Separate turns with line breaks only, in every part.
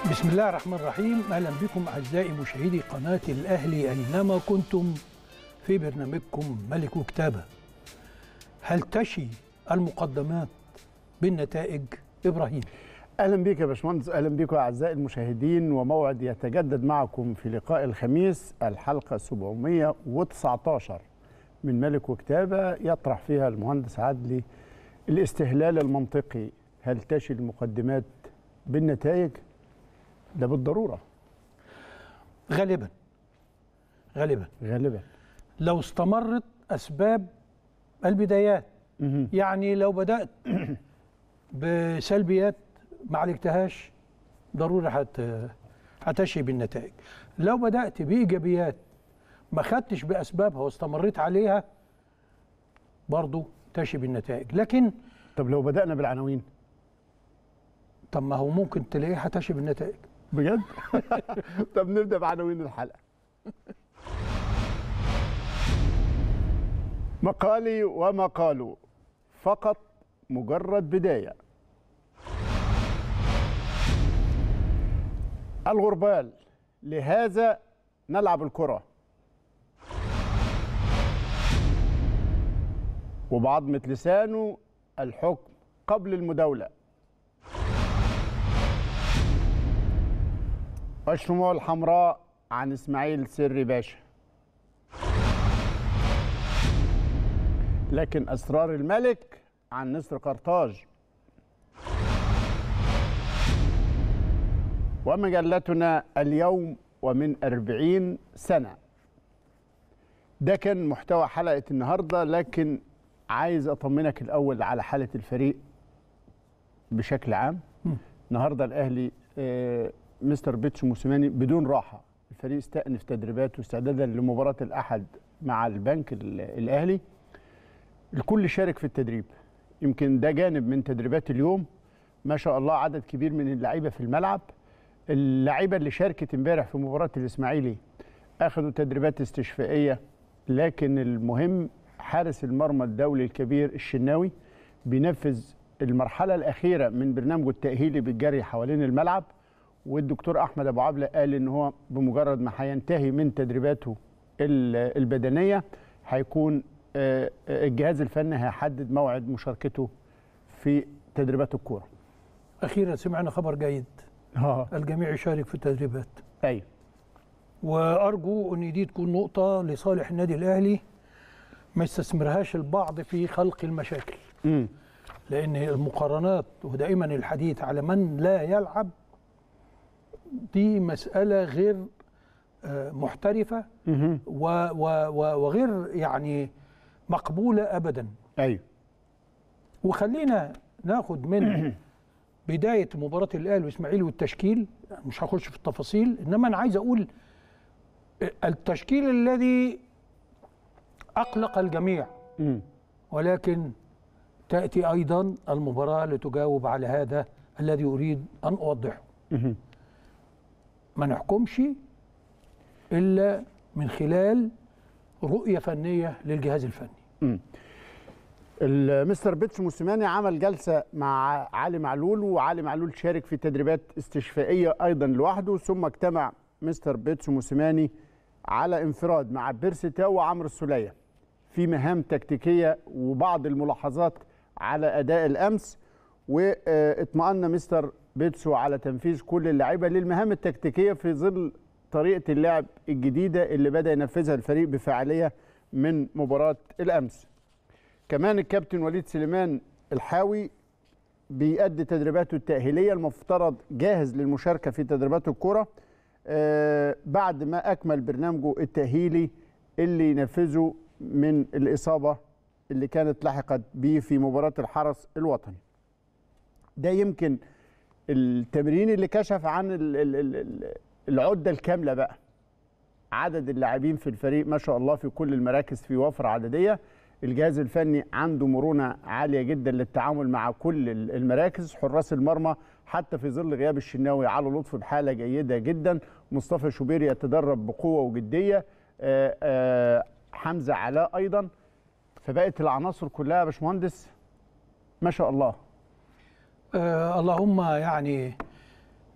بسم الله الرحمن الرحيم اهلا بكم اعزائي مشاهدي قناه الاهلي اينما كنتم في برنامجكم ملك وكتابه هل تشي المقدمات بالنتائج ابراهيم
اهلا بك يا باشمهندس اهلا بكم اعزائي المشاهدين وموعد يتجدد معكم في لقاء الخميس الحلقه 719 من ملك وكتابه يطرح فيها المهندس عدلي الاستهلال المنطقي هل تشي المقدمات بالنتائج ده بالضروره
غالبا غالبا
غالبا
لو استمرت اسباب البدايات
مهم.
يعني لو بدات بسلبيات ما عالجتهاش ضروري هت هتشي بالنتائج لو بدات بايجابيات ما خدتش باسبابها واستمريت عليها برضو تشي بالنتائج لكن
طب لو بدانا بالعناوين
طب ما هو ممكن تلاقيه هتشي بالنتائج
بجد طب نبدا بعناوين الحلقه مقالي ومقاله فقط مجرد بدايه الغربال لهذا نلعب الكره وبعضمة لسانه الحكم قبل المداولة والشموع الحمراء عن إسماعيل سري باشا لكن أسرار الملك عن نسر قرطاج ومجلتنا اليوم ومن أربعين سنة ده كان محتوى حلقة النهاردة لكن عايز أطمنك الأول على حالة الفريق بشكل عام النهاردة الأهلي آه، مستر بيتش موسيماني بدون راحة الفريق استأنف تدريباته استعدادا لمباراة الأحد مع البنك ال- الأهلي الكل شارك في التدريب يمكن ده جانب من تدريبات اليوم ما شاء الله عدد كبير من اللعيبة في الملعب اللعيبة اللي شاركت امبارح في مباراة الإسماعيلي أخذوا تدريبات استشفائية لكن المهم حارس المرمى الدولي الكبير الشناوي بينفذ المرحلة الأخيرة من برنامجه التأهيلي بالجري حوالين الملعب والدكتور أحمد أبو عبلة قال إن هو بمجرد ما هينتهي من تدريباته ال- البدنية هيكون آه، آه، الجهاز الفني هيحدد موعد مشاركته في تدريبات الكورة
اخيرا سمعنا خبر جيد
اه
الجميع يشارك في التدريبات
ايوه
وارجو ان دي تكون نقطه لصالح النادي الاهلي ما يستثمرهاش البعض في خلق المشاكل
امم
لان المقارنات ودائما الحديث على من لا يلعب دي مساله غير آه، محترفه
مهم.
و و و وغير يعني مقبوله ابدا
ايوه
وخلينا ناخد من بدايه مباراه الاهلي والاسماعيلي والتشكيل مش هخش في التفاصيل انما انا عايز اقول التشكيل الذي اقلق الجميع
امم
ولكن تاتي ايضا المباراه لتجاوب على هذا الذي اريد ان اوضحه
مهم.
ما نحكمش الا من خلال رؤيه فنيه للجهاز الفني
المستر بيتش موسيماني عمل جلسه مع علي معلول وعلي معلول شارك في تدريبات استشفائيه ايضا لوحده ثم اجتمع مستر بيتش موسيماني على انفراد مع بيرسي تاو وعمرو السوليه في مهام تكتيكيه وبعض الملاحظات على اداء الامس واطمأن مستر بيتسو على تنفيذ كل اللعيبه للمهام التكتيكيه في ظل طريقه اللعب الجديده اللي بدا ينفذها الفريق بفعاليه من مباراه الامس. كمان الكابتن وليد سليمان الحاوي بيأدي تدريباته التأهيلية المفترض جاهز للمشاركة في تدريبات الكرة آه بعد ما أكمل برنامجه التأهيلي اللي ينفذه من الإصابة اللي كانت لحقت به في مباراة الحرس الوطني ده يمكن التمرين اللي كشف عن ال- ال- ال- ال- العدة الكاملة بقى عدد اللاعبين في الفريق ما شاء الله في كل المراكز في وفرة عددية الجهاز الفني عنده مرونة عالية جدا للتعامل مع كل ال- المراكز حراس المرمى حتى في ظل غياب الشناوي علي لطفي بحالة جيدة جدا مصطفى شوبير يتدرب بقوة وجدية آه، آه، حمزة علاء أيضا فبقت العناصر كلها يا باشمهندس ما شاء الله
آه اللهم يعني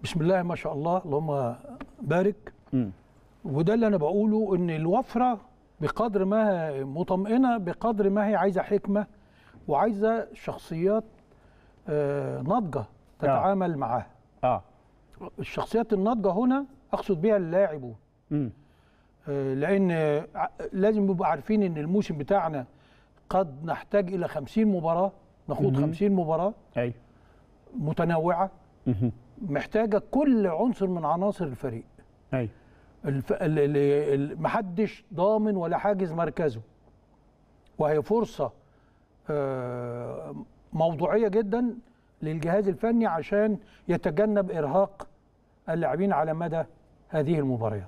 بسم الله ما شاء الله اللهم بارك
مم.
وده اللي انا بقوله ان الوفره بقدر ما هي مطمئنه بقدر ما هي عايزه حكمه وعايزه شخصيات آه، ناضجه تتعامل معاها
اه
الشخصيات الناضجه هنا اقصد بها اللاعبون
مم.
آه، لان آه، ع- لازم نبقى عارفين ان الموسم بتاعنا قد نحتاج الى 50 مباراه نخوض
مهم.
50 مباراه
ايوه
متنوعه
مهم.
محتاجه كل عنصر من عناصر الفريق
ايوه
الف... ال... ال... ال... محدش ضامن ولا حاجز مركزه وهي فرصة آه، موضوعية جدا للجهاز الفني عشان يتجنب إرهاق اللاعبين على مدى هذه المباريات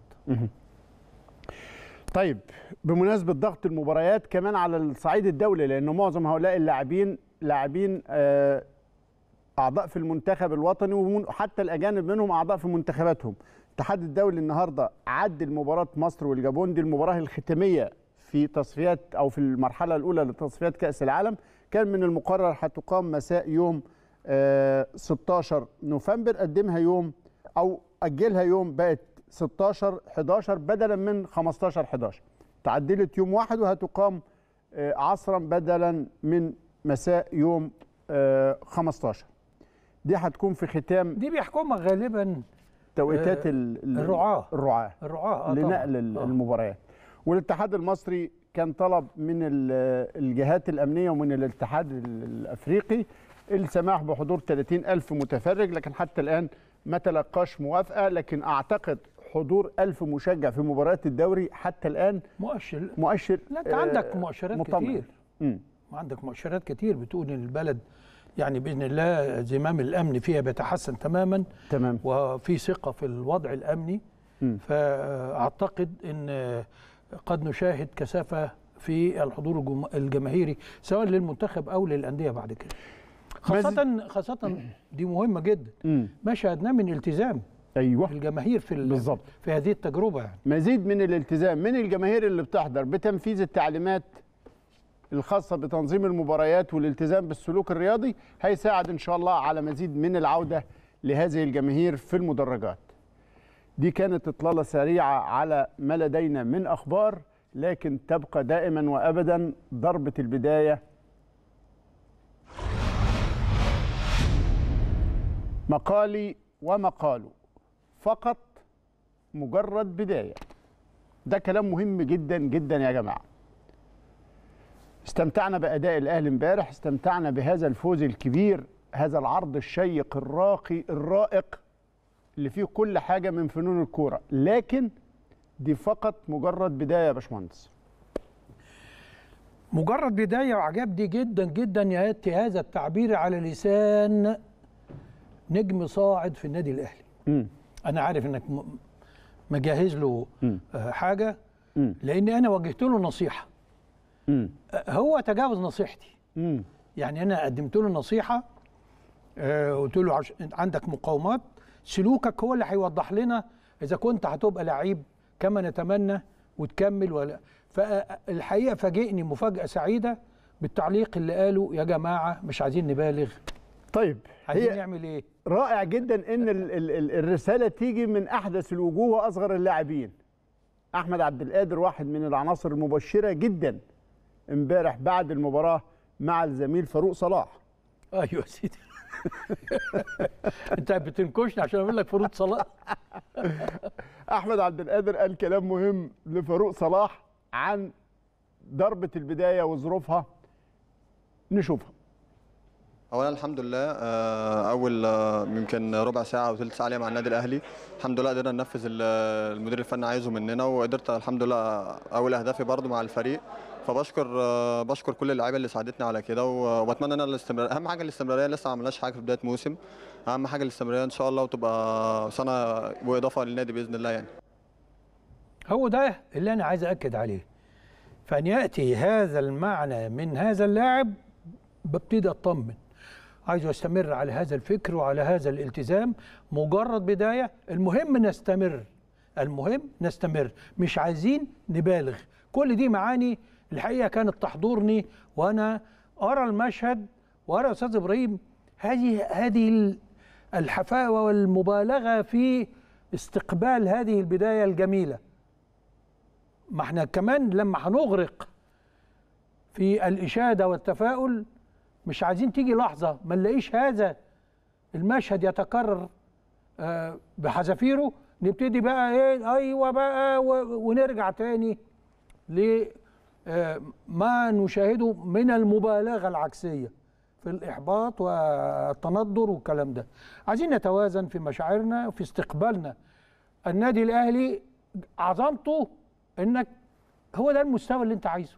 طيب بمناسبة ضغط المباريات كمان على الصعيد الدولي لأن معظم هؤلاء اللاعبين لاعبين آه، أعضاء في المنتخب الوطني وحتى الأجانب منهم أعضاء في منتخباتهم الاتحاد الدولي النهاردة عدل مباراة مصر والجابون دي المباراة الختامية في تصفيات أو في المرحلة الأولى لتصفيات كأس العالم كان من المقرر هتقام مساء يوم آه، 16 نوفمبر قدمها يوم أو أجلها يوم بقت 16 11 بدلا من 15 11 تعدلت يوم واحد وهتقام آه، عصرا بدلا من مساء يوم آه، 15 دي هتكون في ختام
دي بيحكمها غالبا
توقيتات
آه،
ال- ال-
الرعاة.
الرعاة
الرعاة آه
لنقل
طبعاً.
ال-
آه.
المباريات والاتحاد المصري كان طلب من ال- الجهات الأمنية ومن الاتحاد ال- الأفريقي السماح بحضور 30 ألف متفرج لكن حتى الآن ما تلقاش موافقة لكن أعتقد حضور ألف مشجع في مباريات الدوري حتى الآن
مؤشر
مؤشر
لا انت
آه،
عندك مؤشرات
مطمئن.
كتير
مم.
عندك مؤشرات كتير بتقول ان البلد يعني باذن الله زمام الامن فيها بيتحسن تماما
تمام
وفي ثقه في الوضع الامني
مم.
فاعتقد ان قد نشاهد كثافه في الحضور الجم- الجماهيري سواء للمنتخب او للانديه بعد كده خاصه خاصه دي مهمه جدا
مم.
ما شاهدناه من التزام
أيوه
الجماهير في ال-
بالظبط.
في هذه التجربه يعني
مزيد من الالتزام من الجماهير اللي بتحضر بتنفيذ التعليمات الخاصة بتنظيم المباريات والالتزام بالسلوك الرياضي هيساعد إن شاء الله على مزيد من العودة لهذه الجماهير في المدرجات دي كانت إطلالة سريعة على ما لدينا من أخبار لكن تبقى دائما وأبدا ضربة البداية مقالي ومقاله فقط مجرد بداية ده كلام مهم جدا جدا يا جماعة استمتعنا بأداء الأهلي امبارح استمتعنا بهذا الفوز الكبير هذا العرض الشيق الراقي الرائق اللي فيه كل حاجة من فنون الكورة لكن دي فقط مجرد بداية يا باشمهندس
مجرد بدايه وعجبني جدا جدا ياتي هذا التعبير على لسان نجم صاعد في النادي الاهلي
مم.
انا عارف انك م- مجهز له
مم.
آه، حاجه
مم.
لاني انا وجهت له نصيحه
مم.
آه، هو تجاوز نصيحتي
مم.
يعني انا قدمت له نصيحه آه، قلت له عش... أنت عندك مقاومات سلوكك هو اللي هيوضح لنا اذا كنت هتبقى لعيب كما نتمنى وتكمل ولا فالحقيقه فاجئني مفاجاه سعيده بالتعليق اللي قاله يا جماعه مش عايزين نبالغ
طيب
عايزين
هي
نعمل ايه
رائع جدا ان ال ال ال الرساله تيجي من احدث الوجوه واصغر اللاعبين احمد عبد القادر واحد من العناصر المبشره جدا امبارح بعد المباراه مع الزميل فاروق صلاح
ايوه يا سيدي انت بتنكشني عشان اقول لك فروض صلاه
احمد عبد القادر قال كلام مهم لفاروق صلاح عن ضربه البدايه وظروفها نشوفها
اولا الحمد لله آه، اول آه، يمكن ربع ساعه او ثلث ساعه ليا مع النادي الاهلي الحمد لله قدرنا ننفذ ال- المدير الفني عايزه مننا وقدرت الحمد لله اول اهدافي برضو مع الفريق فبشكر آه، بشكر كل اللعيبه اللي ساعدتني على كده و- وبتمنى ان انا الاستمرار اهم حاجه الاستمراريه لسه ما عملناش حاجه في بدايه موسم اهم حاجه الاستمراريه ان شاء الله وتبقى سنه واضافه للنادي باذن الله يعني
هو ده اللي انا عايز اكد عليه فان ياتي هذا المعنى من هذا اللاعب ببتدي اطمن عايزه يستمر على هذا الفكر وعلى هذا الالتزام مجرد بدايه المهم نستمر المهم نستمر مش عايزين نبالغ كل دي معاني الحقيقه كانت تحضرني وانا ارى المشهد وارى يا استاذ ابراهيم هذه هذه ال- الحفاوه والمبالغه في استقبال هذه البدايه الجميله ما احنا كمان لما هنغرق في الاشاده والتفاؤل مش عايزين تيجي لحظه ما نلاقيش هذا المشهد يتكرر آه، بحذافيره نبتدي بقى ايه ايوه بقى و- ونرجع تاني لما نشاهده من المبالغه العكسيه في الاحباط والتندر والكلام ده عايزين نتوازن في مشاعرنا وفي استقبالنا النادي الاهلي عظمته انك هو ده المستوى اللي انت عايزه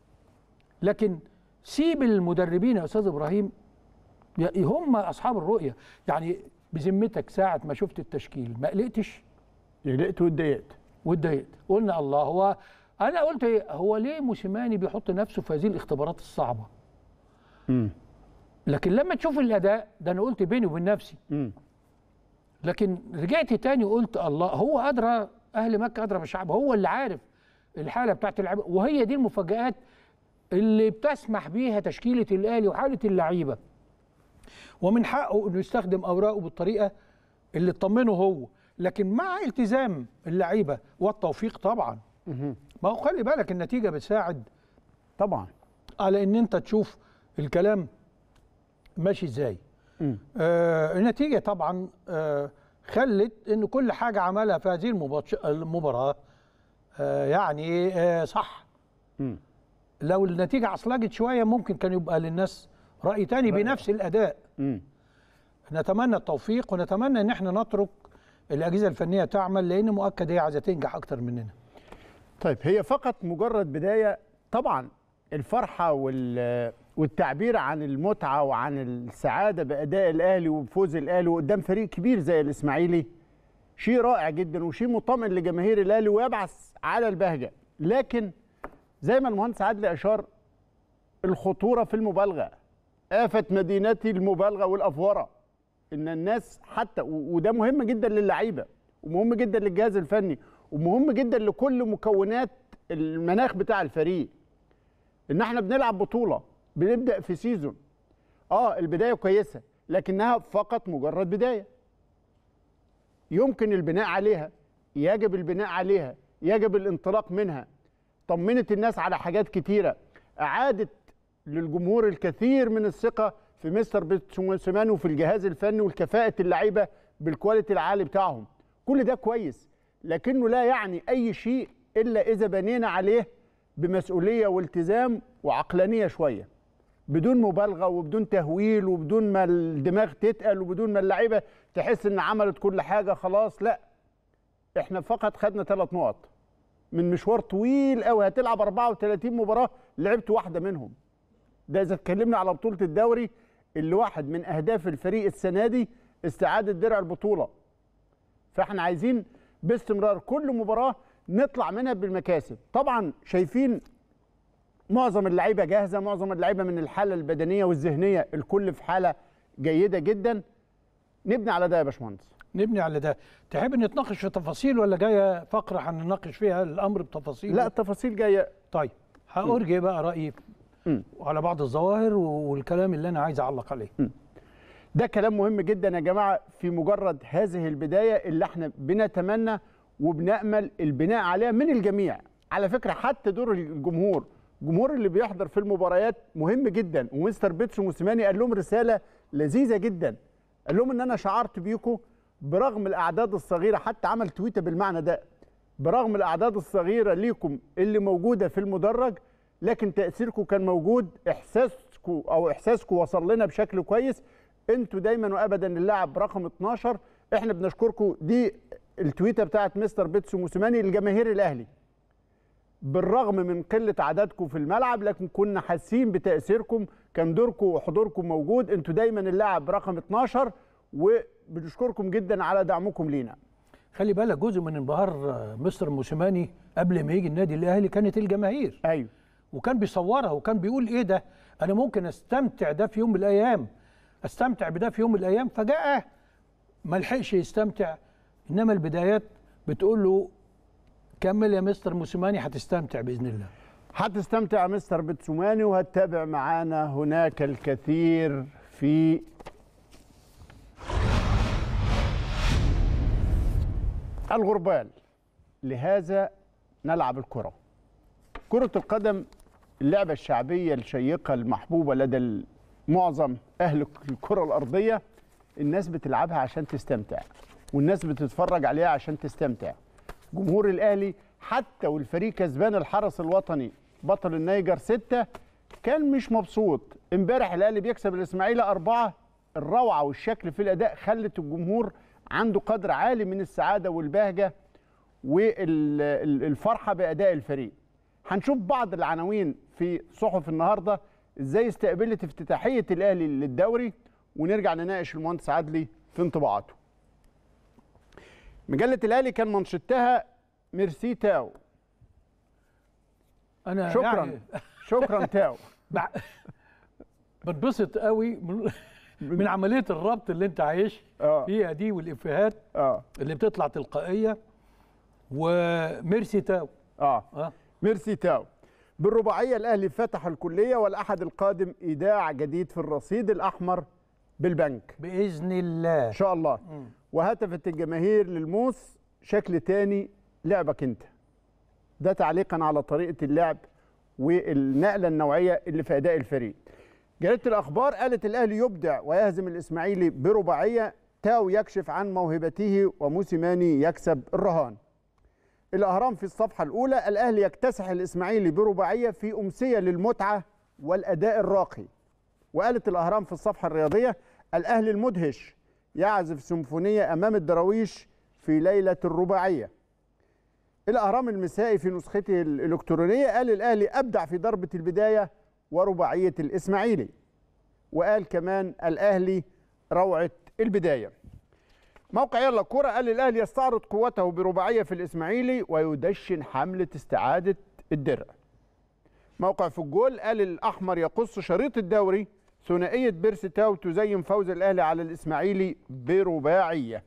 لكن سيب المدربين يا استاذ ابراهيم ي- هم اصحاب الرؤيه يعني بذمتك ساعه ما شفت التشكيل ما قلقتش
قلقت واتضايقت
واتضايقت قلنا الله هو انا قلت إيه؟ هو ليه موسيماني بيحط نفسه في هذه الاختبارات الصعبه
مم.
لكن لما تشوف الاداء ده انا قلت بيني وبين نفسي
مم.
لكن رجعت تاني وقلت الله هو ادرى اهل مكه ادرى بالشعب هو اللي عارف الحاله بتاعت اللعيبه وهي دي المفاجات اللي بتسمح بيها تشكيله الاهلي وحاله اللعيبه ومن حقه انه يستخدم اوراقه بالطريقه اللي تطمنه هو لكن مع التزام اللعيبه والتوفيق طبعا
مهم.
ما هو خلي بالك النتيجه بتساعد
طبعا
على ان انت تشوف الكلام ماشي ازاي
مم.
آه النتيجه طبعا آه خلت ان كل حاجه عملها في هذه المباتش- المباراه آه يعني آه صح
مم.
لو النتيجه عصلجت شويه ممكن كان يبقى للناس راي تاني بنفس الاداء
مم.
نتمنى التوفيق ونتمنى ان احنا نترك الاجهزه الفنيه تعمل لان مؤكد هي عايزه تنجح اكتر مننا
طيب هي فقط مجرد بداية طبعا الفرحة وال والتعبير عن المتعة وعن السعادة بأداء الأهلي وبفوز الأهلي قدام فريق كبير زي الإسماعيلي شيء رائع جدا وشيء مطمئن لجماهير الأهلي ويبعث على البهجة لكن زي ما المهندس عادل أشار الخطورة في المبالغة آفة مدينتي المبالغة والأفورة إن الناس حتى و- وده مهم جدا للعيبة ومهم جدا للجهاز الفني ومهم جدا لكل مكونات المناخ بتاع الفريق ان احنا بنلعب بطوله بنبدا في سيزون اه البدايه كويسه لكنها فقط مجرد بدايه يمكن البناء عليها يجب البناء عليها يجب الانطلاق منها طمنت الناس على حاجات كتيره اعادت للجمهور الكثير من الثقه في مستر بيتسوماني وفي الجهاز الفني والكفاءه اللعيبه بالكواليتي العالي بتاعهم كل ده كويس لكنه لا يعني اي شيء الا اذا بنينا عليه بمسؤوليه والتزام وعقلانيه شويه بدون مبالغه وبدون تهويل وبدون ما الدماغ تتقل وبدون ما اللعيبه تحس ان عملت كل حاجه خلاص لا احنا فقط خدنا ثلاث نقط من مشوار طويل قوي هتلعب 34 مباراه لعبت واحده منهم ده اذا اتكلمنا على بطوله الدوري اللي واحد من اهداف الفريق السنه دي استعاده درع البطوله فاحنا عايزين باستمرار كل مباراه نطلع منها بالمكاسب طبعا شايفين معظم اللعيبه جاهزه معظم اللعيبه من الحاله البدنيه والذهنيه الكل في حاله جيده جدا نبني على ده يا باشمهندس
نبني على ده تحب نتناقش في تفاصيل ولا جايه فقره هنناقش فيها الامر بتفاصيل
لا التفاصيل جايه
طيب هأرجع بقى رايي
مم.
على بعض الظواهر والكلام اللي انا عايز اعلق عليه
ده كلام مهم جدا يا جماعه في مجرد هذه البدايه اللي احنا بنتمنى وبنامل البناء عليها من الجميع على فكره حتى دور الجمهور الجمهور اللي بيحضر في المباريات مهم جدا ومستر بيتسو موسيماني قال لهم رساله لذيذه جدا قال لهم ان انا شعرت بيكم برغم الاعداد الصغيره حتى عمل تويته بالمعنى ده برغم الاعداد الصغيره ليكم اللي موجوده في المدرج لكن تاثيركم كان موجود احساسكم او احساسكم وصل لنا بشكل كويس انتوا دايما وابدا اللاعب رقم 12 احنا بنشكركم دي التويته بتاعت مستر بيتسو موسيماني لجماهير الاهلي بالرغم من قله عددكم في الملعب لكن كنا حاسين بتاثيركم كان دوركم وحضوركم موجود انتوا دايما اللاعب رقم 12 وبنشكركم جدا على دعمكم لينا
خلي بالك جزء من انبهار آه، مستر موسيماني قبل ما يجي النادي الاهلي كانت الجماهير
ايوه
وكان بيصورها وكان بيقول ايه ده انا ممكن استمتع ده في يوم من الايام استمتع بده في يوم من الايام فجاه ما لحقش يستمتع انما البدايات بتقول له كمل يا مستر موسيماني هتستمتع باذن الله
هتستمتع مستر بتسوماني وهتتابع معانا هناك الكثير في الغربال لهذا نلعب الكرة كرة القدم اللعبة الشعبية الشيقة المحبوبة لدى معظم أهل الكرة الأرضية الناس بتلعبها عشان تستمتع والناس بتتفرج عليها عشان تستمتع جمهور الأهلي حتى والفريق كسبان الحرس الوطني بطل النيجر ستة كان مش مبسوط امبارح الأهلي بيكسب الإسماعيلي أربعة الروعة والشكل في الأداء خلت الجمهور عنده قدر عالي من السعادة والبهجة والفرحة بأداء الفريق هنشوف بعض العناوين في صحف النهاردة ازاي استقبلت افتتاحية الأهلي للدوري ونرجع نناقش المهندس عدلي في انطباعاته مجلة الأهلي كان منشدتها ميرسي تاو
انا
شكرا
يعني
شكرا تاو
بع- بنبسط قوي من, من عمليه الربط اللي انت عايش
اه
فيها دي والافيهات
اه
اللي بتطلع تلقائيه وميرسي تاو
اه
اه
ميرسي تاو بالرباعية الأهلي فتح الكلية والأحد القادم إيداع جديد في الرصيد الأحمر بالبنك
باذن الله
إن شاء الله وهتفت الجماهير للموس شكل تاني لعبك أنت ده تعليقا على طريقة اللعب والنقلة النوعية اللي في أداء الفريق جريدة الأخبار قالت الأهلي يبدع ويهزم الإسماعيلي برباعية تاو يكشف عن موهبته وموسيماني يكسب الرهان الأهرام في الصفحة الأولى الأهلي يكتسح الإسماعيلي برباعية في أمسية للمتعة والأداء الراقي وقالت الأهرام في الصفحة الرياضية الأهلي المدهش يعزف سيمفونية أمام الدراويش في ليلة الرباعية الأهرام المسائي في نسخته الإلكترونية قال الأهلي أبدع في ضربة البداية ورباعية الإسماعيلي وقال كمان الأهلي روعة البداية موقع يلا كورة قال الأهلي يستعرض قوته برباعية في الإسماعيلي ويدشن حملة استعادة الدرع موقع في الجول قال الأحمر يقص شريط الدوري ثنائية بيرسي تاو تزين فوز الأهلي على الإسماعيلي برباعية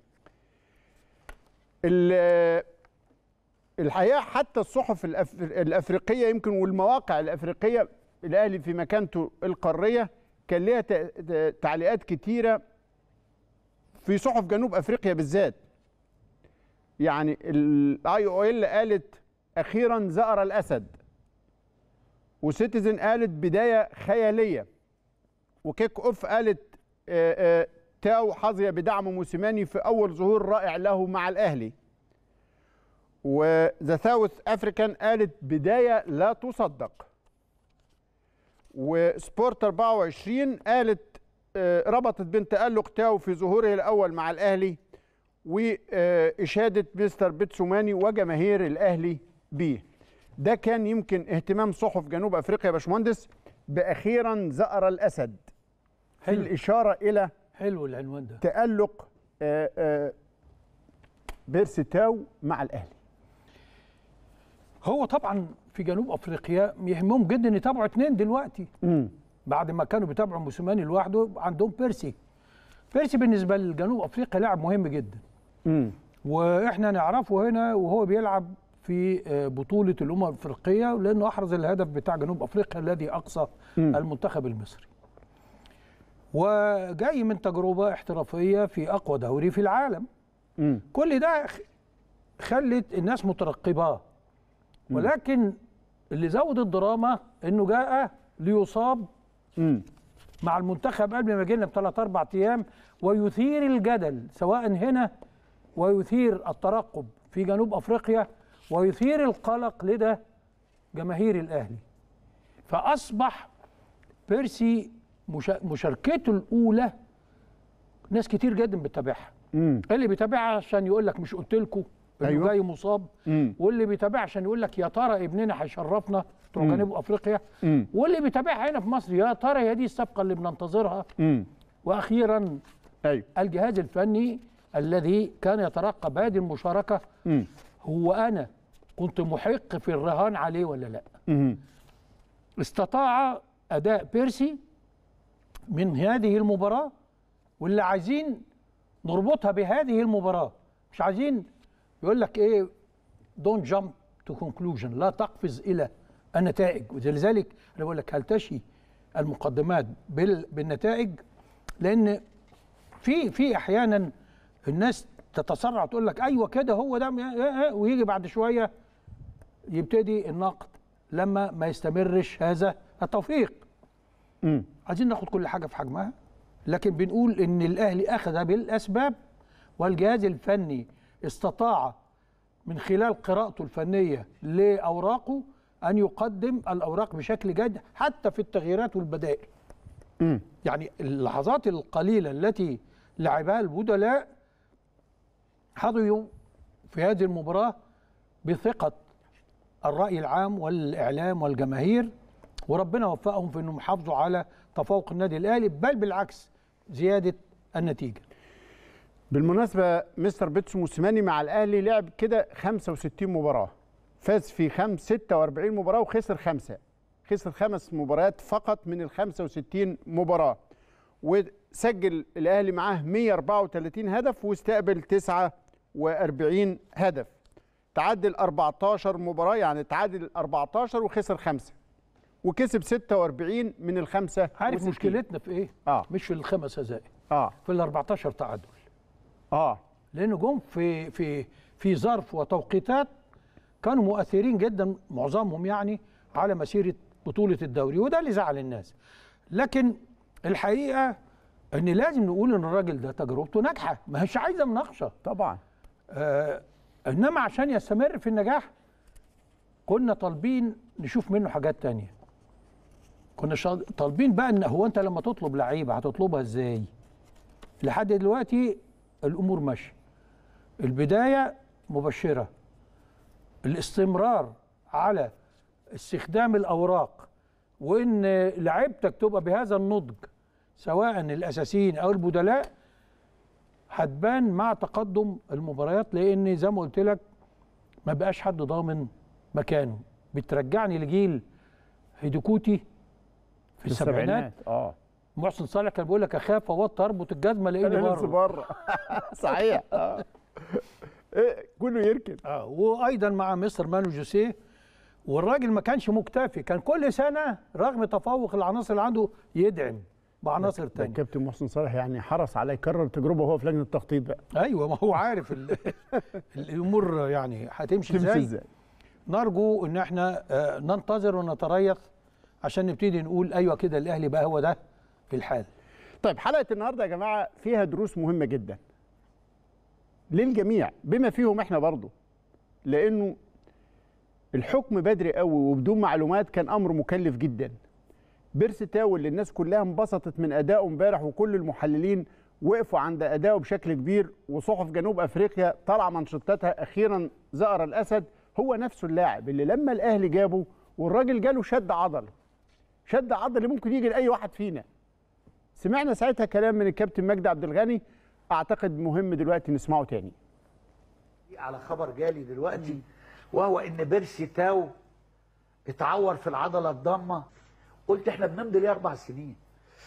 ال- الحقيقة حتى الصحف الأف- الأفريقية يمكن والمواقع الأفريقية الأهلي في مكانته القارية كان ليها ت- ت- تعليقات كتيرة في صحف جنوب افريقيا بالذات يعني الاي او ال قالت اخيرا زأر الاسد وسيتيزن قالت بدايه خياليه وكيك اوف قالت آه، آه، تاو حظي بدعم موسيماني في اول ظهور رائع له مع الاهلي وذا ساوث افريكان قالت بدايه لا تصدق وسبورت 24 قالت آه، ربطت بين تألق تاو في ظهوره الأول مع الأهلي وإشادة مستر بيتسوماني وجماهير الأهلي بيه ده كان يمكن اهتمام صحف جنوب أفريقيا يا باشمهندس بأخيرا زأر الأسد في
حلو.
الإشارة إلى
حلو العنوان ده
تألق آه، آه، بيرسي تاو مع الأهلي
هو طبعا في جنوب افريقيا يهمهم جدا يتابعوا اتنين دلوقتي
مم.
بعد ما كانوا بيتابعوا موسيماني لوحده عندهم بيرسي بيرسي بالنسبه لجنوب افريقيا لاعب مهم جدا
مم.
واحنا نعرفه هنا وهو بيلعب في آه، بطوله الامم الافريقيه لانه احرز الهدف بتاع جنوب افريقيا الذي اقصى
مم.
المنتخب المصري وجاي من تجربه احترافيه في اقوى دوري في العالم
مم.
كل ده خ- خلت الناس مترقباه ولكن اللي زود الدراما انه جاء ليصاب
مم.
مع المنتخب قبل ما يجينا بثلاث اربع ايام ويثير الجدل سواء هنا ويثير الترقب في جنوب افريقيا ويثير القلق لدى جماهير الاهلي فاصبح بيرسي مشا- مشاركته الاولى ناس كتير جدا بتتابعها
مم.
اللي بيتابعها عشان يقول لك مش قلت لكم انه
أيوة.
جاي مصاب
مم.
واللي بيتابعها عشان يقول لك يا ترى ابننا هيشرفنا بتوع
مم.
جنوب افريقيا
مم.
واللي بيتابعها هنا في مصر يا ترى هي دي الصفقه اللي بننتظرها
مم.
واخيرا
أيوه
الجهاز الفني الذي كان يترقب هذه المشاركه
مم.
هو انا كنت محق في الرهان عليه ولا لا
مم.
استطاع اداء بيرسي من هذه المباراه واللي عايزين نربطها بهذه المباراه مش عايزين يقول لك ايه دونت جامب تو كونكلوجن لا تقفز الى النتائج ولذلك انا بقول لك هل تشي المقدمات بال- بالنتائج لان في في احيانا الناس تتسرع وتقول لك ايوه كده هو ده م- ويجي بعد شويه يبتدي النقد لما ما يستمرش هذا التوفيق
مم.
عايزين ناخد كل حاجه في حجمها لكن بنقول ان الاهلي اخذ بالاسباب والجهاز الفني استطاع من خلال قراءته الفنيه لاوراقه ان يقدم الاوراق بشكل جيد حتى في التغييرات والبدائل
مم.
يعني اللحظات القليله التي لعبها البدلاء حظيوا في هذه المباراه بثقه الراي العام والاعلام والجماهير وربنا وفقهم في انهم حافظوا على تفوق النادي الاهلي بل بالعكس زياده النتيجه
بالمناسبة مستر بيتسو موسيماني مع الأهلي لعب كده 65 مباراة فاز في خمس 46 مباراة وخسر خمسة خسر خمس مباريات فقط من ال 65 مباراة وسجل الأهلي معاه 134 هدف واستقبل 49 هدف تعادل 14 مباراة يعني تعادل 14 وخسر خمسة وكسب 46 من ال 5
عارف مشكلتنا في ايه؟
اه
مش في الخمس هزائم
اه
في ال 14 تعادل
اه
لان جم في في في ظرف وتوقيتات كانوا مؤثرين جدا معظمهم يعني على مسيره بطوله الدوري وده اللي زعل الناس لكن الحقيقه ان لازم نقول ان الراجل ده تجربته ناجحه ما هيش عايزه مناقشه
طبعا
آه انما عشان يستمر في النجاح كنا طالبين نشوف منه حاجات تانية كنا شا- طالبين بقى ان هو انت لما تطلب لعيبه هتطلبها ازاي لحد دلوقتي الامور ماشيه البدايه مبشره الاستمرار على استخدام الاوراق وان لعيبتك تبقى بهذا النضج سواء الاساسيين او البدلاء هتبان مع تقدم المباريات لان زي ما قلت لك ما بقاش حد ضامن مكانه بترجعني لجيل هيدوكوتي في السبعينات
اه
محسن صالح كان بيقول لك اخاف اوطي اربط الجزمه الاقيني
انا لسه
بره
بره صحيح اه إيه، كله يركن
اه وايضا مع مستر مانو جوسيه والراجل ما كانش مكتفي كان كل سنه رغم تفوق العناصر اللي عنده يدعم بعناصر
ده
تانية
الكابتن محسن صالح يعني حرص على يكرر التجربه وهو في لجنه التخطيط بقى
ايوه ما هو عارف ال- الامور يعني هتمشي
تمشي
ازاي
ازاي
نرجو ان احنا آه، ننتظر ونتريث عشان نبتدي نقول ايوه كده الاهلي بقى هو ده الحال
طيب حلقه النهارده يا جماعه فيها دروس مهمه جدا للجميع بما فيهم احنا برضو لانه الحكم بدري قوي وبدون معلومات كان امر مكلف جدا بيرسي تاو اللي الناس كلها انبسطت من ادائه امبارح وكل المحللين وقفوا عند ادائه بشكل كبير وصحف جنوب افريقيا طالعه منشطاتها اخيرا زأر الاسد هو نفسه اللاعب اللي لما الاهلي جابه والراجل جاله شد عضله شد عضلي ممكن يجي لاي واحد فينا سمعنا ساعتها كلام من الكابتن مجدي عبد الغني اعتقد مهم دلوقتي نسمعه تاني
على خبر جالي دلوقتي وهو ان بيرسي تاو اتعور في العضله الضامه قلت احنا بنمضي ليه اربع سنين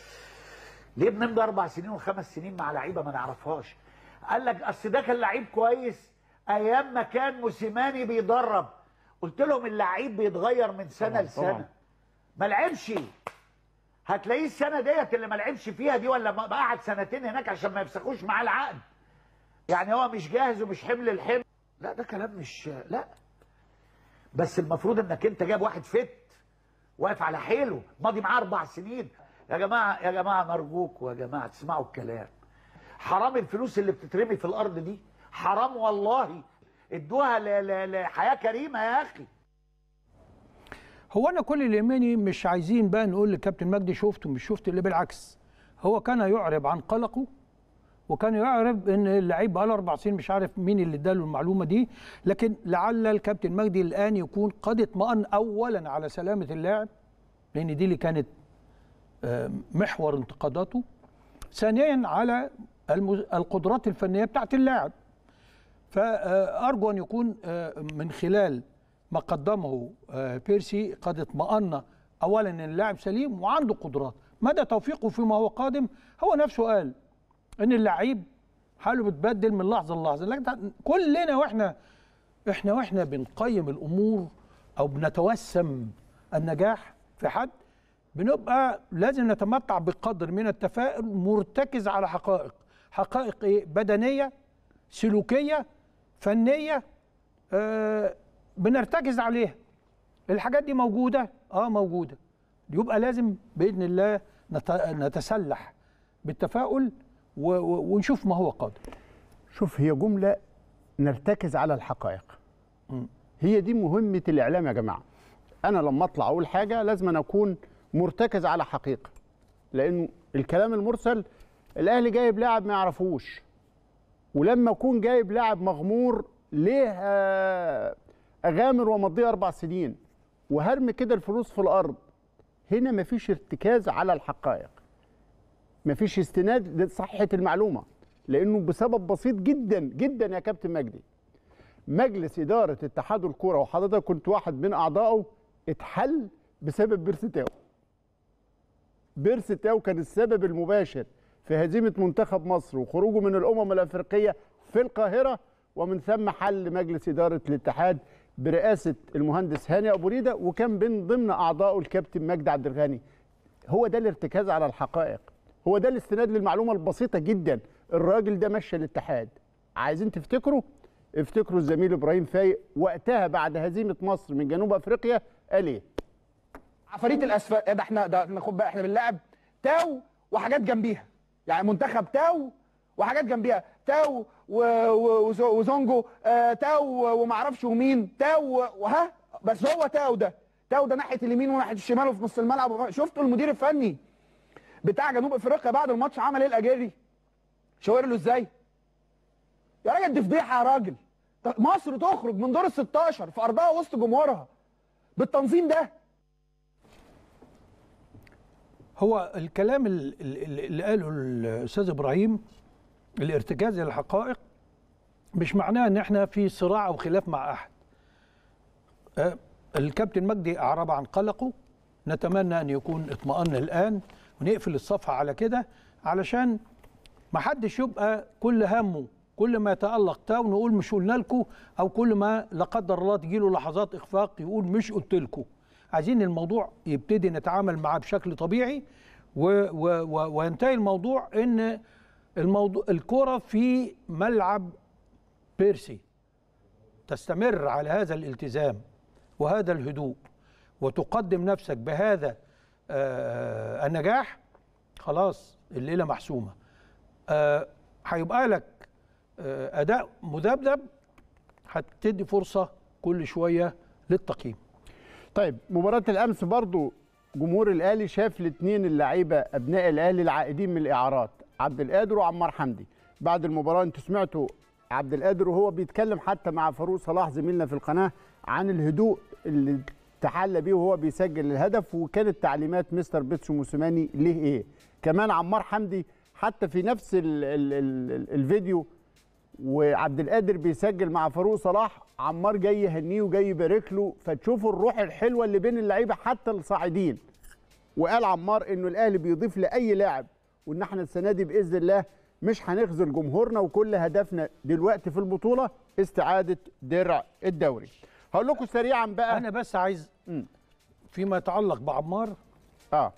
ليه بنمضي اربع سنين وخمس سنين مع لعيبه ما نعرفهاش قال لك اصل ده كان لعيب كويس ايام ما كان موسيماني بيدرب قلت لهم اللعيب بيتغير من سنه
طبعاً،
لسنه
طبعاً.
ما لعبش هتلاقيه السنه ديت اللي ما لعبش فيها دي ولا ما- قعد سنتين هناك عشان ما يفسخوش معاه العقد يعني هو مش جاهز ومش حمل الحمل لا ده كلام مش لا بس المفروض انك انت جايب واحد فت واقف على حيله ماضي معاه اربع سنين يا جماعه يا جماعه نرجوكوا يا جماعه تسمعوا الكلام حرام الفلوس اللي بتترمي في الارض دي حرام والله ادوها ل- ل- لحياه كريمه يا اخي
هو انا كل اللي يهمني مش عايزين بقى نقول لكابتن مجدي شفت ومش شفت اللي بالعكس هو كان يعرب عن قلقه وكان يعرب ان اللعيب بقى له اربع سنين مش عارف مين اللي اداله المعلومه دي لكن لعل الكابتن مجدي الان يكون قد اطمأن اولا على سلامه اللاعب لان دي اللي كانت آه، محور انتقاداته ثانيا على المز- القدرات الفنيه بتاعت اللاعب فأرجو أن يكون آه، من خلال ما قدمه آه، بيرسي قد اطمأن أولا أن اللاعب سليم وعنده قدرات مدى توفيقه فيما هو قادم هو نفسه قال أن اللعيب حاله بتبدل من لحظة للحظة لكن كلنا وإحنا إحنا وإحنا بنقيم الأمور أو بنتوسم النجاح في حد بنبقى لازم نتمتع بقدر من التفاؤل مرتكز على حقائق حقائق إيه بدنية سلوكيه فنيه آه بنرتكز عليها الحاجات دي موجوده اه موجوده يبقى لازم باذن الله نت- نتسلح بالتفاؤل و- و- ونشوف ما هو قادر
شوف هي جملة نرتكز على الحقائق هي دي مهمة الإعلام يا جماعة أنا لما أطلع أقول حاجة لازم أنا أكون مرتكز على حقيقة لأنه الكلام المرسل الأهلي جايب لاعب ما يعرفوش ولما أكون جايب لاعب مغمور ليه آه، أغامر ومضيه أربع سنين وهرمي كده الفلوس في الأرض هنا مفيش ارتكاز على الحقائق مفيش استناد لصحة المعلومة لأنه بسبب بسيط جدا جدا يا كابتن مجدي مجلس إدارة اتحاد الكرة وحضرتك كنت واحد من أعضائه اتحل بسبب بيرسي تاو بيرسي تاو كان السبب المباشر في هزيمة منتخب مصر وخروجه من الأمم الأفريقية في القاهرة ومن ثم حل مجلس إدارة الاتحاد برئاسة المهندس هاني أبو ريدة وكان من ضمن أعضائه الكابتن مجدي عبد الغني هو ده الارتكاز على الحقائق هو ده الاستناد للمعلومه البسيطه جدا الراجل ده مشى الاتحاد عايزين تفتكروا افتكروا الزميل ابراهيم فايق وقتها بعد هزيمه مصر من جنوب افريقيا قال ايه
عفاريت الاسفل ده احنا ده احنا خد بقى احنا بنلعب تاو وحاجات جنبيها يعني منتخب تاو وحاجات جنبيها تاو و- و- وز- وزونجو آه تاو ومعرفش ومين تاو وها بس هو تاو ده تاو ده ناحيه اليمين وناحيه الشمال وفي نص الملعب شفتوا المدير الفني بتاع جنوب افريقيا بعد الماتش عمل ايه الاجاري شاور له ازاي يا راجل دي فضيحه يا راجل مصر تخرج من دور ال 16 في ارضها وسط جمهورها بالتنظيم ده
هو الكلام ال- ال- اللي قاله الاستاذ ابراهيم الارتكاز للحقائق مش معناه ان احنا في صراع او خلاف مع احد آه، الكابتن مجدي اعرب عن قلقه نتمنى ان يكون اطمأن الان ونقفل الصفحه على كده علشان ما حدش يبقى كل همه كل ما يتألق تاو نقول مش قلنا لكم او كل ما لا قدر الله تجيله لحظات اخفاق يقول مش قلت لكم عايزين الموضوع يبتدي نتعامل معاه بشكل طبيعي و و و وينتهي الموضوع ان الموضوع الكرة في ملعب بيرسي تستمر على هذا الالتزام وهذا الهدوء وتقدم نفسك بهذا آه، النجاح خلاص الليله محسومه آه، هيبقى لك آه، اداء مذبذب هتدي فرصه كل شويه للتقييم
طيب مباراة الأمس برضو جمهور الأهلي شاف الاثنين اللعيبة أبناء الأهلي العائدين من الإعارات عبد القادر وعمار حمدي بعد المباراة أنتوا سمعتوا عبد القادر وهو بيتكلم حتى مع فاروق صلاح زميلنا في القناة عن الهدوء اللي تحلى بيه وهو بيسجل الهدف وكانت تعليمات مستر بيتسو موسيماني ليه إيه كمان عمار حمدي حتى في نفس ال ال ال الفيديو وعبد القادر بيسجل مع فاروق صلاح عمار جاي يهنيه وجاي يبارك له فتشوفوا الروح الحلوه اللي بين اللعيبه حتى الصاعدين وقال عمار انه الاهلي بيضيف لاي لاعب وان احنا السنه دي باذن الله مش هنخذل جمهورنا وكل هدفنا دلوقتي في البطوله استعاده درع الدوري هقول لكم سريعا بقى
انا بس عايز
مم.
فيما يتعلق بعمار
اه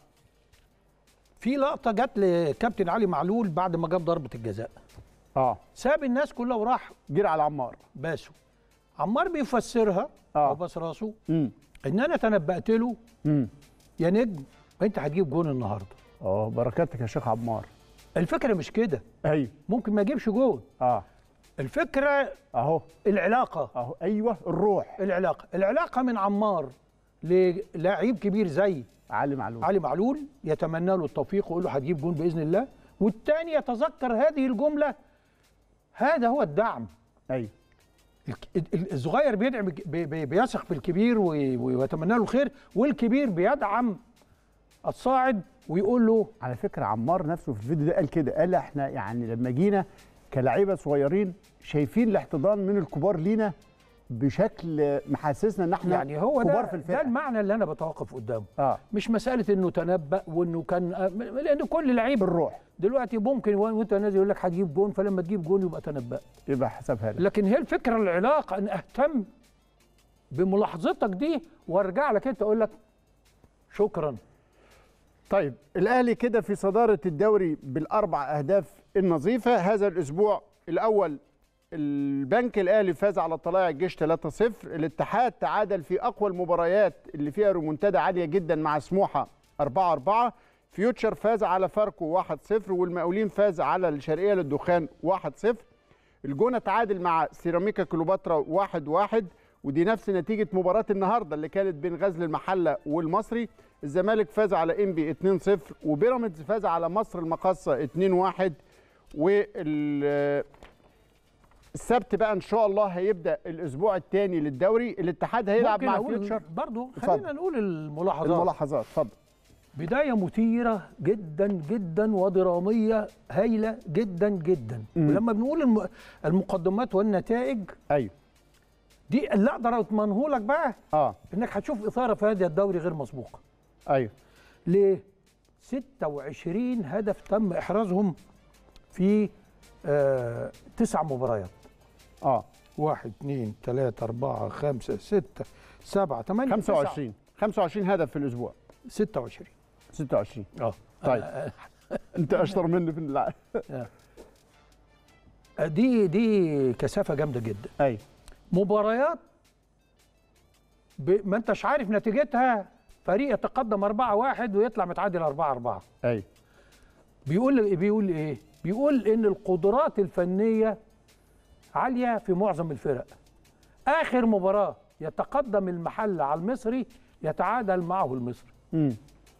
في لقطه جت لكابتن علي معلول بعد ما جاب ضربه الجزاء
اه
ساب الناس كلها وراح
جري على عمار
باسه عمار بيفسرها
آه.
او بس راسه
امم
ان انا تنبأت له
امم
يا نجم انت هتجيب جون النهارده
اه بركاتك يا شيخ عمار
الفكره مش كده
ايوه
ممكن ما يجيبش جون
اه
الفكره
اهو
العلاقه
اهو ايوه الروح
العلاقه العلاقه من عمار للاعب كبير زي
علي معلول
علي معلول يتمنى له التوفيق ويقول له هتجيب جون باذن الله والتاني يتذكر هذه الجمله هذا هو الدعم
ايوه
الك- ال- الصغير بيدعم الك- بي- بي- بيثق بالكبير وي- ويتمنى له الخير والكبير بيدعم الصاعد ويقول له
على فكره عمار نفسه في الفيديو ده قال كده قال احنا يعني لما جينا كلاعيبه صغيرين شايفين الاحتضان من الكبار لينا بشكل محسسنا ان احنا
يعني هو
كبار
ده
في
ده
الفرقه
المعنى اللي انا بتوقف قدامه
اه
مش مساله انه تنبأ وانه كان آه، لان كل لعيب
بالروح
دلوقتي ممكن وان- وانت نازل يقول لك هتجيب جون فلما تجيب جون يبقى تنبأ
يبقى حسابها لك
لكن هي الفكره العلاقه ان اهتم بملاحظتك دي وارجع لك انت اقول لك شكرا
طيب الاهلي كده في صداره الدوري بالاربع اهداف النظيفه هذا الاسبوع الاول البنك الاهلي فاز على طلائع الجيش 3-0 الاتحاد تعادل في اقوى المباريات اللي فيها ريمونتادا عاليه جدا مع سموحه 4-4 فيوتشر فاز على فاركو 1-0 والمقاولين فاز على الشرقيه للدخان 1-0 الجونه تعادل مع سيراميكا كليوباترا 1-1 ودي نفس نتيجه مباراه النهارده اللي كانت بين غزل المحله والمصري الزمالك فاز على انبي 2-0 وبيراميدز فاز على مصر المقاصه 2-1 وال السبت بقى ان شاء الله هيبدا الاسبوع الثاني للدوري الاتحاد هيلعب
ممكن
مع
أقول
فيوتشر
برضو
اتفضل.
خلينا نقول الملاحظات
الملاحظات اتفضل
بداية مثيرة جدا جدا ودرامية هايلة جدا جدا ولما بنقول الم- المقدمات والنتائج
ايوه
دي اللي اقدر اطمنه لك بقى
اه
انك هتشوف اثارة في هذا الدوري غير مسبوقة
ايوه
ليه؟ 26 هدف تم احرازهم في آه تسع مباريات
اه
واحد اثنين ثلاثة أربعة خمسة ستة سبعة ثمانية
25 25 هدف في الاسبوع
26
26
اه
طيب انت اشطر مني في اللعب
دي دي كثافة جامدة جدا
ايوه
مباريات ب... ما انتش عارف نتيجتها فريق يتقدم 4 1 ويطلع متعادل 4 4
ايوه
بيقول بيقول ايه بيقول ان القدرات الفنيه عاليه في معظم الفرق اخر مباراه يتقدم المحل على المصري يتعادل معه المصري
امم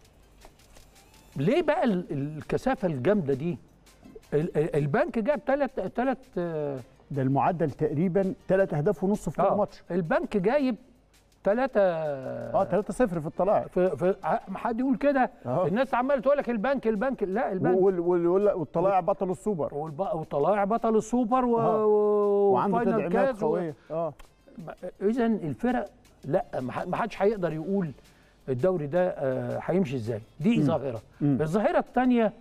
ليه بقى ال- الكثافه الجامده دي ال- ال- البنك جاب ثلاث ثلاث
ده المعدل تقريبا 3 اهداف ونص في كل ماتش
البنك جايب ثلاثة
اه 3 0 في الطلائع
في في ع- حد يقول كده
أهو.
الناس عماله تقول لك البنك البنك لا البنك
وال- وال- وال- والطلائع بطل السوبر
والب- وطلائع بطل السوبر و...
أها.
و-
وعنده
وفاينل
تدعيمات
كاس و-
قويه اه
اذا الفرق لا ما ح- ما حدش هيقدر يقول الدوري ده آه، هيمشي ازاي دي ظاهره
مم.
الظاهره الثانيه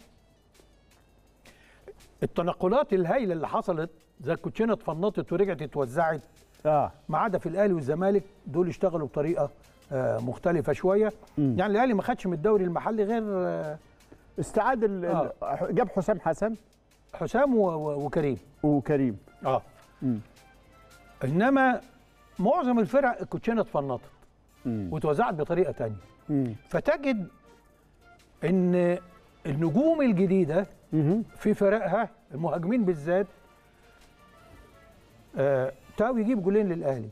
التنقلات الهائله اللي حصلت زي الكوتشينه اتفنطت ورجعت اتوزعت
اه
ما عدا في الاهلي والزمالك دول اشتغلوا بطريقه آه، مختلفه شويه يعني الاهلي ما خدش من الدوري المحلي غير آه،
استعاد ال- ال- جاب حسام حسن
حسام و- و- وكريم
وكريم
اه
مم.
انما معظم الفرق الكوتشينه اتفنطت
مم.
واتوزعت بطريقه تانية
مم.
فتجد ان النجوم الجديده
مهم.
في فرقها المهاجمين بالذات آه تاو يجيب جولين للاهلي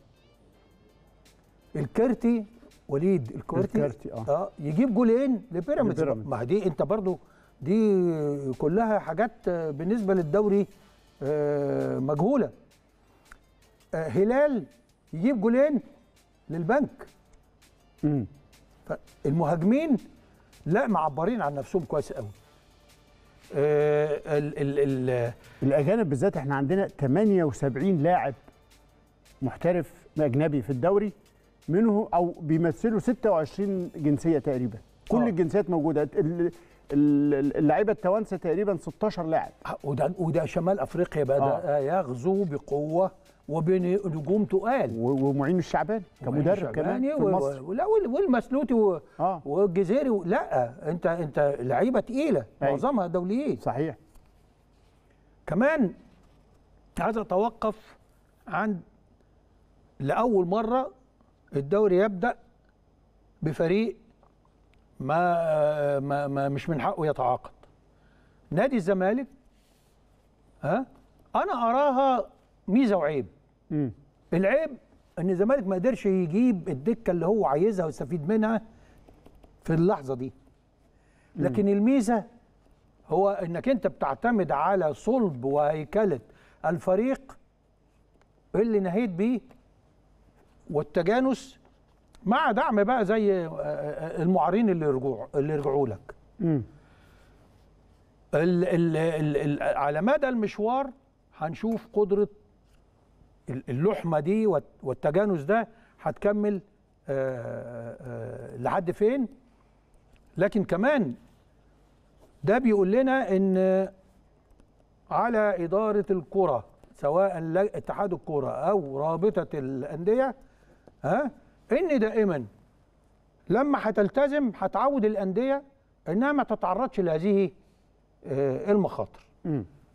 الكرتي وليد الكرتي
الكرتي، آه.
اه يجيب جولين لبيراميدز
لبيراميدز.
ما دي انت برضو دي كلها حاجات آه، بالنسبه للدوري آه مجهوله آه هلال يجيب جولين للبنك
مم.
فالمهاجمين لا معبرين عن نفسهم كويس قوي آه ال ال ال
الاجانب بالذات احنا عندنا 78 لاعب محترف اجنبي في الدوري منه او بيمثلوا 26 جنسيه تقريبا كل
آه.
الجنسيات موجوده ال- ال- اللعيبه التوانسه تقريبا 16 لاعب
وده وده شمال افريقيا بقى
آه.
ده يغزو بقوه وبنجوم تقال
و- ومعين الشعباني كمدرب كمان
شعباني
في
و-
مصر
ولا وال- والمسلوتي و-
اه
والجزيري و- لا انت انت لعيبه تقيله
أيوة.
معظمها دوليين
صحيح
كمان عايز اتوقف عند لاول مره الدوري يبدا بفريق ما, ما, ما مش من حقه يتعاقد نادي الزمالك ها انا اراها ميزه وعيب
مم.
العيب ان الزمالك ما قدرش يجيب الدكه اللي هو عايزها ويستفيد منها في اللحظه دي لكن الميزه هو انك انت بتعتمد على صلب وهيكله الفريق اللي نهيت بيه والتجانس مع دعم بقى زي آه، آه، المعارين اللي رجوع اللي رجعوا لك
مم.
ال ال ال ال على مدى المشوار هنشوف قدرة ال- اللحمة دي والت- والتجانس ده هتكمل آه، آه، لحد فين لكن كمان ده بيقول لنا ان على إدارة الكرة سواء ل- اتحاد الكرة أو رابطة الأندية ها إن دائما لما هتلتزم هتعود الأندية إنها ما تتعرضش لهذه آه، المخاطر
مم.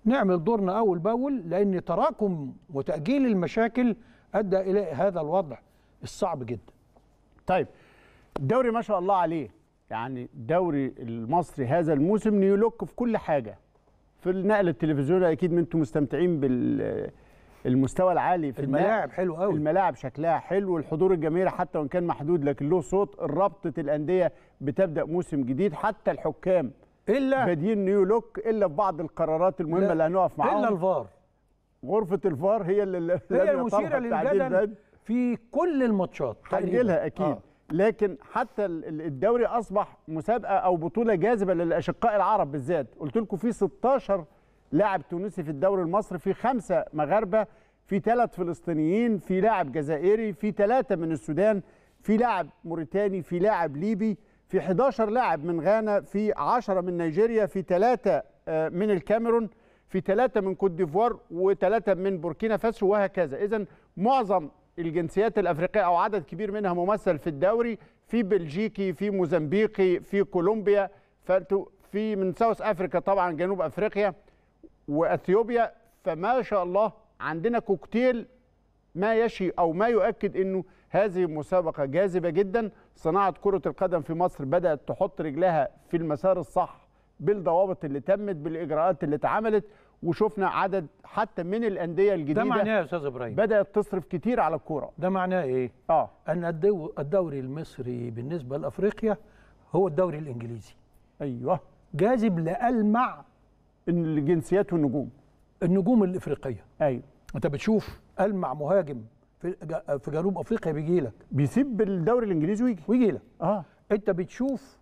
نعمل دورنا اول باول لان تراكم وتاجيل المشاكل ادى الى هذا الوضع الصعب جدا
طيب الدوري ما شاء الله عليه يعني الدوري المصري هذا الموسم نيولوك في كل حاجه في النقل التلفزيوني اكيد ما انتم مستمتعين بالمستوى العالي في النقل.
الملاعب حلو قوي
الملاعب شكلها حلو الحضور الجماهيري حتى وان كان محدود لكن له صوت رابطه الانديه بتبدا موسم جديد حتى الحكام
الا
بادئين نيو لوك الا في بعض القرارات المهمه
لا،
اللي هنقف معاهم
الا الفار
غرفه الفار هي اللي
هي
لازم
المثيره
يطالبها التعديل ده.
للجدل في كل الماتشات تقريباً.
هنجيلها اكيد
آه.
آه. لكن حتى ال- ال- الدوري اصبح مسابقه او بطوله جاذبه للاشقاء العرب بالذات قلت لكم في 16 لاعب تونسي في الدوري المصري في خمسه مغاربه في ثلاث فلسطينيين في لاعب جزائري في ثلاثه من السودان في لاعب موريتاني في لاعب ليبي في 11 لاعب من غانا في 10 من نيجيريا في ثلاثه آه، من الكاميرون في ثلاثه من كوت ديفوار وثلاثه من بوركينا فاسو وهكذا اذا معظم الجنسيات الافريقيه او عدد كبير منها ممثل في الدوري في بلجيكي في موزمبيقي في كولومبيا فانتوا في من ساوث افريكا طبعا جنوب افريقيا واثيوبيا فما شاء الله عندنا كوكتيل ما يشي او ما يؤكد انه هذه مسابقه جاذبه جدا صناعه كره القدم في مصر بدات تحط رجلها في المسار الصح بالضوابط اللي تمت بالاجراءات اللي اتعملت وشفنا عدد حتى من الانديه
ده
الجديده
معناه يا استاذ ابراهيم
بدات تصرف كتير على الكوره
ده معناه ايه
اه
ان الدو- الدوري المصري بالنسبه لافريقيا هو الدوري الانجليزي
ايوه
جاذب لألمع
إن الجنسيات والنجوم
النجوم الافريقيه
ايوه
انت بتشوف ألمع مهاجم في ج- في جنوب افريقيا بيجي لك
بيسيب الدوري الانجليزي ويجي
ويجي لك
اه
انت بتشوف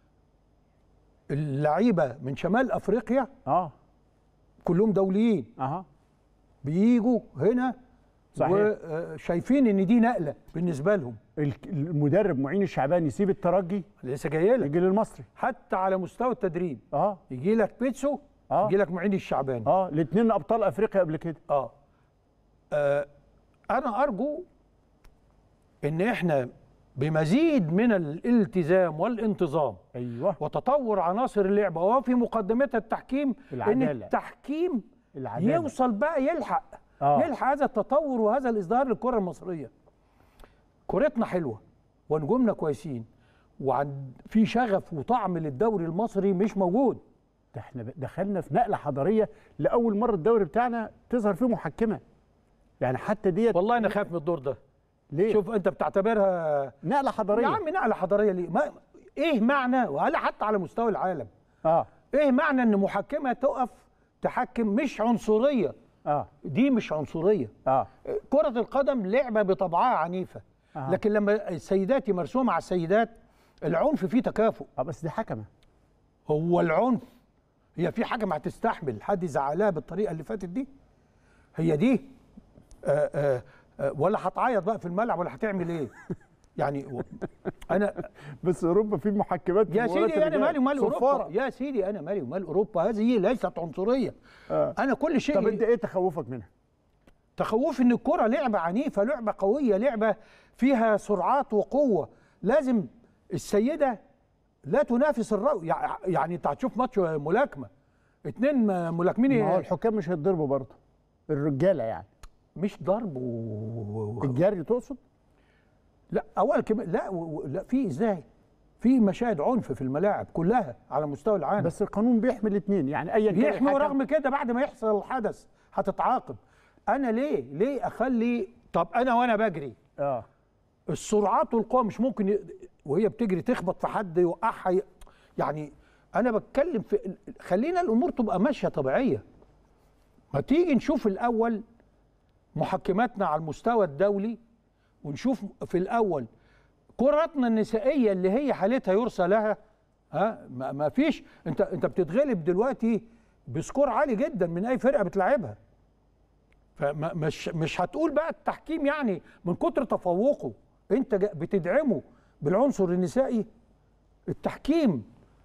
اللعيبه من شمال افريقيا
اه
كلهم دوليين
اها
بيجوا هنا
صحيح.
وشايفين ان دي نقله بالنسبه لهم
الك- المدرب معين الشعبان يسيب الترجي
لسه جاي لك
يجي للمصري
حتى على مستوى التدريب
اه
يجي لك بيتسو
آه.
يجي لك معين الشعباني
اه الاثنين ابطال افريقيا قبل كده
آه. اه انا ارجو ان احنا بمزيد من الالتزام والانتظام
ايوه
وتطور عناصر اللعبه وفي مقدمتها التحكيم ان
العدالة.
التحكيم
العدالة.
يوصل بقى يلحق
آه.
يلحق هذا التطور وهذا الازدهار للكره المصريه كورتنا حلوه ونجومنا كويسين وعند في شغف وطعم للدوري المصري مش موجود
ده احنا ب- دخلنا في نقله حضاريه لاول مره الدوري بتاعنا تظهر فيه محكمه يعني حتى ديت
والله انا خايف من الدور ده
ليه
شوف انت بتعتبرها
نقله حضاريه
يا عم نقله حضاريه ليه ما ايه معنى ولا حتى على مستوى العالم
اه
ايه معنى ان محكمه تقف تحكم مش عنصريه
اه
دي مش عنصريه
اه
كرة القدم لعبة بطبعها عنيفة
آه.
لكن لما السيدات يمارسوها مع السيدات العنف فيه تكافؤ
اه بس دي حكمه
هو العنف هي في حاجة ما هتستحمل حد يزعلها بالطريقة اللي فاتت دي هي دي آآ آآ آآ ولا هتعيط بقى في الملعب ولا هتعمل ايه يعني و- انا
بس اوروبا في محكمات في
يا
مباريات
سيدي انا
الرجال.
مالي ومال اوروبا
صفارة.
يا سيدي انا مالي ومال اوروبا هذه ليست عنصريه
آه.
انا كل شيء
طب انت ايه تخوفك منها
تخوف ان الكرة لعبة عنيفة لعبة قوية لعبة فيها سرعات وقوة لازم السيدة لا تنافس الرجل يعني انت هتشوف ماتش ملاكمة اتنين ملاكمين
ما هو الحكام مش هيتضربوا برضه الرجاله يعني
مش ضرب و...
الجري تقصد
لا اول كمان لا و... و- لا في ازاي في مشاهد عنف في الملاعب كلها على مستوى العالم
بس القانون بيحمي الاثنين يعني ايا كان
يحمي
الحكم-
رغم كده بعد ما يحصل الحدث هتتعاقب انا ليه ليه اخلي طب انا وانا بجري
اه
السرعات والقوة مش ممكن ي... وهي بتجري تخبط في حد يوقعها ي... يعني انا بتكلم في خلينا الامور تبقى ماشيه طبيعيه ما تيجي نشوف الاول محكماتنا على المستوى الدولي ونشوف في الاول كراتنا النسائيه اللي هي حالتها يرثى لها ها ما ما فيش انت انت بتتغلب دلوقتي بسكور عالي جدا من اي فرقه بتلعبها فمش مش هتقول بقى التحكيم يعني من كتر تفوقه انت جا- بتدعمه بالعنصر النسائي التحكيم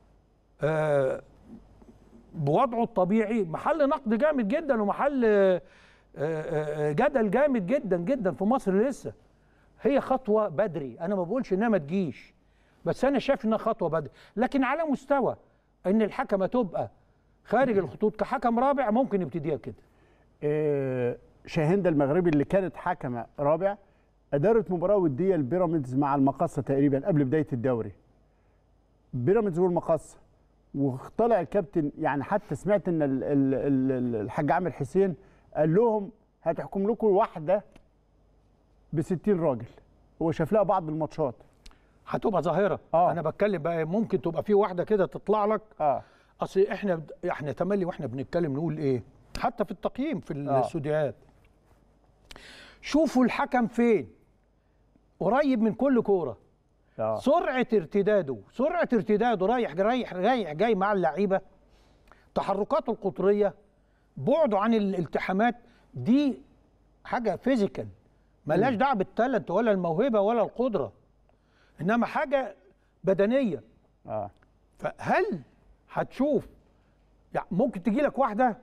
آه بوضعه الطبيعي محل نقد جامد جدا ومحل آه آه جدل جامد جدا جدا في مصر لسه هي خطوه بدري انا ما بقولش انها ما تجيش بس انا شايف انها خطوه بدري لكن على مستوى ان الحكمه تبقى خارج الخطوط كحكم رابع ممكن يبتديها كده
آه، شاهندة المغربي اللي كانت حكمة رابع أدارت مباراة ودية البيراميدز مع المقصة تقريبا قبل بداية الدوري بيراميدز والمقصة وطلع الكابتن يعني حتى سمعت ان ال- ال- ال- الحاج عامر حسين قال لهم هتحكم لكم واحدة ب 60 راجل هو شاف لها بعض الماتشات
هتبقى ظاهره
آه.
انا بتكلم بقى ممكن تبقى في واحده كده تطلع لك
اه
اصل احنا احنا تملي واحنا بنتكلم نقول ايه حتى في التقييم في
آه.
الاستوديوهات شوفوا الحكم فين قريب من كل كوره
اه
سرعه ارتداده سرعه ارتداده رايح رايح رايح جاي مع اللعيبه تحركاته القطريه بعده عن الالتحامات دي حاجه فيزيكال ملهاش دعوه بالتالنت ولا الموهبه ولا القدره انما حاجه بدنيه
اه
فهل هتشوف يعني ممكن تجي لك واحده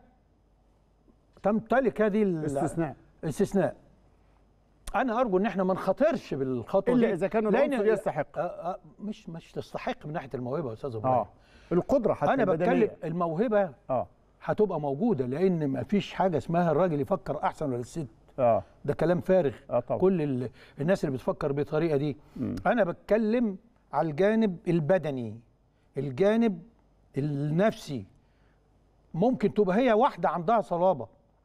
تمتلك هذه ال-
استثناء
استثناء انا ارجو ان احنا ما نخاطرش بالخطوه
إلا
دي
إذا كان
لأن-
العنصر يستحق.
آه آه مش مش تستحق من ناحيه الموهبه يا استاذ ابراهيم
اه القدرة حتى
انا
البدنية.
بتكلم الموهبه
اه
هتبقى موجوده لان ما فيش حاجه اسمها الراجل يفكر احسن ولا الست
اه
ده كلام فارغ
آه طبعا.
كل ال... الناس اللي بتفكر بالطريقه دي انا بتكلم على الجانب البدني الجانب النفسي ممكن تبقى هي واحده عندها صلابه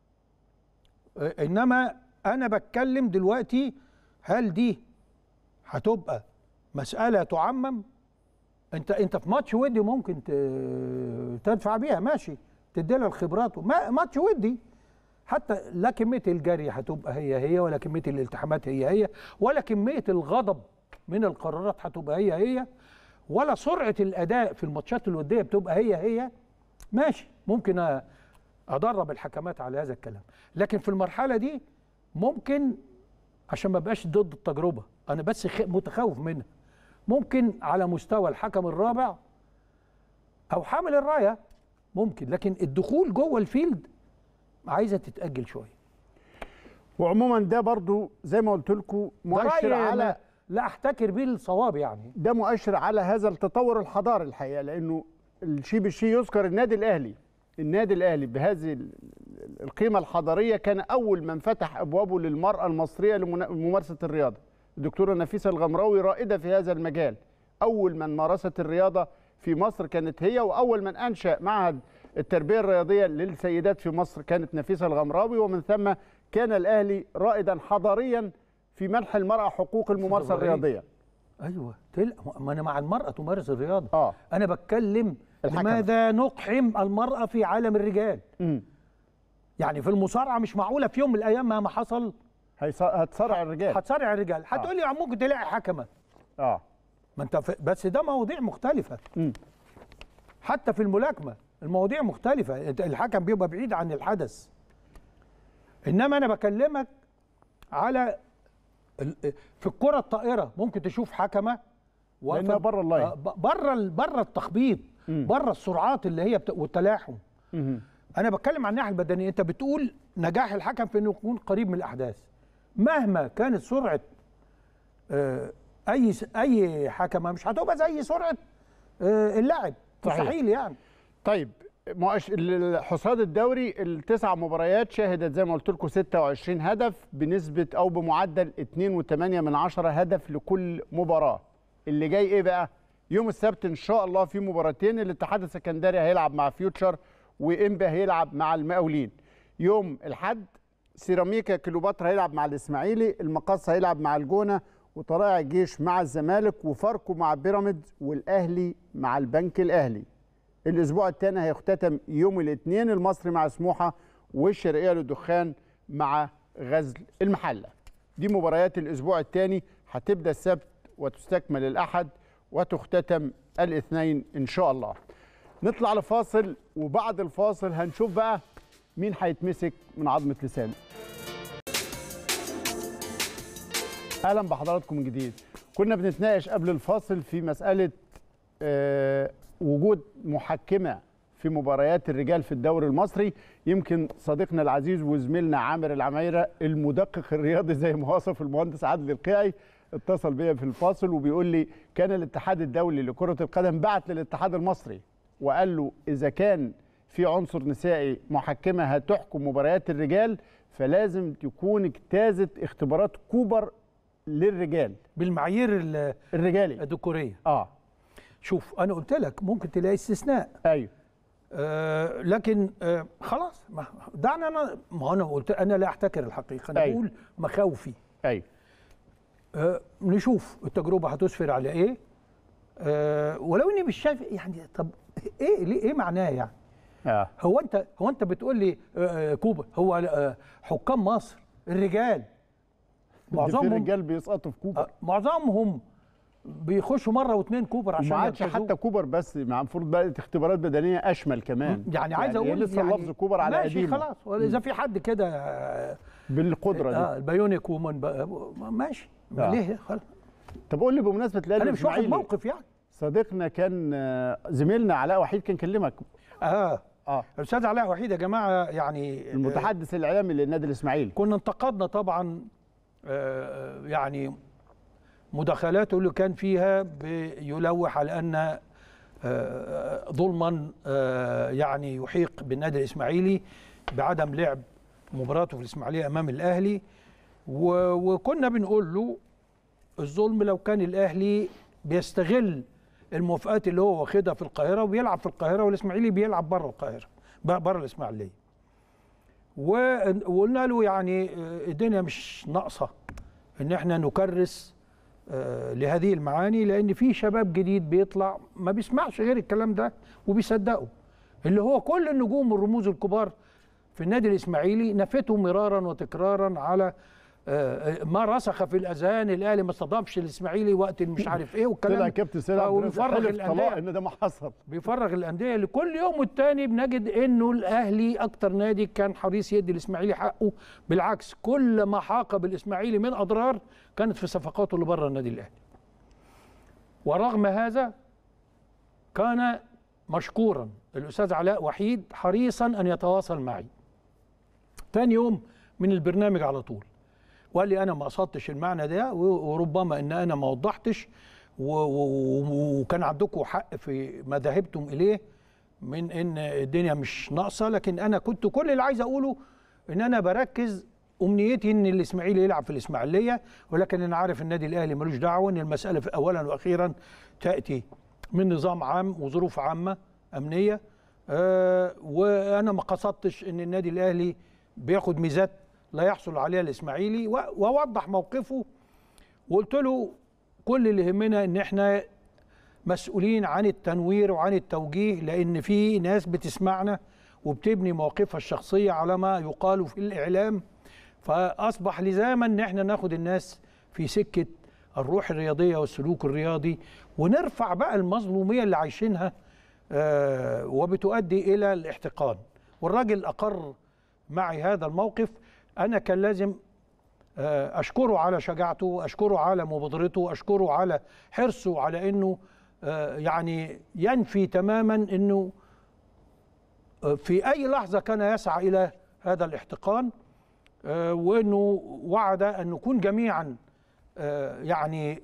آه، انما انا بتكلم دلوقتي هل دي هتبقى مساله تعمم انت انت في ماتش ودي ممكن ت- تدفع بيها ماشي تدي لها الخبرات ما ماتش ودي حتى لا كميه الجري هتبقى هي هي ولا كميه الالتحامات هي هي ولا كميه الغضب من القرارات هتبقى هي هي ولا سرعه الاداء في الماتشات الوديه بتبقى هي هي ماشي ممكن أ- ادرب الحكمات على هذا الكلام لكن في المرحله دي ممكن عشان ما بقاش ضد التجربه انا بس خ- متخوف منها ممكن على مستوى الحكم الرابع او حامل الرايه ممكن لكن الدخول جوه الفيلد عايزه تتاجل شويه
وعموما ده برضو زي ما قلت لكم
ده
مؤشر
رأيي
على
لا- لا احتكر بيه الصواب يعني
ده مؤشر على هذا التطور الحضاري الحقيقه لانه الشيء بالشيء يذكر النادي الاهلي النادي الاهلي بهذه ال- القيمه الحضاريه كان اول من فتح ابوابه للمراه المصريه لممارسه الرياضه الدكتوره نفيسه الغمراوي رائده في هذا المجال اول من مارست الرياضه في مصر كانت هي واول من انشا معهد التربيه الرياضيه للسيدات في مصر كانت نفيسه الغمراوي ومن ثم كان الاهلي رائدا حضاريا في منح المراه حقوق الممارسه
إبراهيم.
الرياضيه
ايوه تل... ما انا مع المراه تمارس الرياضه
اه
انا بتكلم
الحكم.
لماذا نقحم المراه في عالم الرجال
امم
يعني في المصارعه مش معقوله في يوم من الايام مهما حصل
هيص- هتصارع الرجال
هتصارع الرجال هتقول لي ممكن تلاقي حكمه
اه
ما انت ف... بس ده مواضيع مختلفه
مم.
حتى في الملاكمه المواضيع مختلفه انت الحكم بيبقى بعيد عن الحدث انما انا بكلمك على ال- في الكره الطائره ممكن تشوف حكمه واقفة-
لأنها بره اللاين.
آه، ب- بره ال- بره التخبيط بره السرعات اللي هي بت... والتلاحم
مهم.
انا بتكلم عن الناحيه البدنيه انت بتقول نجاح الحكم في انه يكون قريب من الاحداث مهما كانت سرعه آه، اي س- اي حكمه مش هتبقى زي سرعه آه، اللاعب
صحيح.
مستحيل يعني
طيب مؤش... الحصاد الدوري التسع مباريات شهدت زي ما قلت لكم 26 هدف بنسبة أو بمعدل 2.8 من عشرة هدف لكل مباراة اللي جاي إيه بقى؟ يوم السبت إن شاء الله في مباراتين الاتحاد السكندري هيلعب مع فيوتشر وإنبي هيلعب مع المقاولين يوم الحد سيراميكا كليوباترا هيلعب مع الإسماعيلي المقص هيلعب مع الجونة وطلائع الجيش مع الزمالك وفاركو مع بيراميدز والأهلي مع البنك الأهلي الاسبوع الثاني هيختتم يوم الاثنين المصري مع سموحه والشرقيه للدخان مع غزل المحله دي مباريات الاسبوع الثاني هتبدا السبت وتستكمل الاحد وتختتم الاثنين ان شاء الله نطلع لفاصل وبعد الفاصل هنشوف بقى مين هيتمسك من عظمه لسانه اهلا بحضراتكم من جديد كنا بنتناقش قبل الفاصل في مساله آه، وجود محكمه في مباريات الرجال في الدوري المصري يمكن صديقنا العزيز وزميلنا عامر العمايره المدقق الرياضي زي ما وصف المهندس عادل القيعي اتصل بيا في الفاصل وبيقول لي كان الاتحاد الدولي لكره القدم بعت للاتحاد المصري وقال له اذا كان في عنصر نسائي محكمه هتحكم مباريات الرجال فلازم تكون اجتازت اختبارات كوبر للرجال
بالمعايير ال-
الرجالي
الذكوريه
اه
شوف انا قلت لك ممكن تلاقي استثناء
ايوه
آه لكن آه خلاص ما دعنا انا ما انا قلت انا لا احتكر الحقيقه انا
أيوة.
بقول مخاوفي
ايوه
آه نشوف التجربه هتسفر على ايه آه ولو اني مش شايف يعني طب ايه ليه ايه معناه يعني
اه
هو انت هو انت بتقول لي آه آه، كوبا هو آه حكام مصر الرجال
ده في
معظمهم
رجال بيسقطوا في كوبر
آه معظمهم بيخشوا مره واثنين كوبر عشان
ما عادش
ينتزعوا.
حتى كوبر بس مع المفروض بقت اختبارات بدنيه اشمل كمان
يعني عايز اقول
لسه
يعني
اللفظ كوبر على
ماشي
قديمه
خلاص ولا اذا في حد كده آه،
بالقدره دي
اه البيونيك ومن بقى ماشي
آه.
ليه خلاص
طب قول لي بمناسبه الاهلي
انا مش واخد
والإسماعيلي،
موقف يعني
صديقنا كان آه، زميلنا علاء وحيد كان كلمك
اه
اه
الاستاذ علاء وحيد يا جماعه يعني آه،
المتحدث الاعلامي للنادي الاسماعيلي
كنا انتقدنا طبعا آه، يعني مداخلاته اللي كان فيها بيلوح على ان آه، ظلما آه، يعني يحيق بالنادي الاسماعيلي بعدم لعب مباراته في الاسماعيليه امام الاهلي و- وكنا بنقول له الظلم لو كان الاهلي بيستغل الموافقات اللي هو واخدها في القاهره وبيلعب في القاهره والاسماعيلي بيلعب بره القاهره بره الاسماعيليه و- وقلنا له يعني آه، الدنيا مش ناقصه ان احنا نكرس آه، لهذه المعاني لان في شباب جديد بيطلع ما بيسمعش غير الكلام ده وبيصدقه اللي هو كل النجوم والرموز الكبار في النادي الاسماعيلي نفته مرارا وتكرارا على آه، آه، ما رسخ في الاذهان الاهلي ما استضافش الاسماعيلي وقت مش عارف ايه والكلام
طلع كابتن سيد
آه،
عبد الرازق
وبيفرغ
حلف
الأندية.
طلاق ان ده ما حصل
بيفرغ الانديه اللي كل يوم والتاني بنجد انه الاهلي اكتر نادي كان حريص يدي الاسماعيلي حقه بالعكس كل ما حاق بالاسماعيلي من اضرار كانت في صفقاته اللي بره النادي الاهلي ورغم هذا كان مشكورا الاستاذ علاء وحيد حريصا ان يتواصل معي تاني يوم من البرنامج على طول وقال لي انا ما قصدتش المعنى ده و- وربما ان انا ما وضحتش و- و- وكان عندكم حق في ما ذهبتم اليه من ان الدنيا مش ناقصه لكن انا كنت كل اللي عايز اقوله ان انا بركز امنيتي ان الاسماعيلي يلعب في الاسماعيليه ولكن انا عارف النادي الاهلي ملوش دعوه ان المساله في اولا واخيرا تاتي من نظام عام وظروف عامه امنيه آه وانا ما قصدتش ان النادي الاهلي بياخد ميزات لا يحصل عليها الاسماعيلي و- واوضح موقفه وقلت له كل اللي يهمنا ان احنا مسؤولين عن التنوير وعن التوجيه لان في ناس بتسمعنا وبتبني مواقفها الشخصيه على ما يقال في الاعلام فاصبح لزاما ان احنا ناخد الناس في سكه الروح الرياضيه والسلوك الرياضي ونرفع بقى المظلوميه اللي عايشينها آه، وبتؤدي الى الاحتقان والراجل اقر معي هذا الموقف انا كان لازم آه، اشكره على شجاعته اشكره على مبادرته اشكره على حرصه على انه آه، يعني ينفي تماما انه آه، في اي لحظه كان يسعى الى هذا الاحتقان آه، وانه وعد ان نكون جميعا آه، يعني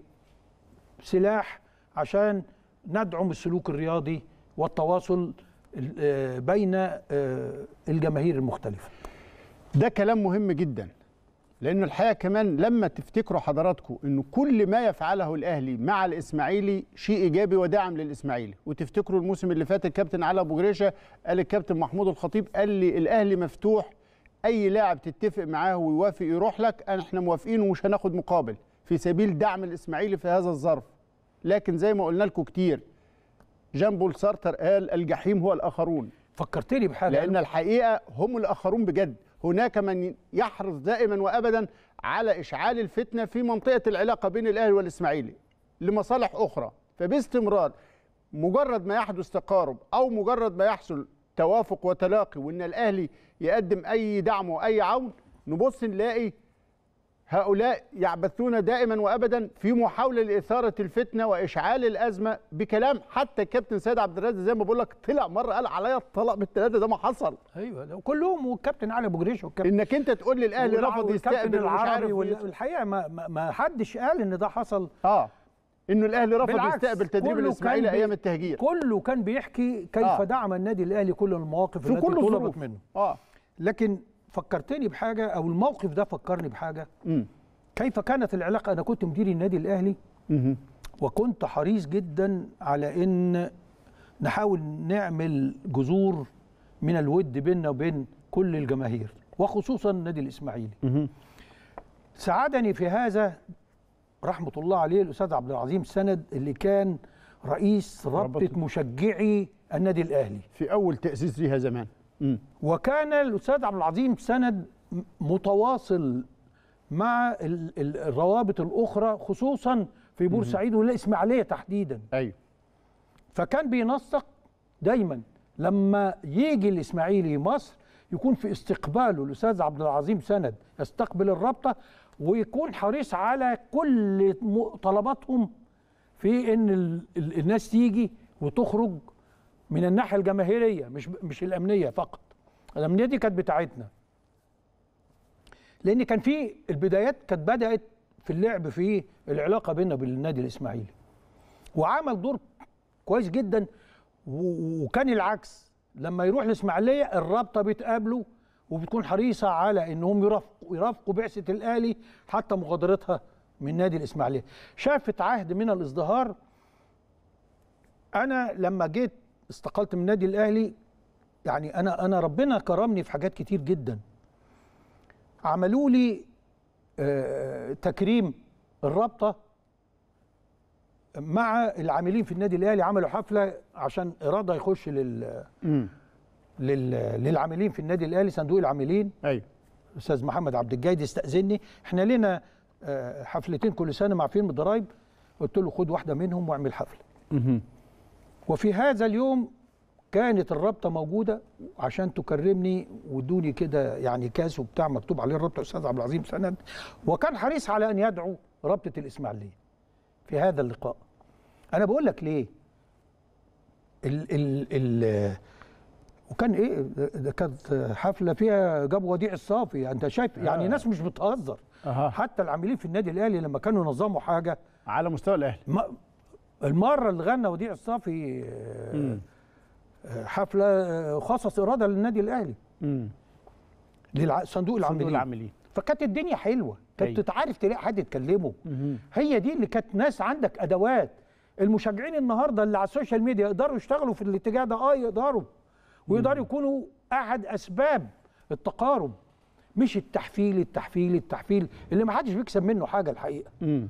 سلاح عشان ندعم السلوك الرياضي والتواصل آه، بين آه، الجماهير المختلفه
ده كلام مهم جدا لانه الحقيقه كمان لما تفتكروا حضراتكم انه كل ما يفعله الاهلي مع الاسماعيلي شيء ايجابي وداعم للاسماعيلي وتفتكروا الموسم اللي فات الكابتن علي ابو جريشه قال الكابتن محمود الخطيب قال لي الاهلي مفتوح اي لاعب تتفق معاه ويوافق يروح لك احنا موافقين ومش هناخد مقابل في سبيل دعم الاسماعيلي في هذا الظرف لكن زي ما قلنا لكم كتير جان بول سارتر قال الجحيم هو الاخرون
فكرتني بحاجه
لان الحقيقه هم الاخرون بجد هناك من يحرص دائما وابدا على اشعال الفتنه في منطقه العلاقه بين الاهلي والاسماعيلي لمصالح اخرى فباستمرار مجرد ما يحدث تقارب او مجرد ما يحصل توافق وتلاقي وان الاهلي يقدم اي دعم واي عون نبص نلاقي هؤلاء يعبثون دائما وابدا في محاوله لاثاره الفتنه واشعال الازمه بكلام حتى الكابتن سيد عبد الرازق زي ما بقول لك طلع مره قال عليا الطلاق بالثلاثه ده ما حصل
ايوه ده كلهم والكابتن علي ابو جريش والكابتن
انك انت تقول لي الاهلي
والع-
رفض
والكابتن
يستقبل ومش عارف
العربي
وال...
والحقيقه ما, ما, ما حدش قال ان ده حصل
اه انه الاهلي رفض
بالعكس،
يستقبل تدريب
كله
الاسماعيلي
كان بي-
ايام التهجير
كله كان بيحكي كيف
آه.
دعم النادي الاهلي كل المواقف
في
التي
كل
طلبت
الظروف
منه
اه
لكن فكرتني بحاجه او الموقف ده فكرني بحاجه
امم
كيف كانت العلاقه انا كنت مدير النادي الاهلي
مهم.
وكنت حريص جدا على ان نحاول نعمل جذور من الود بيننا وبين كل الجماهير وخصوصا النادي الاسماعيلي
مهم.
ساعدني في هذا رحمه الله عليه الاستاذ عبد العظيم سند اللي كان رئيس رابطه
رابطة.
مشجعي النادي الاهلي
في اول تاسيس ليها زمان امم
وكان الاستاذ عبد العظيم سند م- متواصل مع ال- ال- الروابط الاخرى خصوصا في بورسعيد والاسماعيليه تحديدا
ايوه
فكان بينسق دايما لما يجي الاسماعيلي مصر يكون في استقباله الاستاذ عبد العظيم سند يستقبل الرابطه ويكون حريص على كل م- طلباتهم في ان ال- ال- الناس تيجي وتخرج من الناحيه الجماهيريه مش مش الامنيه فقط الامنيه دي كانت بتاعتنا لان كان في البدايات كانت بدات في اللعب في العلاقه بيننا وبين النادي الاسماعيلي وعمل دور كويس جدا و- وكان العكس لما يروح الاسماعيليه الرابطه بتقابله وبتكون حريصه على انهم يرافقوا يرافقوا بعثه الاهلي حتى مغادرتها من نادي الاسماعيليه شافت عهد من الازدهار انا لما جيت استقلت من النادي الاهلي يعني انا انا ربنا كرمني في حاجات كتير جدا عملوا لي آه، تكريم الرابطه مع العاملين في النادي الاهلي عملوا حفله عشان اراده يخش لل...
امم
لل... للعاملين في النادي الاهلي صندوق العاملين
ايوه
الاستاذ محمد عبد الجيد استاذني احنا لنا آه، حفلتين كل سنه مع فيلم الضرايب قلت له خد واحده منهم واعمل حفله
مهم.
وفي هذا اليوم كانت الرابطه موجوده عشان تكرمني وادوني كده يعني كاس وبتاع مكتوب عليه الرابطه استاذ عبد العظيم سند وكان حريص على ان يدعو رابطه الاسماعيليه في هذا اللقاء انا بقول لك ليه ال ال ال وكان ايه ده كانت حفله فيها جابوا وديع الصافي انت شايف يعني ناس مش بتهزر
أها.
حتى العاملين في النادي الاهلي لما كانوا ينظموا حاجه
على مستوى الاهلي
ما المره اللي غنى وديع الصافي آه، آه، حفله آه، خصص اراده للنادي الاهلي
امم
لصندوق
صندوق
العاملين
العاملين
فكانت الدنيا حلوه كنت
أيوة.
تعرف تلاقي حد تكلمه هي دي اللي كانت ناس عندك ادوات المشجعين النهارده اللي على السوشيال ميديا يقدروا يشتغلوا في الاتجاه ده اه يقدروا ويقدروا يكونوا احد اسباب التقارب مش التحفيل التحفيل التحفيل اللي ما حدش بيكسب منه حاجه الحقيقه
امم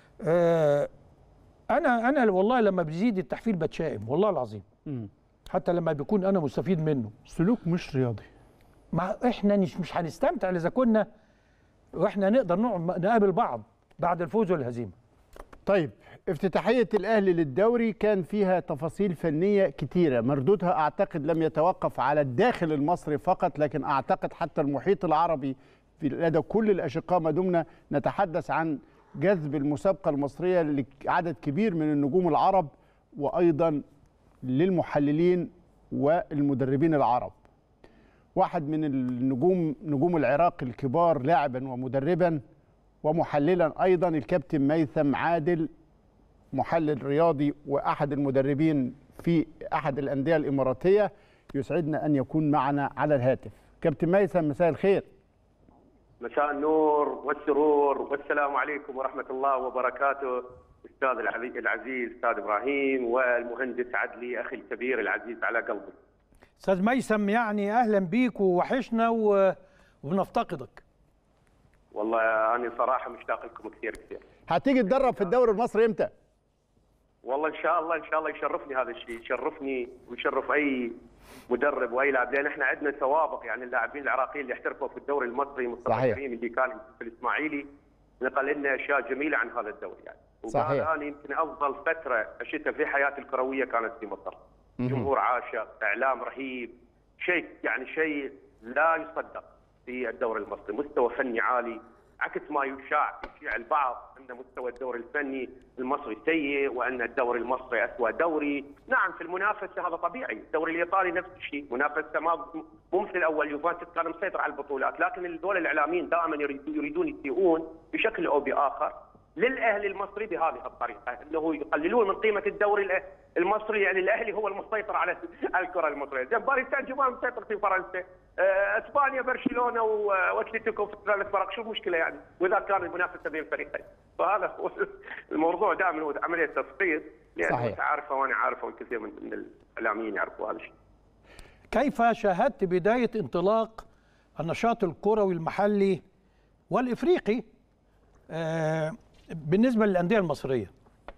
آه انا انا والله لما بيزيد التحفيل بتشائم والله العظيم
امم
حتى لما بيكون انا مستفيد منه
سلوك مش رياضي
ما احنا مش مش هنستمتع اذا كنا واحنا نقدر نقعد نقابل بعض بعد الفوز والهزيمه
طيب افتتاحية الأهلي للدوري كان فيها تفاصيل فنية كتيرة مردودها أعتقد لم يتوقف على الداخل المصري فقط لكن أعتقد حتى المحيط العربي في لدى كل الأشقاء ما دمنا نتحدث عن جذب المسابقة المصرية لعدد كبير من النجوم العرب وأيضا للمحللين والمدربين العرب واحد من النجوم نجوم العراق الكبار لاعبا ومدربا ومحللا ايضا الكابتن ميثم عادل محلل رياضي واحد المدربين في احد الانديه الاماراتيه يسعدنا ان يكون معنا على الهاتف كابتن ميثم مساء الخير
مساء النور والسرور والسلام عليكم ورحمة الله وبركاته أستاذ العزيز العزيز أستاذ إبراهيم والمهندس عدلي أخي الكبير العزيز على قلبي
استاذ ميسم يعني اهلا بيك ووحشنا و... وبنفتقدك
والله أنا صراحة مشتاق لكم كثير كثير
هتيجي تدرب في الدوري المصري امتى
والله إن شاء الله إن شاء الله يشرفني هذا الشيء يشرفني ويشرف أي مدرب وأي لاعب لأن احنا عندنا سوابق يعني اللاعبين العراقيين اللي احترفوا في الدوري المصري مصطفى
صحيح.
كريم اللي كان في الإسماعيلي نقل لنا أشياء جميلة عن هذا الدوري يعني
صحيح.
وقال أنا يمكن أفضل فترة عشتها في حياتي الكروية كانت في مصر جمهور عاشق اعلام رهيب شيء يعني شيء لا يصدق في الدوري المصري مستوى فني عالي عكس ما يشاع يشيع البعض ان مستوى الدوري الفني المصري سيء وان الدوري المصري اسوء دوري نعم في المنافسه هذا طبيعي الدوري الايطالي نفس الشيء منافسه ما مو مثل الاول يوفنتوس كان مسيطر على البطولات لكن الدول الاعلاميين دائما يريدون يريدون يسيئون بشكل او باخر للاهلي المصري بهذه الطريقه انه يقللون من قيمه الدوري الأ- المصري يعني الاهلي هو المسيطر على على الكره المصريه، زين باريس سان جيرمان مسيطر في فرنسا، آه، اسبانيا برشلونه و- واتلتيكو في ثلاث فرق شو المشكله يعني؟ واذا كان المنافسه بين الفريقين، فهذا هو الموضوع دائما هو عمليه تسقيط لان
صحيح.
انت عارفه وانا عارفه والكثير من من الاعلاميين يعرفوا هذا الشيء.
كيف شاهدت بداية انطلاق النشاط الكروي المحلي والإفريقي آه، بالنسبة للأندية المصرية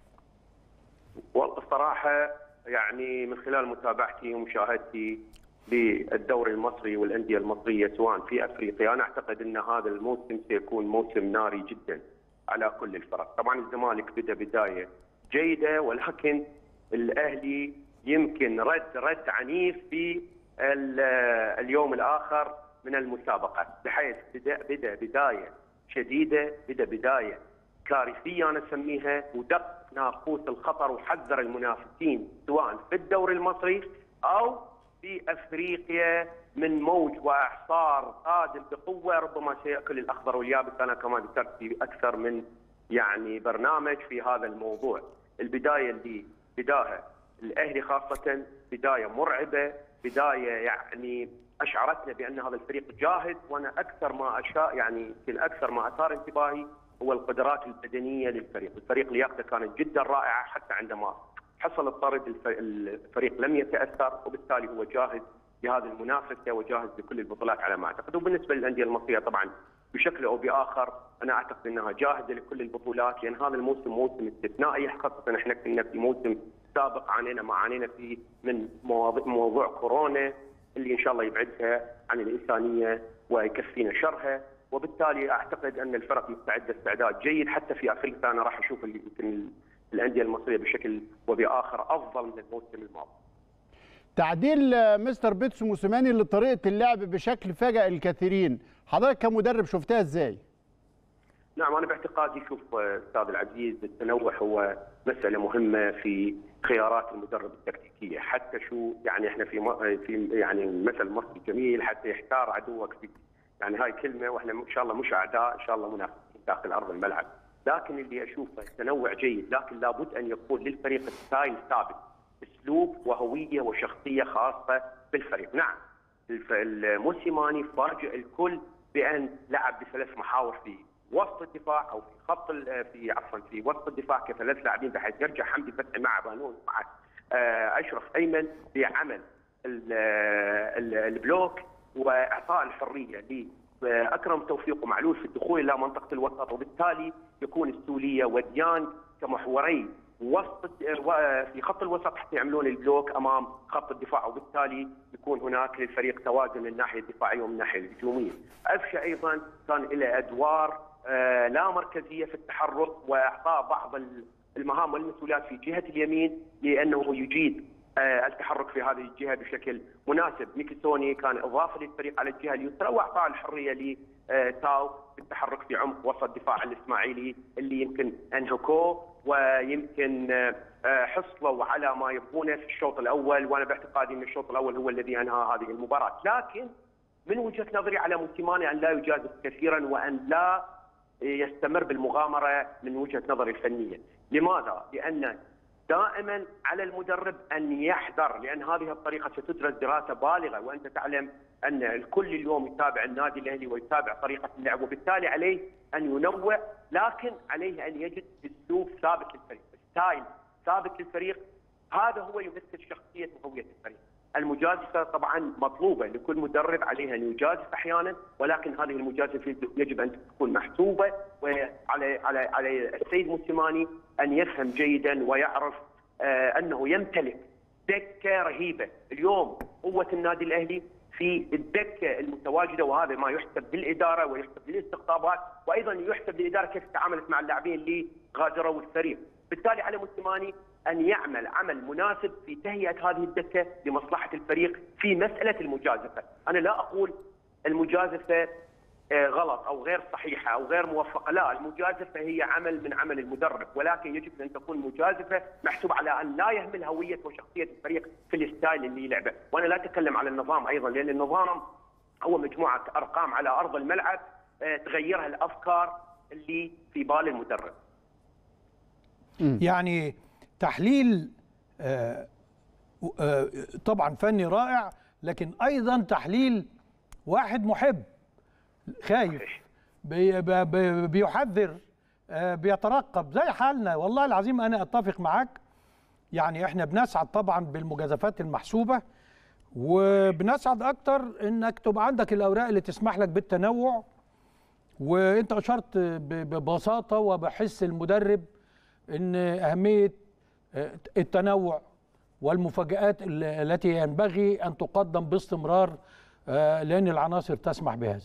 والله الصراحة يعني من خلال متابعتي ومشاهدتي للدوري المصري والأندية المصرية سواء في أفريقيا أنا أعتقد أن هذا الموسم سيكون موسم ناري جدا على كل الفرق طبعا الزمالك بدأ بداية جيدة ولكن الأهلي يمكن رد رد عنيف في ال- اليوم الآخر من المسابقة بحيث بدأ بدأ بداية شديدة بدأ بداية كارثيه انا اسميها ودق ناقوس الخطر وحذر المنافسين سواء في الدوري المصري او في افريقيا من موج واعصار قادم بقوه ربما سياكل الاخضر واليابس انا كما ذكرت في اكثر من يعني برنامج في هذا الموضوع. البدايه اللي بداها الاهلي خاصه بدايه مرعبه، بدايه يعني اشعرتنا بان هذا الفريق جاهز وانا اكثر ما اشاء يعني يمكن اكثر ما اثار انتباهي هو القدرات البدنيه للفريق، الفريق لياقته كانت جدا رائعه حتى عندما حصل الطرد الف- الفريق لم يتاثر وبالتالي هو جاهز لهذه المنافسه وجاهز لكل البطولات على ما اعتقد، وبالنسبه للانديه المصريه طبعا بشكل او باخر انا اعتقد انها جاهزه لكل البطولات لان هذا الموسم موسم استثنائي خاصه احنا كنا في موسم سابق عانينا ما عانينا فيه من مواضيع موضوع كورونا اللي ان شاء الله يبعدها عن الانسانيه ويكفينا شرها وبالتالي اعتقد ان الفرق مستعده استعداد جيد حتى في افريقيا انا راح اشوف اللي يمكن الانديه المصريه بشكل وباخر افضل من الموسم الماضي.
تعديل آه، مستر بيتسو موسيماني لطريقه اللعب بشكل فاجأ الكثيرين حضرتك كمدرب شفتها ازاي
نعم انا باعتقادي شوف آه، استاذ العزيز التنوع هو مساله مهمه في خيارات المدرب التكتيكيه حتى شو يعني احنا في م- في يعني مثل مصري جميل حتى يحتار عدوك فيك يعني هاي كلمه واحنا ان شاء الله مش اعداء ان شاء الله منافسين داخل ارض الملعب لكن اللي اشوفه تنوع جيد لكن لابد ان يكون للفريق ستايل ثابت اسلوب وهويه وشخصيه خاصه بالفريق نعم الف- الموسيماني فاجئ الكل بان لعب بثلاث محاور في وسط الدفاع او في خط ال- في عفوا في وسط الدفاع كثلاث لاعبين بحيث يرجع حمدي فتحي مع بانون مع آه، اشرف ايمن بعمل ال- ال- البلوك واعطاء الحريه لاكرم توفيق ومعلول في الدخول الى منطقه الوسط وبالتالي يكون السوليه وديان كمحوري وسط و- في خط الوسط حتى يعملون البلوك امام خط الدفاع وبالتالي يكون هناك للفريق توازن من الناحيه الدفاعيه ومن الناحيه الهجوميه. افشا ايضا كان له ادوار آه، لا مركزيه في التحرك واعطاء بعض ال- المهام والمسؤوليات في جهه اليمين لانه يجيد آه، التحرك في هذه الجهه بشكل مناسب، ميكيسوني كان اضافه للفريق على الجهه اليسرى واعطاء الحريه لتاو في التحرك في عمق وسط دفاع الاسماعيلي اللي يمكن انهكوه ويمكن آه، آه، حصلوا على ما يبغونه في الشوط الاول وانا باعتقادي ان الشوط الاول هو الذي انهى هذه المباراه، لكن من وجهه نظري على موسيماني ان لا يجازف كثيرا وان لا يستمر بالمغامره من وجهه نظري الفنيه، لماذا؟ لان دائما على المدرب ان يحذر لان هذه الطريقه ستدرس دراسه بالغه وانت تعلم ان الكل اليوم يتابع النادي الاهلي ويتابع طريقه اللعب وبالتالي عليه ان ينوع لكن عليه ان يجد اسلوب ثابت للفريق، ستايل ثابت للفريق هذا هو يمثل شخصيه وهويه الفريق. المجازفه طبعا مطلوبه لكل مدرب عليه ان يجازف احيانا ولكن هذه المجازفه يجب ان تكون محسوبه وعلى على على السيد موسيماني ان يفهم جيدا ويعرف آه انه يمتلك دكه رهيبه، اليوم قوه النادي الاهلي في الدكه المتواجده وهذا ما يحسب للاداره ويحسب للاستقطابات وايضا يحسب للاداره كيف تعاملت مع اللاعبين اللي غادروا الفريق، بالتالي على موسيماني ان يعمل عمل مناسب في تهيئه هذه الدكه لمصلحه الفريق في مساله المجازفه، انا لا اقول المجازفه آه، غلط او غير صحيحه او غير موفقه، لا المجازفه هي عمل من عمل المدرب ولكن يجب ان تكون مجازفه محسوب على ان لا يهمل هويه وشخصيه الفريق في الستايل اللي يلعبه، وانا لا اتكلم على النظام ايضا لان النظام هو مجموعه ارقام على ارض الملعب آه، تغيرها الافكار اللي في بال المدرب.
يعني تحليل آه، آه، طبعا فني رائع لكن ايضا تحليل واحد محب خايف بي بي- بي- بيحذر آه، بيترقب زي حالنا والله العظيم انا اتفق معاك يعني احنا بنسعد طبعا بالمجازفات المحسوبه وبنسعد اكتر انك تبقى عندك الاوراق اللي تسمح لك بالتنوع وانت اشرت ب- ببساطه وبحس المدرب ان اهميه آه، التنوع والمفاجآت ال- التي ينبغي ان تقدم باستمرار آه، لان العناصر تسمح بهذا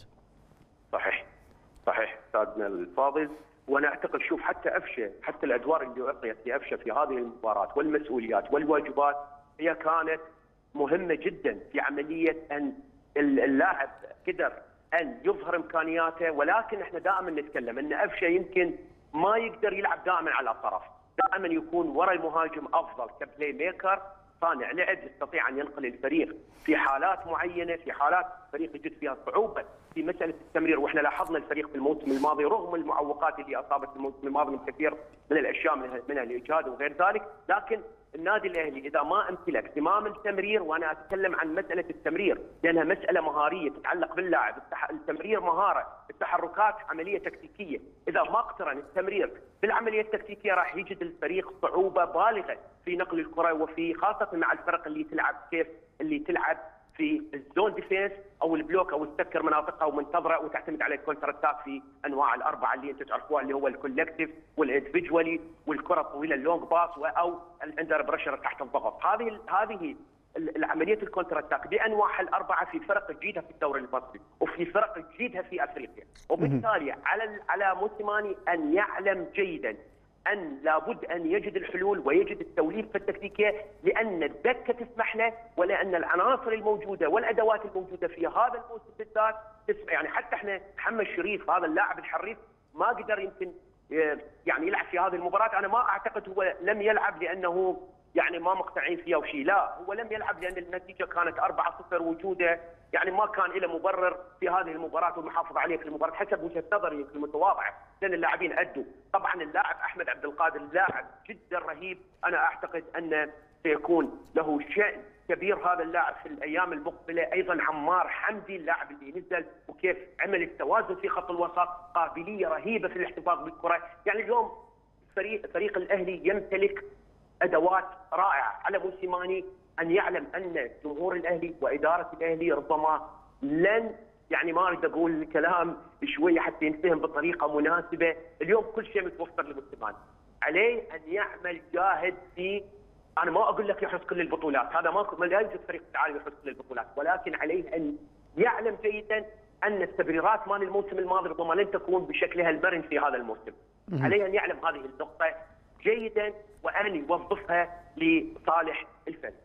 صحيح صحيح استاذنا الفاضل وانا اعتقد شوف حتى افشه حتى الادوار اللي اعطيت لافشه في هذه المباراه والمسؤوليات والواجبات هي كانت مهمه جدا في عمليه ان ال- اللاعب قدر ان يظهر امكانياته ولكن احنا دائما نتكلم ان افشه يمكن ما يقدر يلعب دائما على الاطراف، دائما يكون ورا المهاجم افضل كبلاي ميكر صانع لعب يستطيع ان ينقل الفريق في حالات معينه في حالات الفريق يجد فيها صعوبه في مساله التمرير واحنا لاحظنا الفريق في الموسم الماضي رغم المعوقات اللي اصابت الموسم الماضي من كثير من الاشياء من من الاجهاد وغير ذلك لكن النادي الاهلي اذا ما امتلك زمام التمرير وانا اتكلم عن مساله التمرير لانها مساله مهاريه تتعلق باللاعب التح- التمرير مهاره التحركات عمليه تكتيكيه اذا ما اقترن التمرير بالعمليه التكتيكيه راح يجد الفريق صعوبه بالغه في نقل الكره وفي خاصه مع الفرق اللي تلعب كيف اللي تلعب في الزون ديفينس او البلوك او تسكر مناطقها ومنتظره وتعتمد على الكونتر اتاك في انواع الاربعه اللي انتم تعرفوها اللي هو الكولكتيف والاندفجوالي والكره الطويله اللونج باس او الاندر بريشر تحت الضغط هذه هذه العمليه الكونتر اتاك بانواعها الاربعه في فرق تجيدها في الدوري المصري وفي فرق تجيدها في افريقيا وبالتالي على على موسيماني ان يعلم جيدا ان لابد ان يجد الحلول ويجد التوليفه التكتيكيه لان الدكه تسمح له ولان العناصر الموجوده والادوات الموجوده في هذا الموسم بالذات تسمح يعني حتى احنا محمد شريف هذا اللاعب الحريف ما قدر يمكن آه، يعني يلعب في هذه المباراه انا ما اعتقد هو لم يلعب لانه يعني ما مقتنعين فيه او شيء لا هو لم يلعب لان النتيجه كانت 4-0 وجوده يعني ما كان له مبرر في هذه المباراه والمحافظه عليه في المباراه حسب وجهه نظري المتواضعه لان اللاعبين ادوا طبعا اللاعب احمد عبد القادر لاعب جدا رهيب انا اعتقد انه سيكون له شان كبير هذا اللاعب في الايام المقبله ايضا عمار حمدي اللاعب اللي نزل وكيف عمل التوازن في خط الوسط قابليه رهيبه في الاحتفاظ بالكره يعني اليوم فريق فريق الاهلي يمتلك ادوات رائعه على موسيماني ان يعلم ان جمهور الاهلي واداره الاهلي ربما لن يعني ما اريد اقول كلام شويه حتى ينفهم بطريقه مناسبه، اليوم كل شيء متوفر لموسيماني. عليه ان يعمل جاهد في انا ما اقول لك يحرز كل البطولات، هذا ما ما لا يوجد فريق في العالم يحرز كل البطولات، ولكن عليه ان يعلم جيدا ان التبريرات مال الموسم الماضي ربما لن تكون بشكلها المرن في هذا الموسم. عليه ان يعلم هذه النقطه جيدا وان يوظفها لصالح الفريق.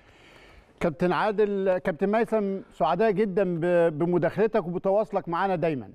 كابتن عادل كابتن ميثم سعداء جدا ب- بمداخلتك وبتواصلك معانا دايما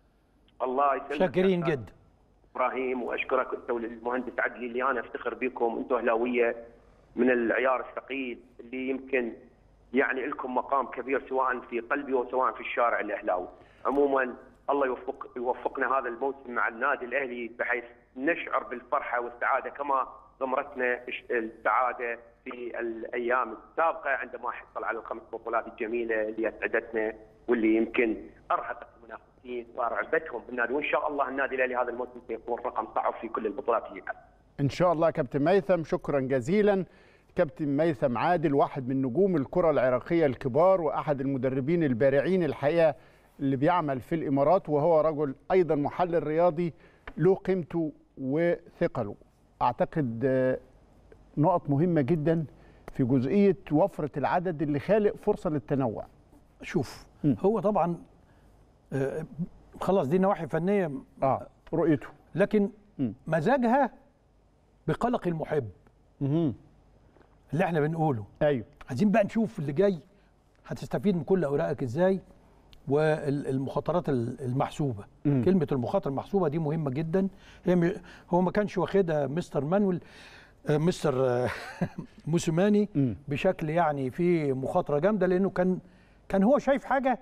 الله يسلمك
شاكرين
يا أستاذ
جدا
ابراهيم واشكرك انت والمهندس عدلي اللي انا افتخر بكم انتم اهلاويه من العيار الثقيل اللي يمكن يعني لكم مقام كبير سواء في قلبي وسواء في الشارع الاهلاوي. عموما الله يوفق يوفقنا هذا الموسم مع النادي الاهلي بحيث نشعر بالفرحه والسعاده كما غمرتنا الش- السعاده في الايام السابقه عندما حصل على الخمس بطولات الجميله اللي اسعدتنا واللي يمكن ارهقت المنافسين وارعبتهم بالنادي وان شاء الله النادي الاهلي هذا الموسم سيكون رقم صعب في كل البطولات اللي يلعب.
ان شاء الله كابتن ميثم شكرا جزيلا كابتن ميثم عادل واحد من نجوم الكره العراقيه الكبار واحد المدربين البارعين الحقيقه اللي بيعمل في الامارات وهو رجل ايضا محلل رياضي له قيمته وثقله اعتقد آه، نقط مهمه جدا في جزئيه وفره العدد اللي خالق فرصه للتنوع
شوف هو طبعا آه، خلاص دي نواحي فنيه
اه رؤيته
لكن
مم.
مزاجها بقلق المحب
مهم.
اللي احنا بنقوله
ايوه
عايزين بقى نشوف اللي جاي هتستفيد من كل اوراقك ازاي والمخاطرات ال- المحسوبه
مم.
كلمه المخاطره المحسوبه دي مهمه جدا هي م- هو ما كانش واخدها مستر مانويل آه، مستر آه، موسيماني
مم.
بشكل يعني في مخاطره جامده لانه كان كان هو شايف حاجه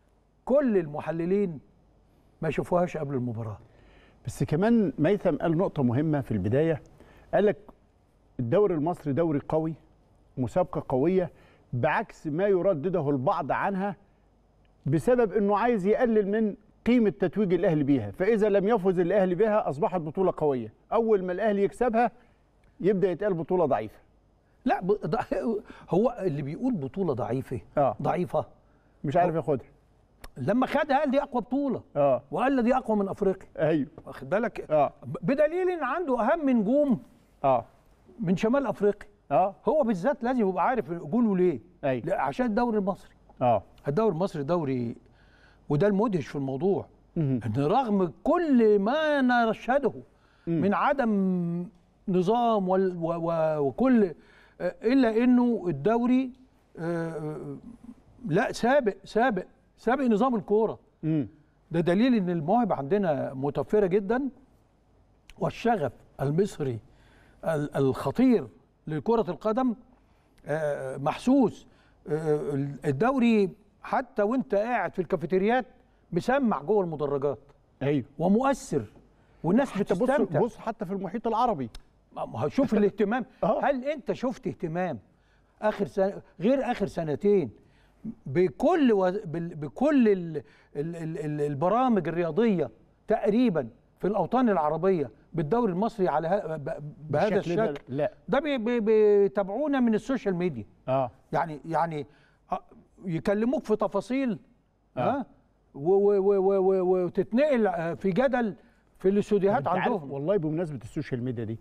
كل المحللين ما شافوهاش قبل المباراه
بس كمان ميثم قال نقطة مهمة في البداية قال لك الدوري المصري دوري قوي مسابقه قويه بعكس ما يردده البعض عنها بسبب انه عايز يقلل من قيمه تتويج الاهلي بيها فاذا لم يفز الاهلي بها اصبحت بطوله قويه اول ما الاهلي يكسبها يبدا يتقال بطوله ضعيفه
لا ب... ض- هو اللي بيقول بطوله ضعيفه
آه.
ضعيفه
مش عارف ياخدها
لما خدها قال دي اقوى بطوله
اه
وقال دي اقوى من افريقيا
ايوه
واخد بالك
اه
بدليل ان عنده اهم نجوم
اه
من شمال افريقيا
اه
هو بالذات لازم يبقى عارف جوله ليه
أيوة.
لا، عشان الدوري المصري
اه
الدوري المصري دوري وده المدهش في الموضوع
مهم.
ان رغم كل ما نشهده من عدم نظام وال- و- و- وكل آه، الا انه الدوري آه، لا سابق سابق سابق نظام الكوره
امم
ده دليل ان المواهب عندنا متوفره جدا والشغف المصري ال- الخطير لكره القدم آه، محسوس آه، الدوري حتى وانت قاعد في الكافيتريات مسمع جوه المدرجات
ايوه
ومؤثر والناس
حتى بص
بتستمتع
بص حتى في المحيط العربي
ما هو شوف الاهتمام
آه.
هل انت شفت اهتمام اخر سنه غير اخر سنتين بكل و... بال- بكل ال... ال... ال... ال- البرامج الرياضيه تقريبا في الاوطان العربيه بالدوري المصري على ه... ب... بهذا
بالشكل ده
الشكل
لا
ده بي... بي... بيتابعونا من السوشيال ميديا
اه
يعني يعني آه، يكلموك في تفاصيل
آه.
ها و- و- و- و- و- وتتنقل آه، في جدل في الاستوديوهات
أنت عارف
عندهم
والله بمناسبه السوشيال ميديا دي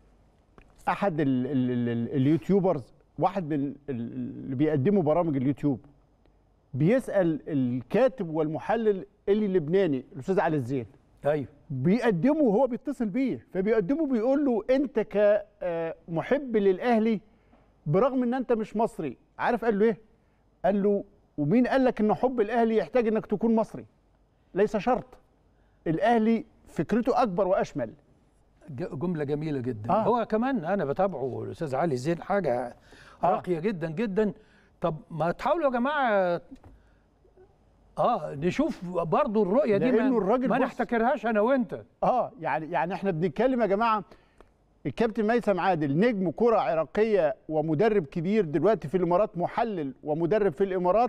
احد ال ال ال ال اليوتيوبرز واحد من ال- اللي بيقدموا برامج اليوتيوب بيسال الكاتب والمحلل اللي لبناني الاستاذ علي الزين
ايوه
بيقدمه وهو بيتصل بيه فبيقدمه بيقول له انت كمحب للاهلي برغم ان انت مش مصري عارف قال له ايه قال له ومين قال لك ان حب الاهلي يحتاج انك تكون مصري ليس شرط الاهلي فكرته اكبر واشمل
ج- جملة جميلة جدا
آه.
آه. هو كمان أنا بتابعه الأستاذ علي زين حاجة
آه.
راقية جدا جدا طب ما تحاولوا يا جماعة اه نشوف برضو الرؤية دي
لأنه
ما,
الراجل
ما
بص-
نحتكرهاش أنا وأنت
اه يعني يعني احنا بنتكلم يا جماعه الكابتن ميثم عادل نجم كره عراقيه ومدرب كبير دلوقتي في الامارات محلل ومدرب في الامارات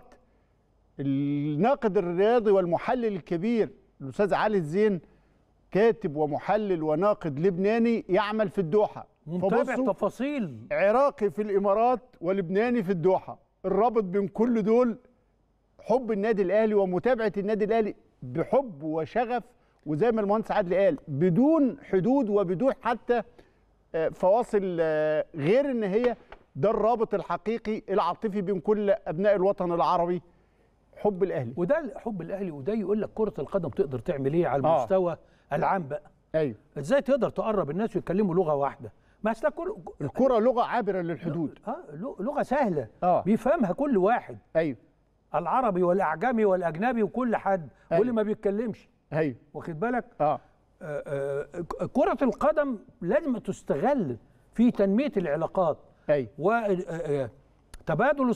الناقد الرياضي والمحلل الكبير الاستاذ علي الزين كاتب ومحلل وناقد لبناني يعمل في الدوحه
ومتابع
فبصوا
تفاصيل
عراقي في الامارات ولبناني في الدوحه الرابط بين كل دول حب النادي الاهلي ومتابعه النادي الاهلي بحب وشغف وزي ما المهندس عادل قال بدون حدود وبدون حتى آه، فواصل آه، غير ان هي ده الرابط الحقيقي العاطفي بين كل ابناء الوطن العربي حب الاهلي
وده حب الأهلي وده يقول لك كرة القدم تقدر تعمل إيه على
آه.
المستوى العام بقى
ايوه
إزاي تقدر تقرب الناس ويتكلموا لغة واحدة ما أصل كل
الكره لغه عابره للحدود
اه لغة سهلة
آه.
بيفهمها كل واحد
ايوه
العربي والاعجمي والاجنبي وكل حد
أيوة.
واللي ما بيتكلمش
ايوه
واخد بالك
اه
آه، آه، كرة القدم لازم تستغل في تنمية العلاقات
ايوه
وتبادل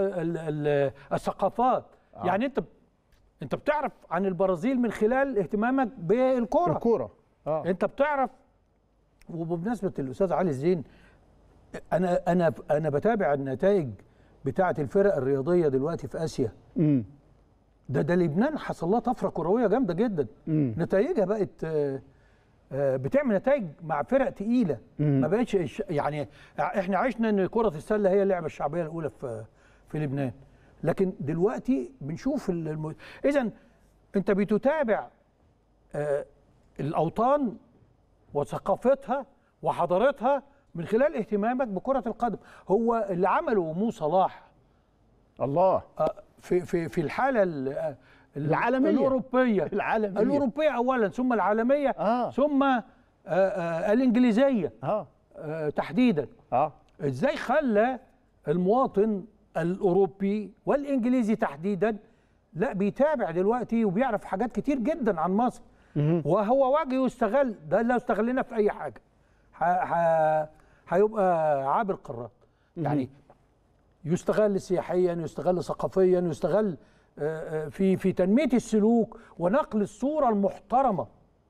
الثقافات
آه.
يعني انت انت بتعرف عن البرازيل من خلال اهتمامك بالكرة
الكوره اه
انت بتعرف وبمناسبة الاستاذ علي الزين انا انا انا بتابع النتائج بتاعة الفرق الرياضية دلوقتي في اسيا
امم
ده ده لبنان حصل لها طفره كرويه جامده جدا
مم.
نتائجها بقت آه، آه، بتعمل نتائج مع فرق تقيله
مم.
ما بقتش الش- يعني احنا عشنا ان كره السله هي اللعبه الشعبيه الاولى في في لبنان لكن دلوقتي بنشوف الم... اذا انت بتتابع آه، الاوطان وثقافتها وحضارتها من خلال اهتمامك بكره القدم هو اللي عمله مو صلاح
الله
آه، في في في الحاله ال- آه، ال-
العالمية.
الاوروبيه
العالمية.
الاوروبيه اولا ثم العالميه
آه.
ثم آه، آه، الانجليزيه
اه
آه، تحديدا
اه
ازاي خلى المواطن الاوروبي والانجليزي تحديدا لا بيتابع دلوقتي وبيعرف حاجات كتير جدا عن مصر وهو وجه يستغل ده لو استغلنا في اي حاجه ح- ح- هيبقى عابر قارات يعني يستغل سياحيا يستغل ثقافيا يستغل آه، آه، في في تنميه السلوك ونقل الصوره المحترمه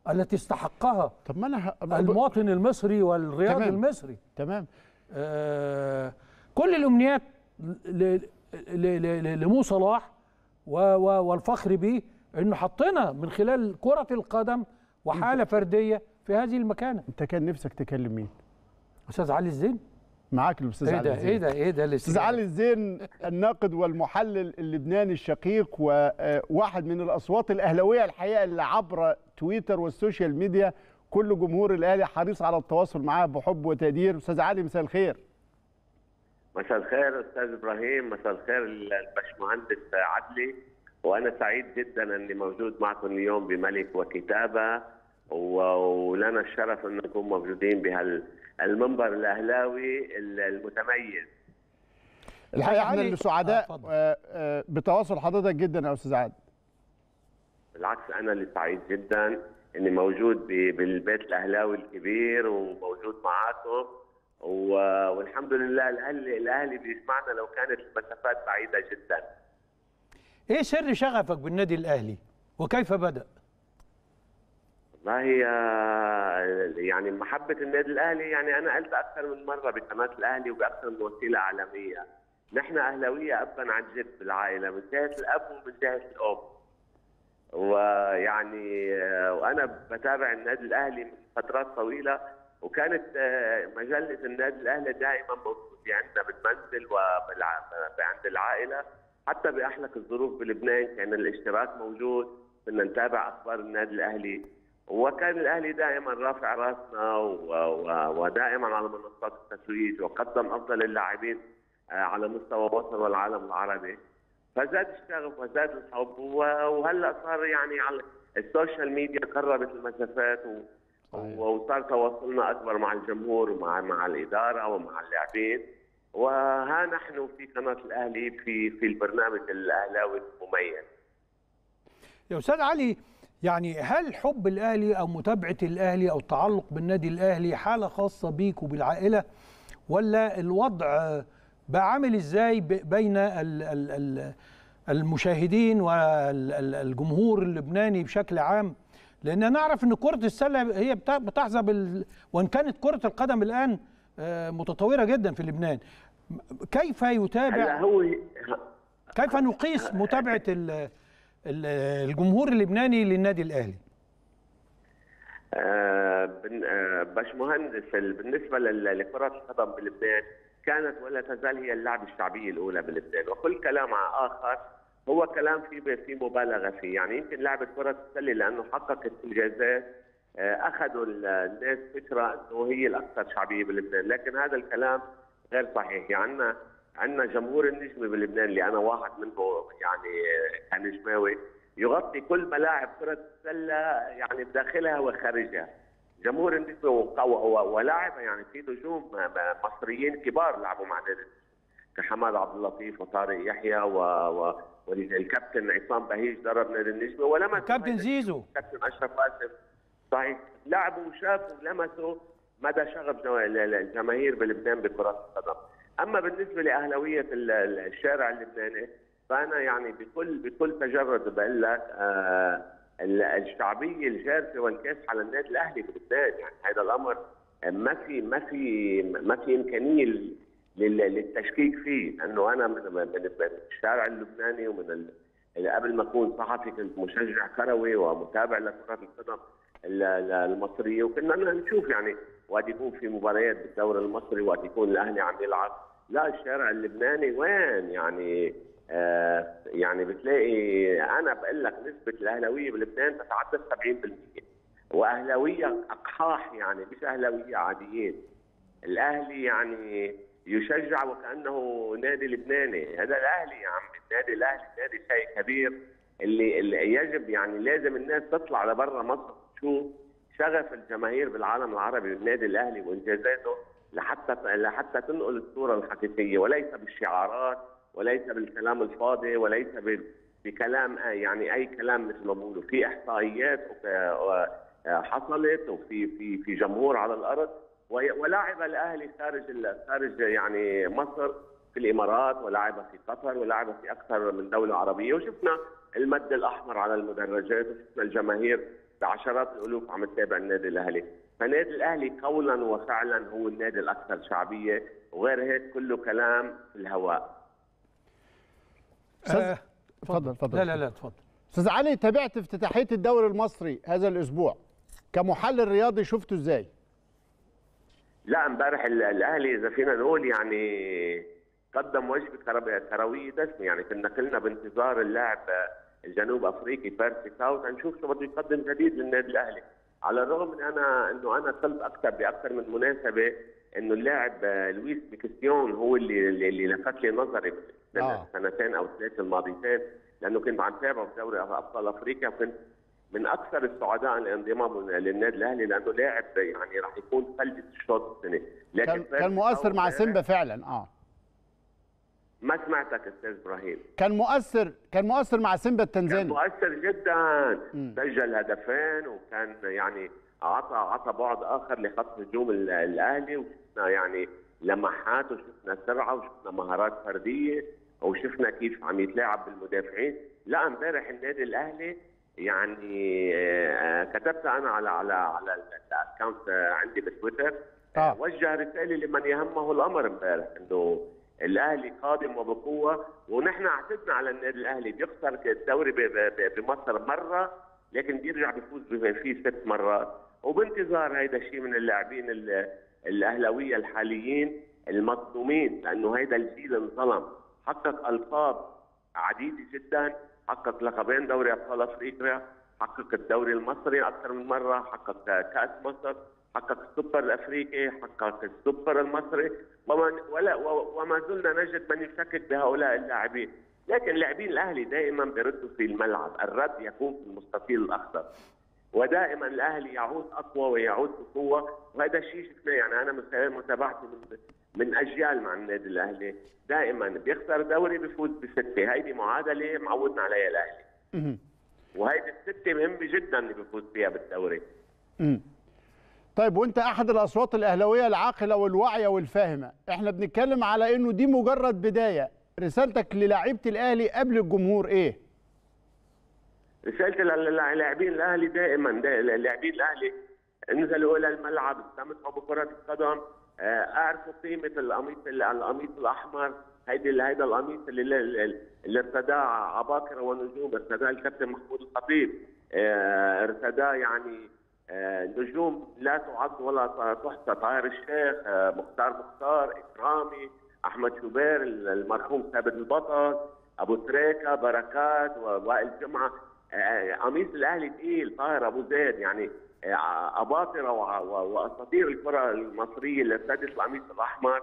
التي استحقها
طب ما انا ه...
المواطن المصري والرياضي
تمام.
المصري
تمام
آه، كل الامنيات ل- ل- ل- لمو صلاح و- و- والفخر به انه حطينا من خلال كره القدم وحاله فرديه في هذه المكانه
انت كان نفسك تكلم مين
استاذ علي الزين
معاك الاستاذ
ايه
علي
ده
الزين.
ايه ده ايه ده
استاذ علي الزين الناقد والمحلل اللبناني الشقيق وواحد من الاصوات الاهلاويه الحقيقه اللي عبر تويتر والسوشيال ميديا كل جمهور الاهلي حريص على التواصل معاه بحب وتقدير استاذ علي مساء الخير
مساء الخير استاذ ابراهيم مساء الخير الباشمهندس عدلي وانا سعيد جدا اني موجود معكم اليوم بملك وكتابه و- ولنا الشرف ان نكون موجودين بهالمنبر الاهلاوي المتميز
الحقيقه احنا
علي-
اللي
آه،
سعداء
اتفضل.
آه، آه، بتواصل حضرتك جدا يا استاذ علي
بالعكس انا اللي سعيد جدا اني موجود ب- بالبيت الاهلاوي الكبير وموجود معاكم و- والحمد لله الاهلي الاهلي بيسمعنا لو كانت المسافات بعيده جدا
ايه سر شغفك بالنادي الاهلي وكيف بدا
والله آه، يعني محبة النادي الأهلي يعني أنا قلت أكثر من مرة بقناة الأهلي وبأكثر من وسيلة إعلامية نحن أهلاوية أبا عن جد بالعائلة من جهة الأب ومن جهة الأم ويعني آه، وأنا بتابع النادي الأهلي من فترات طويلة وكانت آه، مجلة النادي الأهلي دائما موجودة عندنا بالمنزل وعند العائلة حتى بأحلك الظروف بلبنان كان الاشتراك موجود كنا نتابع أخبار النادي الأهلي وكان الاهلي دائما رافع راسنا و- و- ودائما على منصات التتويج وقدم افضل اللاعبين آه، على مستوى مصر والعالم العربي فزاد الشغف وزاد الحب و- وهلا صار يعني على السوشيال ميديا قربت المسافات و- وصار تواصلنا اكبر مع الجمهور ومع مع الاداره ومع اللاعبين وها نحن في قناه الاهلي في في البرنامج الاهلاوي المميز
يا استاذ علي يعني هل حب الاهلي او متابعه الاهلي او التعلق بالنادي الاهلي حاله خاصه بيك وبالعائله ولا الوضع بقى عامل ازاي ب- بين ال- ال- ال- المشاهدين والجمهور اللبناني بشكل عام لان نعرف ان كره السله هي بتا- بتحظى بال وان كانت كره القدم الان آه، متطوره جدا في لبنان كيف
هلا
يتابع
هو
كيف نقيس متابعه ال- ال- الجمهور اللبناني للنادي الاهلي
آه، بن- آه، باشمهندس ال- بالنسبه لل- لكره القدم بلبنان كانت ولا تزال هي اللعبه الشعبيه الاولى بلبنان وكل كلام اخر هو كلام في في مبالغه فيه يعني يمكن لعبه كره السله لانه حققت انجازات آه، اخذوا ال- الناس فكره انه هي الاكثر شعبيه بلبنان لكن هذا الكلام غير صحيح يعني عندنا عندنا جمهور النجم بلبنان اللي انا واحد منه يعني آه، كنجماوي يغطي كل ملاعب كرة السلة يعني بداخلها وخارجها جمهور النسبة ولاعب يعني في نجوم م- م- مصريين كبار لعبوا مع نادي النجم. كحماد عبد اللطيف وطارق يحيى و... و... والكابتن عصام بهيج درب نادي النجمة ولما
كابتن زيزو
كابتن اشرف اسف صحيح لعبوا وشافوا ولمسوا مدى شغف جو- ال- ال- الجماهير بلبنان بكرة القدم اما بالنسبة لاهلاوية ال- ال- الشارع اللبناني فانا يعني بكل بكل تجرد بقول لك آه ال- الشعبيه الجارفه والكاسحه للنادي الاهلي بلبنان يعني هذا الامر ما في ما في ما في امكانيه لل- لل- للتشكيك فيه لانه انا من من من الشارع اللبناني ومن ال- قبل ما اكون صحفي كنت مشجع كروي ومتابع لكره القدم ال- ال- المصريه وكنا نشوف يعني وقت يكون في مباريات بالدوري المصري وقت يكون الاهلي عم يلعب لا الشارع اللبناني وين يعني آه يعني بتلاقي انا بقول لك نسبه الاهلاويه بلبنان تتعدى 70% واهلاويه اقحاح يعني مش اهلاويه عاديين الاهلي يعني يشجع وكانه نادي لبناني هذا الاهلي يا عم النادي الاهلي نادي شيء كبير اللي, اللي يجب يعني لازم الناس تطلع لبرا مصر تشوف شغف الجماهير بالعالم العربي بالنادي الاهلي وانجازاته لحتى لحتى تنقل الصوره الحقيقيه وليس بالشعارات وليس بالكلام الفاضي وليس ب- بكلام آه يعني اي كلام مثل ما بقولوا في احصائيات وك- آه حصلت وفي في في جمهور على الارض وي- ولعب الاهلي خارج ال- خارج يعني مصر في الامارات ولعب في قطر ولعب في اكثر من دوله عربيه وشفنا المد الاحمر على المدرجات وشفنا الجماهير بعشرات الالوف عم تتابع النادي الاهلي فالنادي الاهلي قولا وفعلا هو النادي الاكثر شعبيه وغير هيك كله كلام في الهواء
آه،
اتفضل اتفضل
لا لا لا اتفضل
استاذ علي تابعت افتتاحيه الدوري المصري هذا الاسبوع كمحلل رياضي شفته ازاي
لا امبارح ال- الاهلي اذا فينا نقول يعني قدم وجبه كرب- كرويه دسمه يعني كنا كلنا بانتظار اللاعب الجنوب افريقي بيرسي تاو نشوف شو بده يقدم جديد للنادي الاهلي على الرغم من انا انه انا قلت اكثر باكثر من مناسبه انه اللاعب لويس بيكستيون هو اللي اللي اللي لفت لي نظري
آه.
بالسنتين او ثلاث الماضيتين لانه كنت عم تابعه بدوري ابطال افريقيا وكنت من اكثر السعداء لانضمامه للنادي الاهلي لانه لاعب يعني راح يكون فلتة الشوط السنه لكن
كان
بيرسي
كان مؤثر
تاو
مع
امبارح-
سيمبا فعلا اه
ما سمعتك استاذ ابراهيم
كان مؤثر كان مؤثر مع سيمبا
كان
التنزاني
مؤثر جدا سجل هدفين وكان يعني عطى عطى بعد اخر لخط هجوم ال- الاهلي وشفنا يعني لمحات وشفنا سرعه وشفنا مهارات فرديه وشفنا كيف عم يتلاعب بالمدافعين لا امبارح النادي الاهلي يعني آه، كتبتها انا على على على الاكونت عندي بتويتر
آه.
وجه رساله لمن يهمه الامر امبارح انه الاهلي قادم وبقوه ونحن اعتدنا على النادي الاهلي بيخسر الدوري ب- ب- بمصر مره لكن بيرجع بيفوز فيه ست مرات وبانتظار هيدا الشيء من اللاعبين ال- الاهلاويه الحاليين المظلومين لانه هيدا الجيل انظلم حقق القاب عديده جدا حقق لقبين دوري ابطال افريقيا حقق الدوري المصري اكثر من مره حقق كاس مصر حقق السوبر الافريقي حقق السوبر المصري وما ولا و- وما زلنا نجد من يشكك بهؤلاء اللاعبين لكن لاعبين الاهلي دائما بيردوا في الملعب الرد يكون في المستطيل الاخضر ودائما الاهلي يعود اقوى ويعود بقوه وهذا الشيء شفناه يعني انا من خلال متابعتي من من اجيال مع النادي الاهلي دائما بيخسر دوري بيفوز بسته هيدي معادله معودنا عليها الاهلي وهيدي السته مهمه جدا اللي بيفوز فيها بالدوري
طيب وانت احد الاصوات الاهلاويه العاقله والواعيه والفاهمه احنا بنتكلم على انه دي مجرد بدايه رسالتك للاعيبه الاهلي قبل الجمهور ايه
رسالتي للاعبين الاهلي دائما دا- لاعبين الاهلي انزلوا الى الملعب استمتعوا بكره القدم آه، اعرفوا قيمه القميص القميص الاحمر هيدي هيدا القميص اللي اللي اللي ارتداه عباقره ونجوم ارتداه الكابتن محمود الخطيب آه، ارتداه يعني آه، نجوم لا تعد ولا تحصى طاهر الشيخ آه، مختار مختار اكرامي احمد شوبير المرحوم ثابت البطل ابو تريكه بركات ووائل جمعه آه، قميص الاهلي تقيل طاهر ابو زيد يعني آه، اباطره وع- و- واساطير الكره المصريه اللي ارتدت القميص الاحمر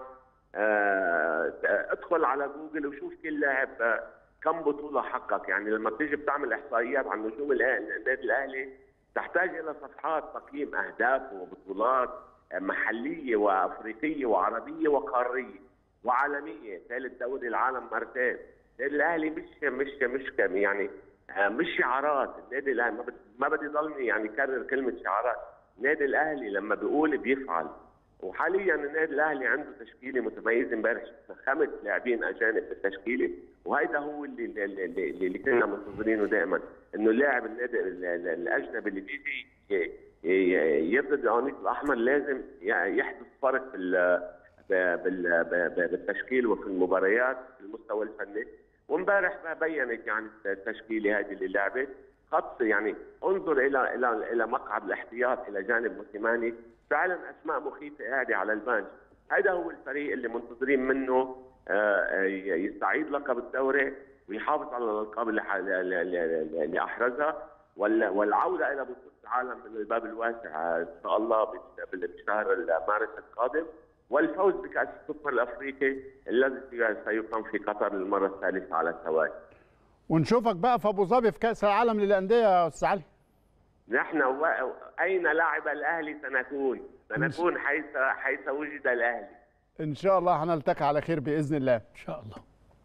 آه، ادخل على جوجل وشوف كل لاعب آه، كم بطوله حقق يعني لما بتيجي بتعمل احصائيات عن نجوم الأه- النادي الاهلي تحتاج الى صفحات تقييم اهداف وبطولات آه، محليه وافريقيه وعربيه وقاريه وعالميه ثالث دوري العالم مرتين النادي الاهلي مش مش مش كم يعني آه، مش شعارات النادي الاهلي ما بد- ما بدي ضلني يعني كرر كلمه شعارات النادي الاهلي لما بيقول بيفعل وحاليا النادي الاهلي عنده تشكيله متميزه امبارح شفنا خمس لاعبين اجانب بالتشكيله وهيدا هو اللي اللي, اللي, اللي كنا منتظرينه دائما انه اللاعب النادي ال- ال- الاجنبي اللي بيجي ي- ي- يرتدي القميص الاحمر لازم ي- يحدث فرق في ال- ب- بال- ب- ب- بالتشكيل وفي المباريات في المستوى الفني وامبارح ما بينت يعني التشكيله هذه اللي لعبت خط يعني انظر الى الى الى مقعد الاحتياط الى جانب موسيماني فعلا اسماء مخيفه قاعده على البنش هذا هو الفريق اللي منتظرين منه آه، آه، يستعيد لقب الدوري ويحافظ على الالقاب اللي ح- اللي- اللي اللي احرزها وال- والعوده الى بطوله العالم من الباب الواسع ان شاء الله بال- بال- بشهر مارس القادم والفوز بكاس السوبر الافريقي الذي سيقام في قطر للمره الثالثه على التوالي.
ونشوفك بقى في ابو ظبي في كاس العالم للانديه يا استاذ علي
نحن و... اين لعب الاهلي سنكون؟ سنكون حيث حيث وجد الاهلي.
ان شاء الله هنلتقي على خير باذن الله
ان شاء الله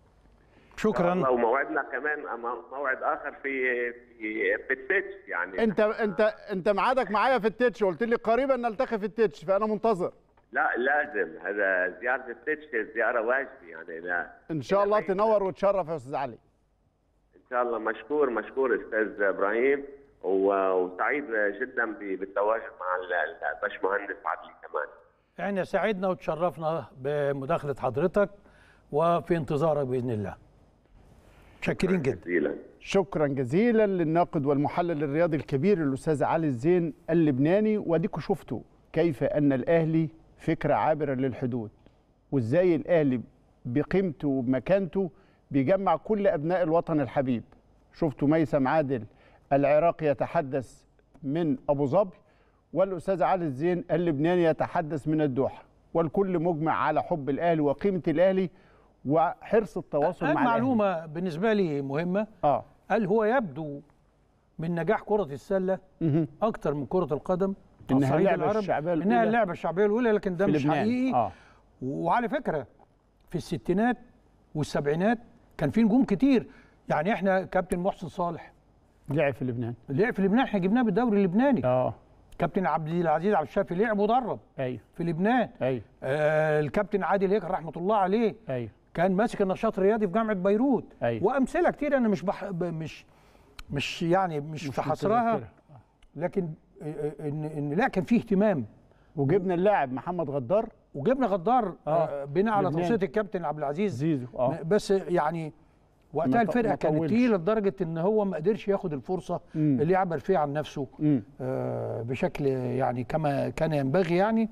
شكرا
الله وموعدنا كمان أما- موعد اخر في في في التتش يعني
انت انت انت ميعادك معايا في التتش قلت لي قريبا نلتقي في التتش فانا منتظر
لا لازم هذا زياره التتش زياره واجبه يعني لا
ان شاء الله تنور وتشرف يا استاذ علي
ان شاء الله مشكور مشكور استاذ ابراهيم و- وسعيد جدا ب- بالتواجد مع ال- ال- الباشمهندس عدلي كمان
احنا سعدنا وتشرفنا بمداخله حضرتك وفي انتظارك باذن الله شاكرين جدا
جزيلا
شكرا جزيلا للناقد والمحلل الرياضي الكبير الاستاذ علي الزين اللبناني واديكوا شفتوا كيف ان الاهلي فكره عابره للحدود وازاي الاهلي بقيمته وبمكانته بيجمع كل ابناء الوطن الحبيب شفتوا ميسم عادل العراقي يتحدث من ابو ظبي والاستاذ علي الزين اللبناني يتحدث من الدوحه والكل مجمع على حب الاهلي وقيمه الاهلي وحرص التواصل مع الأهلي.
معلومه بالنسبه لي مهمه
اه
قال هو يبدو من نجاح كرة السلة
مهم.
أكتر من كرة القدم على
إنها
الصعيد
اللعبة
العربي.
الشعبية
إنها
الأولى
اللعبة الشعبية الأولى لكن ده
في
مش
لبنان.
حقيقي
آه.
وعلى فكرة في الستينات والسبعينات كان في نجوم كتير يعني احنا كابتن محسن صالح
لعب في لبنان
لعب في لبنان احنا جبناه بالدوري اللبناني
اه
كابتن عبد العزيز عبد الشافي لعب ودرب
ايوه
في لبنان
ايوه
آه الكابتن عادل هيكل رحمه الله عليه
ايوه
كان ماسك النشاط الرياضي في جامعه بيروت
أيوة.
وامثله كتير انا مش بح... ب- مش مش يعني مش, في حصرها
متذكرها.
لكن آه، ان ان لا كان فيه اهتمام
وجبنا اللاعب محمد غدار
وجبنا غدار
آه.
آه بناء على
لبنان.
توصيه الكابتن عبد العزيز
زيزو اه
بس يعني وقتها
ما ط-
الفرقه
ما
كانت
طولش.
تقيله لدرجه ان هو ما قدرش ياخد الفرصه
مم.
اللي يعبر فيها عن نفسه
مم.
آه، بشكل يعني كما كان ينبغي يعني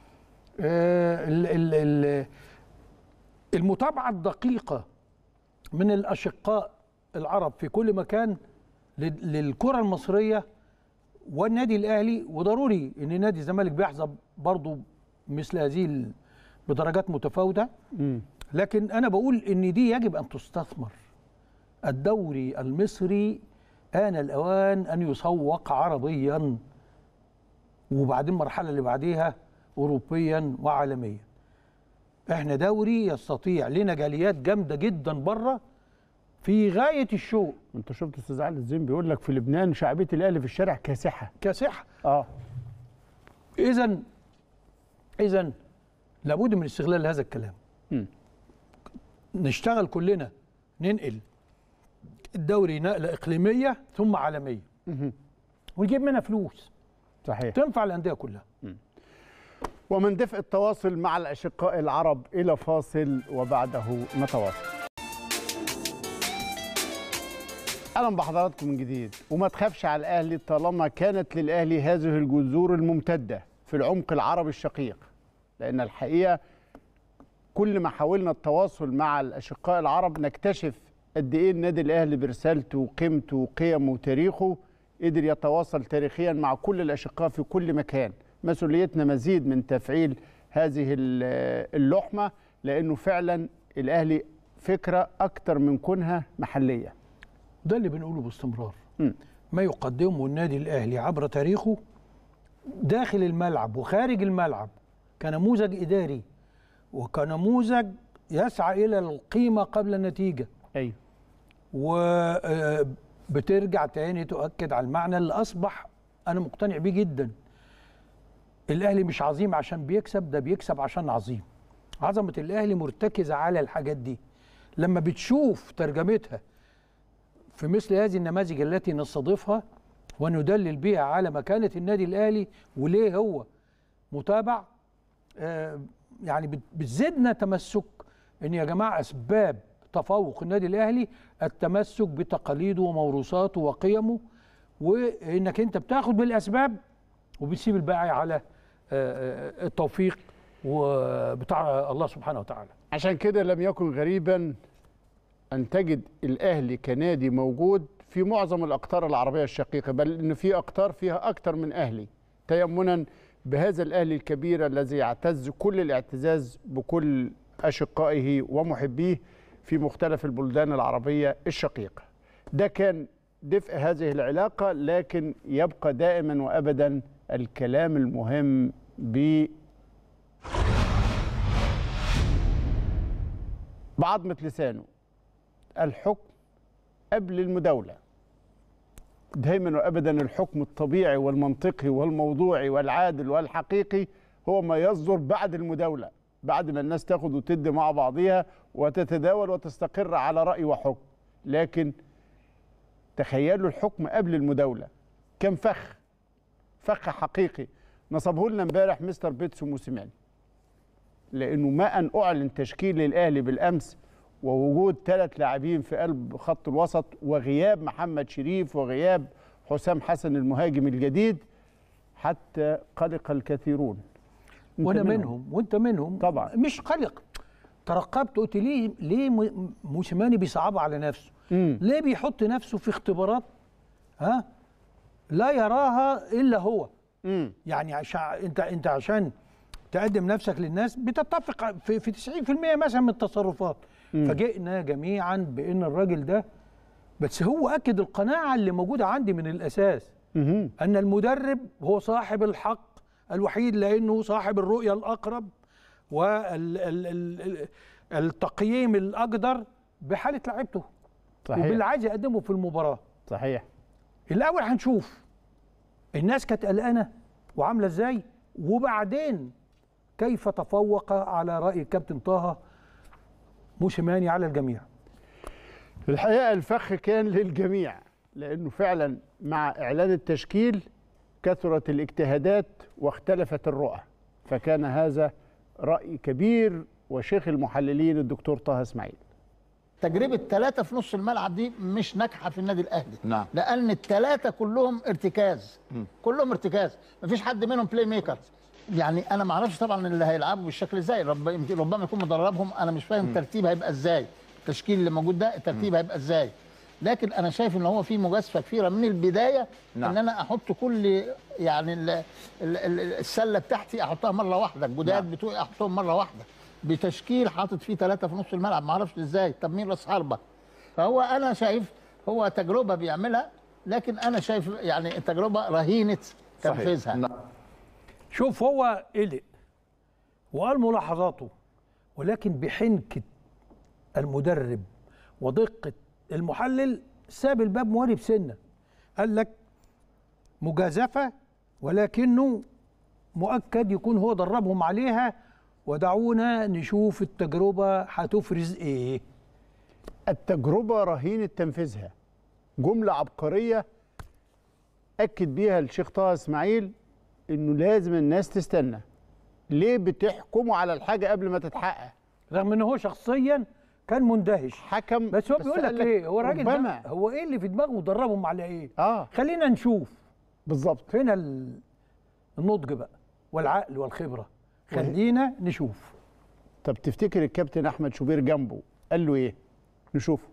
آه، ال- ال- ال- المتابعة الدقيقة من الأشقاء العرب في كل مكان لل- للكرة المصرية والنادي الأهلي وضروري أن نادي الزمالك بيحظى برضه مثل هذه ال- بدرجات متفاوتة
مم.
لكن أنا بقول أن دي يجب أن تستثمر الدوري المصري آن الأوان أن يسوق عربيا وبعدين المرحلة اللي بعديها أوروبيا وعالميا احنا دوري يستطيع لنا جاليات جامدة جدا بره في غاية الشوق
انت شفت استاذ علي الزين بيقول لك في لبنان شعبيه الاهلي في الشارع كاسحه
كسحة
اه
إذا إذا لابد من استغلال هذا الكلام
مم.
نشتغل كلنا ننقل الدوري نقلة إقليمية ثم عالمية
مهم.
ونجيب منها فلوس
صحيح
تنفع الأندية كلها
ومن دفء التواصل مع الاشقاء العرب الى فاصل وبعده نتواصل اهلا بحضراتكم من جديد وما تخافش على الاهلي طالما كانت للاهلي هذه الجذور الممتده في العمق العربي الشقيق لان الحقيقه كل ما حاولنا التواصل مع الاشقاء العرب نكتشف قد ايه النادي الاهلي برسالته وقيمته وقيمه وتاريخه قدر يتواصل تاريخيا مع كل الاشقاء في كل مكان مسؤوليتنا مزيد من تفعيل هذه ال- اللحمه لانه فعلا الاهلي فكره اكتر من كونها محليه
ده اللي بنقوله باستمرار
مم.
ما يقدمه النادي الاهلي عبر تاريخه داخل الملعب وخارج الملعب كنموذج اداري وكنموذج يسعى الى القيمه قبل النتيجه
ايوه
وبترجع تاني تؤكد على المعنى اللي اصبح انا مقتنع بيه جدا الاهلي مش عظيم عشان بيكسب ده بيكسب عشان عظيم عظمه الاهلي مرتكزه على الحاجات دي لما بتشوف ترجمتها في مثل هذه النماذج التي نستضيفها وندلل بها على مكانه النادي الاهلي وليه هو متابع آه، يعني بت- بتزيدنا تمسك ان يا جماعه اسباب تفوق النادي الاهلي التمسك بتقاليده وموروثاته وقيمه وانك انت بتاخد بالاسباب وبتسيب الباقي على آه، آه، التوفيق وبتاع الله سبحانه وتعالى
عشان كده لم يكن غريبا أن تجد الأهلي كنادي موجود في معظم الأقطار العربية الشقيقة بل إن في أقطار فيها أكثر من أهلي تيمنا بهذا الأهلي الكبير الذي يعتز كل الاعتزاز بكل أشقائه ومحبيه في مختلف البلدان العربية الشقيقة ده كان دفء هذه العلاقة لكن يبقى دائما وأبدا الكلام المهم ب بعظمة لسانه الحكم قبل المداولة دايما وابدا الحكم الطبيعي والمنطقي والموضوعي والعادل والحقيقي هو ما يصدر بعد المداولة بعد ما الناس تاخد وتدي مع بعضها وتتداول وتستقر على رأي وحكم لكن تخيلوا الحكم قبل المداولة كان فخ فخ حقيقي نصبه لنا امبارح مستر بيتسو موسيماني لانه ما ان اعلن تشكيل الاهلي بالامس ووجود ثلاث لاعبين في قلب خط الوسط وغياب محمد شريف وغياب حسام حسن المهاجم الجديد حتى قلق الكثيرون أنت
وانا منهم وانت منهم
طبعا.
مش قلق ترقبت قلت ليه ليه م- موسيماني بيصعبها على نفسه
مم.
ليه بيحط نفسه في اختبارات ها لا يراها الا هو
مم.
يعني عشان انت انت عشان تقدم نفسك للناس بتتفق في, في 90% مثلا من التصرفات فجئنا جميعا بان الراجل ده بس هو اكد القناعه اللي موجوده عندي من الاساس
مهم.
ان المدرب هو صاحب الحق الوحيد لانه صاحب الرؤيه الاقرب والتقييم الاقدر بحاله لعيبته
صحيح
وباللي عايز يقدمه في المباراه
صحيح
الاول هنشوف الناس كانت قلقانه وعامله ازاي وبعدين كيف تفوق على راي الكابتن طه موسيماني على الجميع
الحقيقه الفخ كان للجميع لانه فعلا مع اعلان التشكيل كثرت الاجتهادات واختلفت الرؤى فكان هذا راي كبير وشيخ المحللين الدكتور طه اسماعيل
تجربه ثلاثه في نص الملعب دي مش ناجحه في النادي الاهلي
نعم.
لان الثلاثه كلهم ارتكاز كلهم ارتكاز مفيش حد منهم بلاي ميكر يعني انا ما اعرفش طبعا اللي هيلعبوا بالشكل ازاي رب يمكن ربما يكون مدربهم انا مش فاهم الترتيب هيبقى ازاي التشكيل اللي موجود ده الترتيب هيبقى ازاي لكن انا شايف ان هو في مجازفه كبيره من البدايه
نعم.
ان انا احط كل يعني ال- ال- ال- السله بتاعتي احطها مره واحده الجداد
نعم.
بتوعي احطهم مره واحده بتشكيل حاطط فيه ثلاثه في نص الملعب ما اعرفش ازاي طب مين راس حربه فهو انا شايف هو تجربه بيعملها لكن انا شايف يعني التجربه رهينه تنفيذها
نعم.
شوف هو قلق وقال ملاحظاته ولكن بحنكة المدرب ودقة المحلل ساب الباب موارب سنة قال لك مجازفة ولكنه مؤكد يكون هو دربهم عليها ودعونا نشوف التجربة هتفرز ايه
التجربة رهينة تنفيذها جملة عبقرية أكد بيها الشيخ طه إسماعيل إنه لازم الناس تستنى ليه بتحكموا على الحاجة قبل ما تتحقق
رغم ان هو شخصيا كان مندهش
حكم
بس هو بيقول
قال
لك ايه هو الراجل ده
ربما
هو ايه اللي في دماغه ودربهم على ايه
آه
خلينا نشوف
بالظبط
هنا ال- النضج بقى والعقل والخبره خلينا نشوف
طب تفتكر الكابتن أحمد شوبير جنبه قال له إيه نشوفه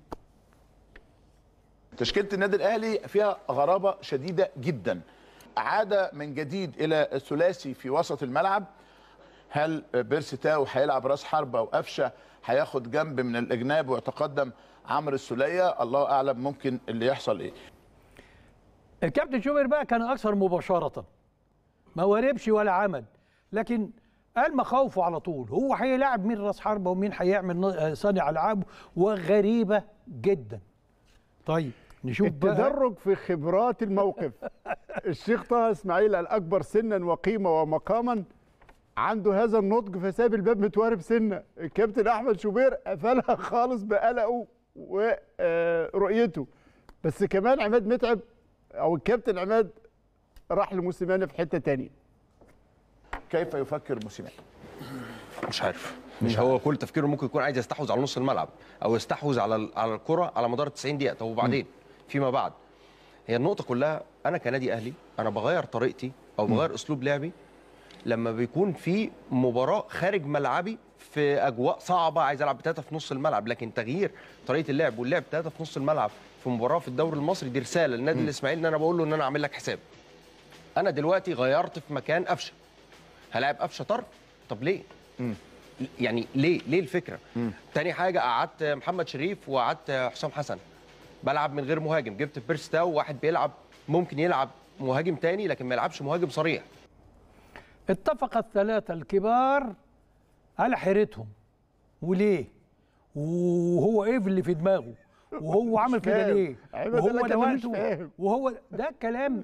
تشكيله النادي الاهلي فيها غرابه شديده جدا عاد من جديد الى الثلاثي في وسط الملعب هل بيرسي تاو هيلعب راس حربه وقفشه هياخد جنب من الاجناب ويتقدم عمرو السوليه الله اعلم ممكن اللي يحصل ايه
الكابتن شوبير بقى كان اكثر مباشره ما وربش ولا عمل لكن قال مخاوفه على طول هو هيلاعب مين راس حربه ومين هيعمل ن- آه، صانع العاب وغريبه جدا طيب نشوف بقى
التدرج في خبرات الموقف الشيخ طه اسماعيل الاكبر سنا وقيمه ومقاما عنده هذا النضج فساب الباب متوارب سنه الكابتن احمد شوبير قفلها خالص بقلقه ورؤيته بس كمان عماد متعب او الكابتن عماد راح لموسيماني في حته تانية
كيف يفكر موسيماني
مش عارف مش هو كل تفكيره ممكن يكون عايز يستحوذ على نص الملعب او يستحوذ على ال- على الكره على مدار 90 دقيقه طب وبعدين فيما بعد هي النقطه كلها انا كنادي اهلي انا بغير طريقتي او بغير اسلوب لعبي لما بيكون في مباراه خارج ملعبي في اجواء صعبه عايز العب بثلاثه في نص الملعب لكن تغيير طريقه اللعب واللعب ثلاثه في نص الملعب في مباراه في الدوري المصري دي رساله للنادي الاسماعيلي ان انا بقول له ان انا عامل لك حساب انا دلوقتي غيرت في مكان قفشه هلاعب قفشه طرف طب ليه يعني ليه ليه الفكره تاني حاجه قعدت محمد شريف وقعدت حسام حسن بلعب من غير مهاجم جبت بيرستاو واحد بيلعب ممكن يلعب مهاجم تاني لكن ما يلعبش مهاجم صريح
اتفق الثلاثة الكبار على حيرتهم وليه وهو ايه اللي في دماغه وهو عمل كده
فاهم.
ليه
عماد قال
وهو
لك
ده
أنا مش
وقته
فاهم.
وهو ده كلام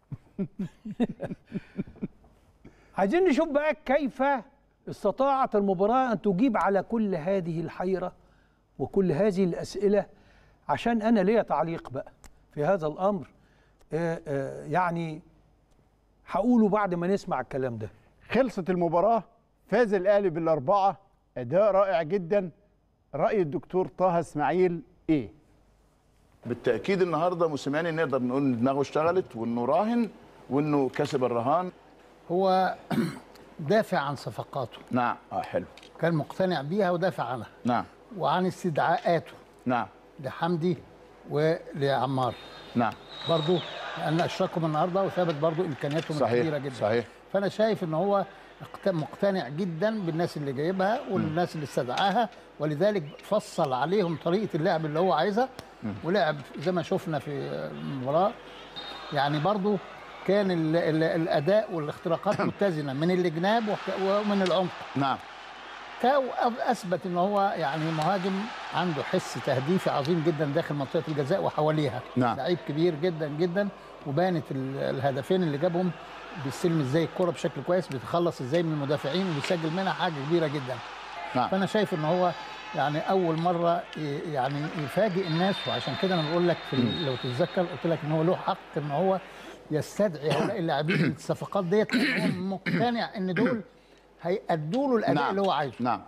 عايزين نشوف بقى كيف استطاعت المباراة أن تجيب على كل هذه الحيرة وكل هذه الأسئلة عشان أنا ليا تعليق بقى في هذا الأمر آه، آه، يعني هقوله بعد ما نسمع الكلام ده
خلصت المباراة فاز الأهلي بالأربعة أداء رائع جدا رأي الدكتور طه إسماعيل إيه؟
بالتاكيد النهارده موسيماني نقدر نقول ان دماغه اشتغلت وانه راهن وانه كسب الرهان
هو دافع عن صفقاته
نعم اه حلو
كان مقتنع بيها ودافع عنها
نعم
وعن استدعاءاته
نعم
لحمدي ولعمار
نعم
برضو لان اشركهم النهارده وثابت برضو امكانياتهم
صحيح،
كبيره جدا
صحيح.
فانا شايف ان هو اقت- مقتنع جدا بالناس اللي جايبها والناس اللي استدعاها ولذلك فصل عليهم طريقه اللعب اللي هو عايزها ولعب زي ما شفنا في المباراه يعني برضو كان ال ال الاداء والاختراقات متزنه من الجناب وك- ومن العمق
نعم
تاو اثبت ان هو يعني مهاجم عنده حس تهديفي عظيم جدا داخل منطقه الجزاء وحواليها
نعم.
لعيب كبير جدا جدا وبانت ال- الهدفين اللي جابهم بيستلم ازاي الكره بشكل كويس بيتخلص ازاي من المدافعين وبيسجل منها حاجه كبيره جدا
نعم
فانا شايف ان هو يعني اول مره ي- يعني يفاجئ الناس وعشان كده انا بقول لك في ال- لو تتذكر قلت لك ان هو له حق ان هو يستدعي هؤلاء اللاعبين الصفقات ديت لأن هو مقتنع ان دول هيأدوا له الاداء
نعم
اللي هو عايزه
نعم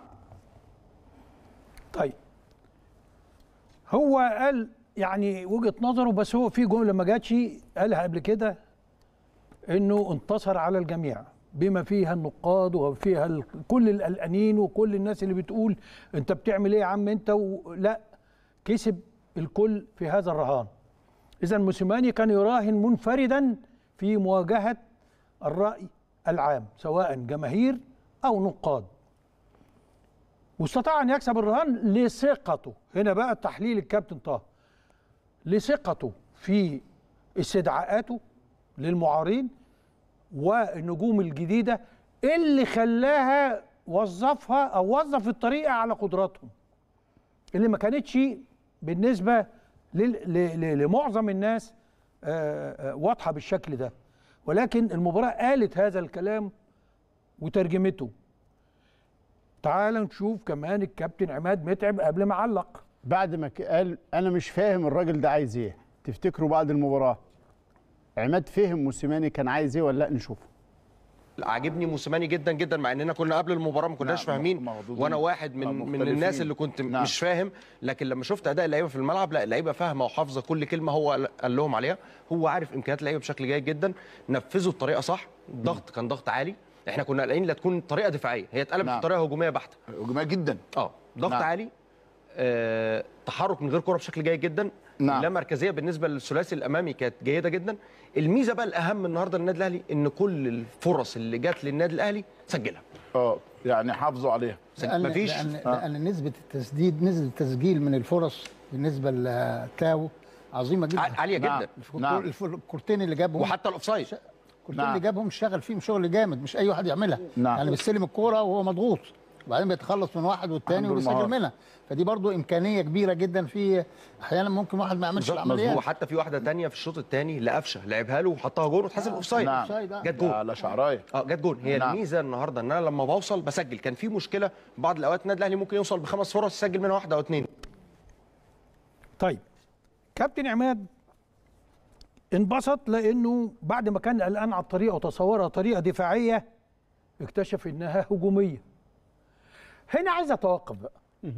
طيب هو قال يعني وجهه نظره بس هو في جمله ما جاتش قالها قبل كده انه انتصر على الجميع بما فيها النقاد وفيها ال- كل القلقانين وكل الناس اللي بتقول انت بتعمل ايه يا عم انت و... لا كسب الكل في هذا الرهان اذا موسيماني كان يراهن منفردا في مواجهه الراي العام سواء جماهير او نقاد واستطاع ان يكسب الرهان لثقته هنا بقى تحليل الكابتن طه لثقته في استدعاءاته للمعارين والنجوم الجديده اللي خلاها وظفها او وظف الطريقه على قدراتهم اللي ما كانتش بالنسبه لل- ل- ل- لمعظم الناس آه، آه، واضحه بالشكل ده ولكن المباراه قالت هذا الكلام وترجمته تعال نشوف كمان الكابتن عماد متعب قبل ما علق
بعد ما ك- قال أنا مش فاهم الراجل ده عايز إيه تفتكروا بعد المباراة عماد فهم موسيماني كان عايز إيه ولا لأ نشوفه
عاجبني موسيماني جدا جدا مع اننا كنا قبل المباراه ما كناش
نعم،
فاهمين
مغضوضين.
وانا واحد من
آه،
من
مختلفين.
الناس اللي كنت
نعم.
مش فاهم لكن لما شفت اداء اللعيبه في الملعب لا اللعيبه فاهمه وحافظه كل كلمه هو قال- قال لهم عليها هو عارف امكانيات اللعيبه بشكل جيد جدا نفذوا الطريقه صح الضغط كان ضغط عالي احنا كنا قلقانين لا تكون طريقه دفاعيه هي اتقلبت
نعم.
بطريقه هجوميه بحته
هجوميه جدا
اه ضغط
نعم.
عالي آه، تحرك من غير كره بشكل جيد جدا
نعم.
لا مركزيه بالنسبه للثلاثي الامامي كانت جيده جدا الميزه بقى الاهم النهارده للنادي الاهلي ان كل الفرص اللي جت للنادي الاهلي سجلها
اه يعني حافظوا عليها
لأن,
مفيش
لأن,
آه.
لأن نسبة التسديد نسبة التسجيل من الفرص بالنسبة لتاو عظيمة جدا
ع- عاليه
نعم.
جدا
الف-
نعم.
الف- الكورتين اللي جابهم
وحتى الاوفسايد
الكورتين
نعم.
اللي جابهم اشتغل فيهم شغل جامد مش اي واحد يعملها
نعم.
يعني بيستلم الكوره وهو مضغوط وبعدين بيتخلص من واحد والتاني
عنده
وبيسجل
المهارة.
منها فدي برضو امكانيه كبيره جدا في احيانا ممكن واحد ما يعملش
بالظبط
العمليه
وحتى في واحده تانية في الشوط الثاني لقفشه لعبها له وحطها جول واتحسب اوفسايد
نعم.
أوفسايد، آه.
جت جول
على شعرايه
اه جت جول هي
نعم.
الميزه النهارده ان انا لما بوصل بسجل كان في مشكله في بعض الاوقات النادي الاهلي ممكن يوصل بخمس فرص يسجل منها واحده او اثنين
طيب كابتن عماد انبسط لانه بعد ما كان قلقان على الطريقه وتصورها طريقه دفاعيه اكتشف انها هجوميه هنا عايز اتوقف بقى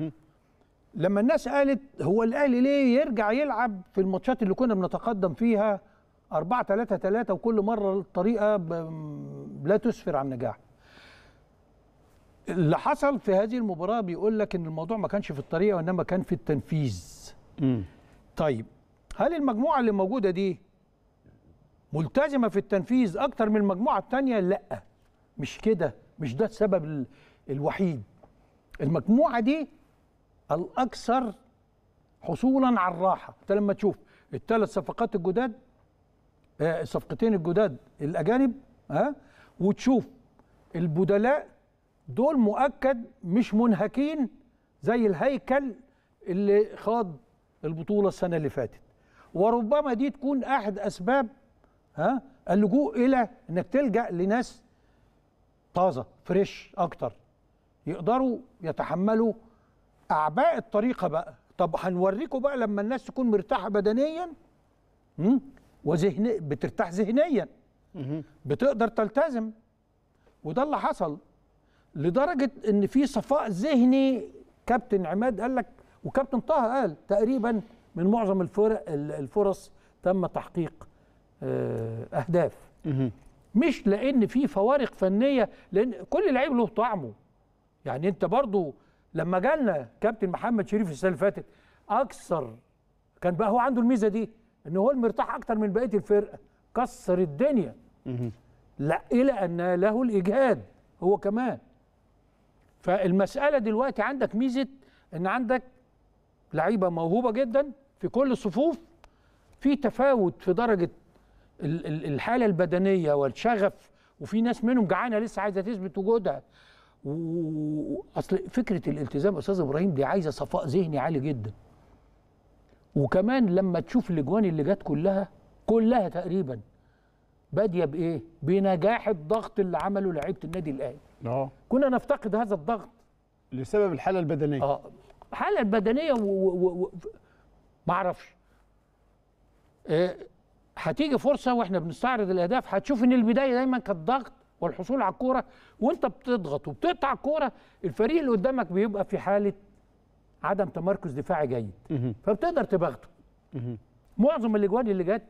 لما الناس قالت هو الاهلي ليه يرجع يلعب في الماتشات اللي كنا بنتقدم فيها 4 3 3 وكل مره الطريقه ب- لا تسفر عن نجاح اللي حصل في هذه المباراه بيقول لك ان الموضوع ما كانش في الطريقه وانما كان في التنفيذ طيب هل المجموعه اللي موجوده دي ملتزمه في التنفيذ اكتر من المجموعه الثانيه لا مش كده مش ده السبب ال- الوحيد المجموعه دي الاكثر حصولا على الراحه انت لما تشوف الثلاث صفقات الجداد آه، الصفقتين الجداد الاجانب ها وتشوف البدلاء دول مؤكد مش منهكين زي الهيكل اللي خاض البطوله السنه اللي فاتت وربما دي تكون احد اسباب ها اللجوء الى انك تلجا لناس طازه فريش اكتر يقدروا يتحملوا اعباء الطريقه بقى طب هنوريكم بقى لما الناس تكون مرتاحه بدنيا مم؟ وذهن بترتاح ذهنيا بتقدر تلتزم وده اللي حصل لدرجه ان في صفاء ذهني كابتن عماد قال لك وكابتن طه قال تقريبا من معظم الفرق الفرص تم تحقيق آه، اهداف مش لان في فوارق فنيه لان كل لعيب له طعمه يعني انت برضو لما جالنا كابتن محمد شريف السنه اللي فاتت اكثر كان بقى هو عنده الميزه دي ان هو المرتاح اكتر من بقيه الفرقه كسر الدنيا لا الى ان له الاجهاد هو كمان فالمساله دلوقتي عندك ميزه ان عندك لعيبه موهوبه جدا في كل الصفوف في تفاوت في درجه ال- ال- الحاله البدنيه والشغف وفي ناس منهم جعانه لسه عايزه تثبت وجودها واصل فكره الالتزام استاذ ابراهيم دي عايزه صفاء ذهني عالي جدا وكمان لما تشوف الاجوان اللي جت كلها كلها تقريبا باديه بايه؟ بنجاح الضغط اللي عمله لعيبه النادي الاهلي
اه
كنا نفتقد هذا الضغط
لسبب الحاله البدنيه
اه الحاله البدنيه و... و... و... ما اعرفش آه، هتيجي فرصه واحنا بنستعرض الاهداف هتشوف ان البدايه دايما كانت ضغط والحصول على الكوره وانت بتضغط وبتقطع الكوره الفريق اللي قدامك بيبقى في حاله عدم تمركز دفاعي جيد فبتقدر تباغته معظم الاجوان اللي جت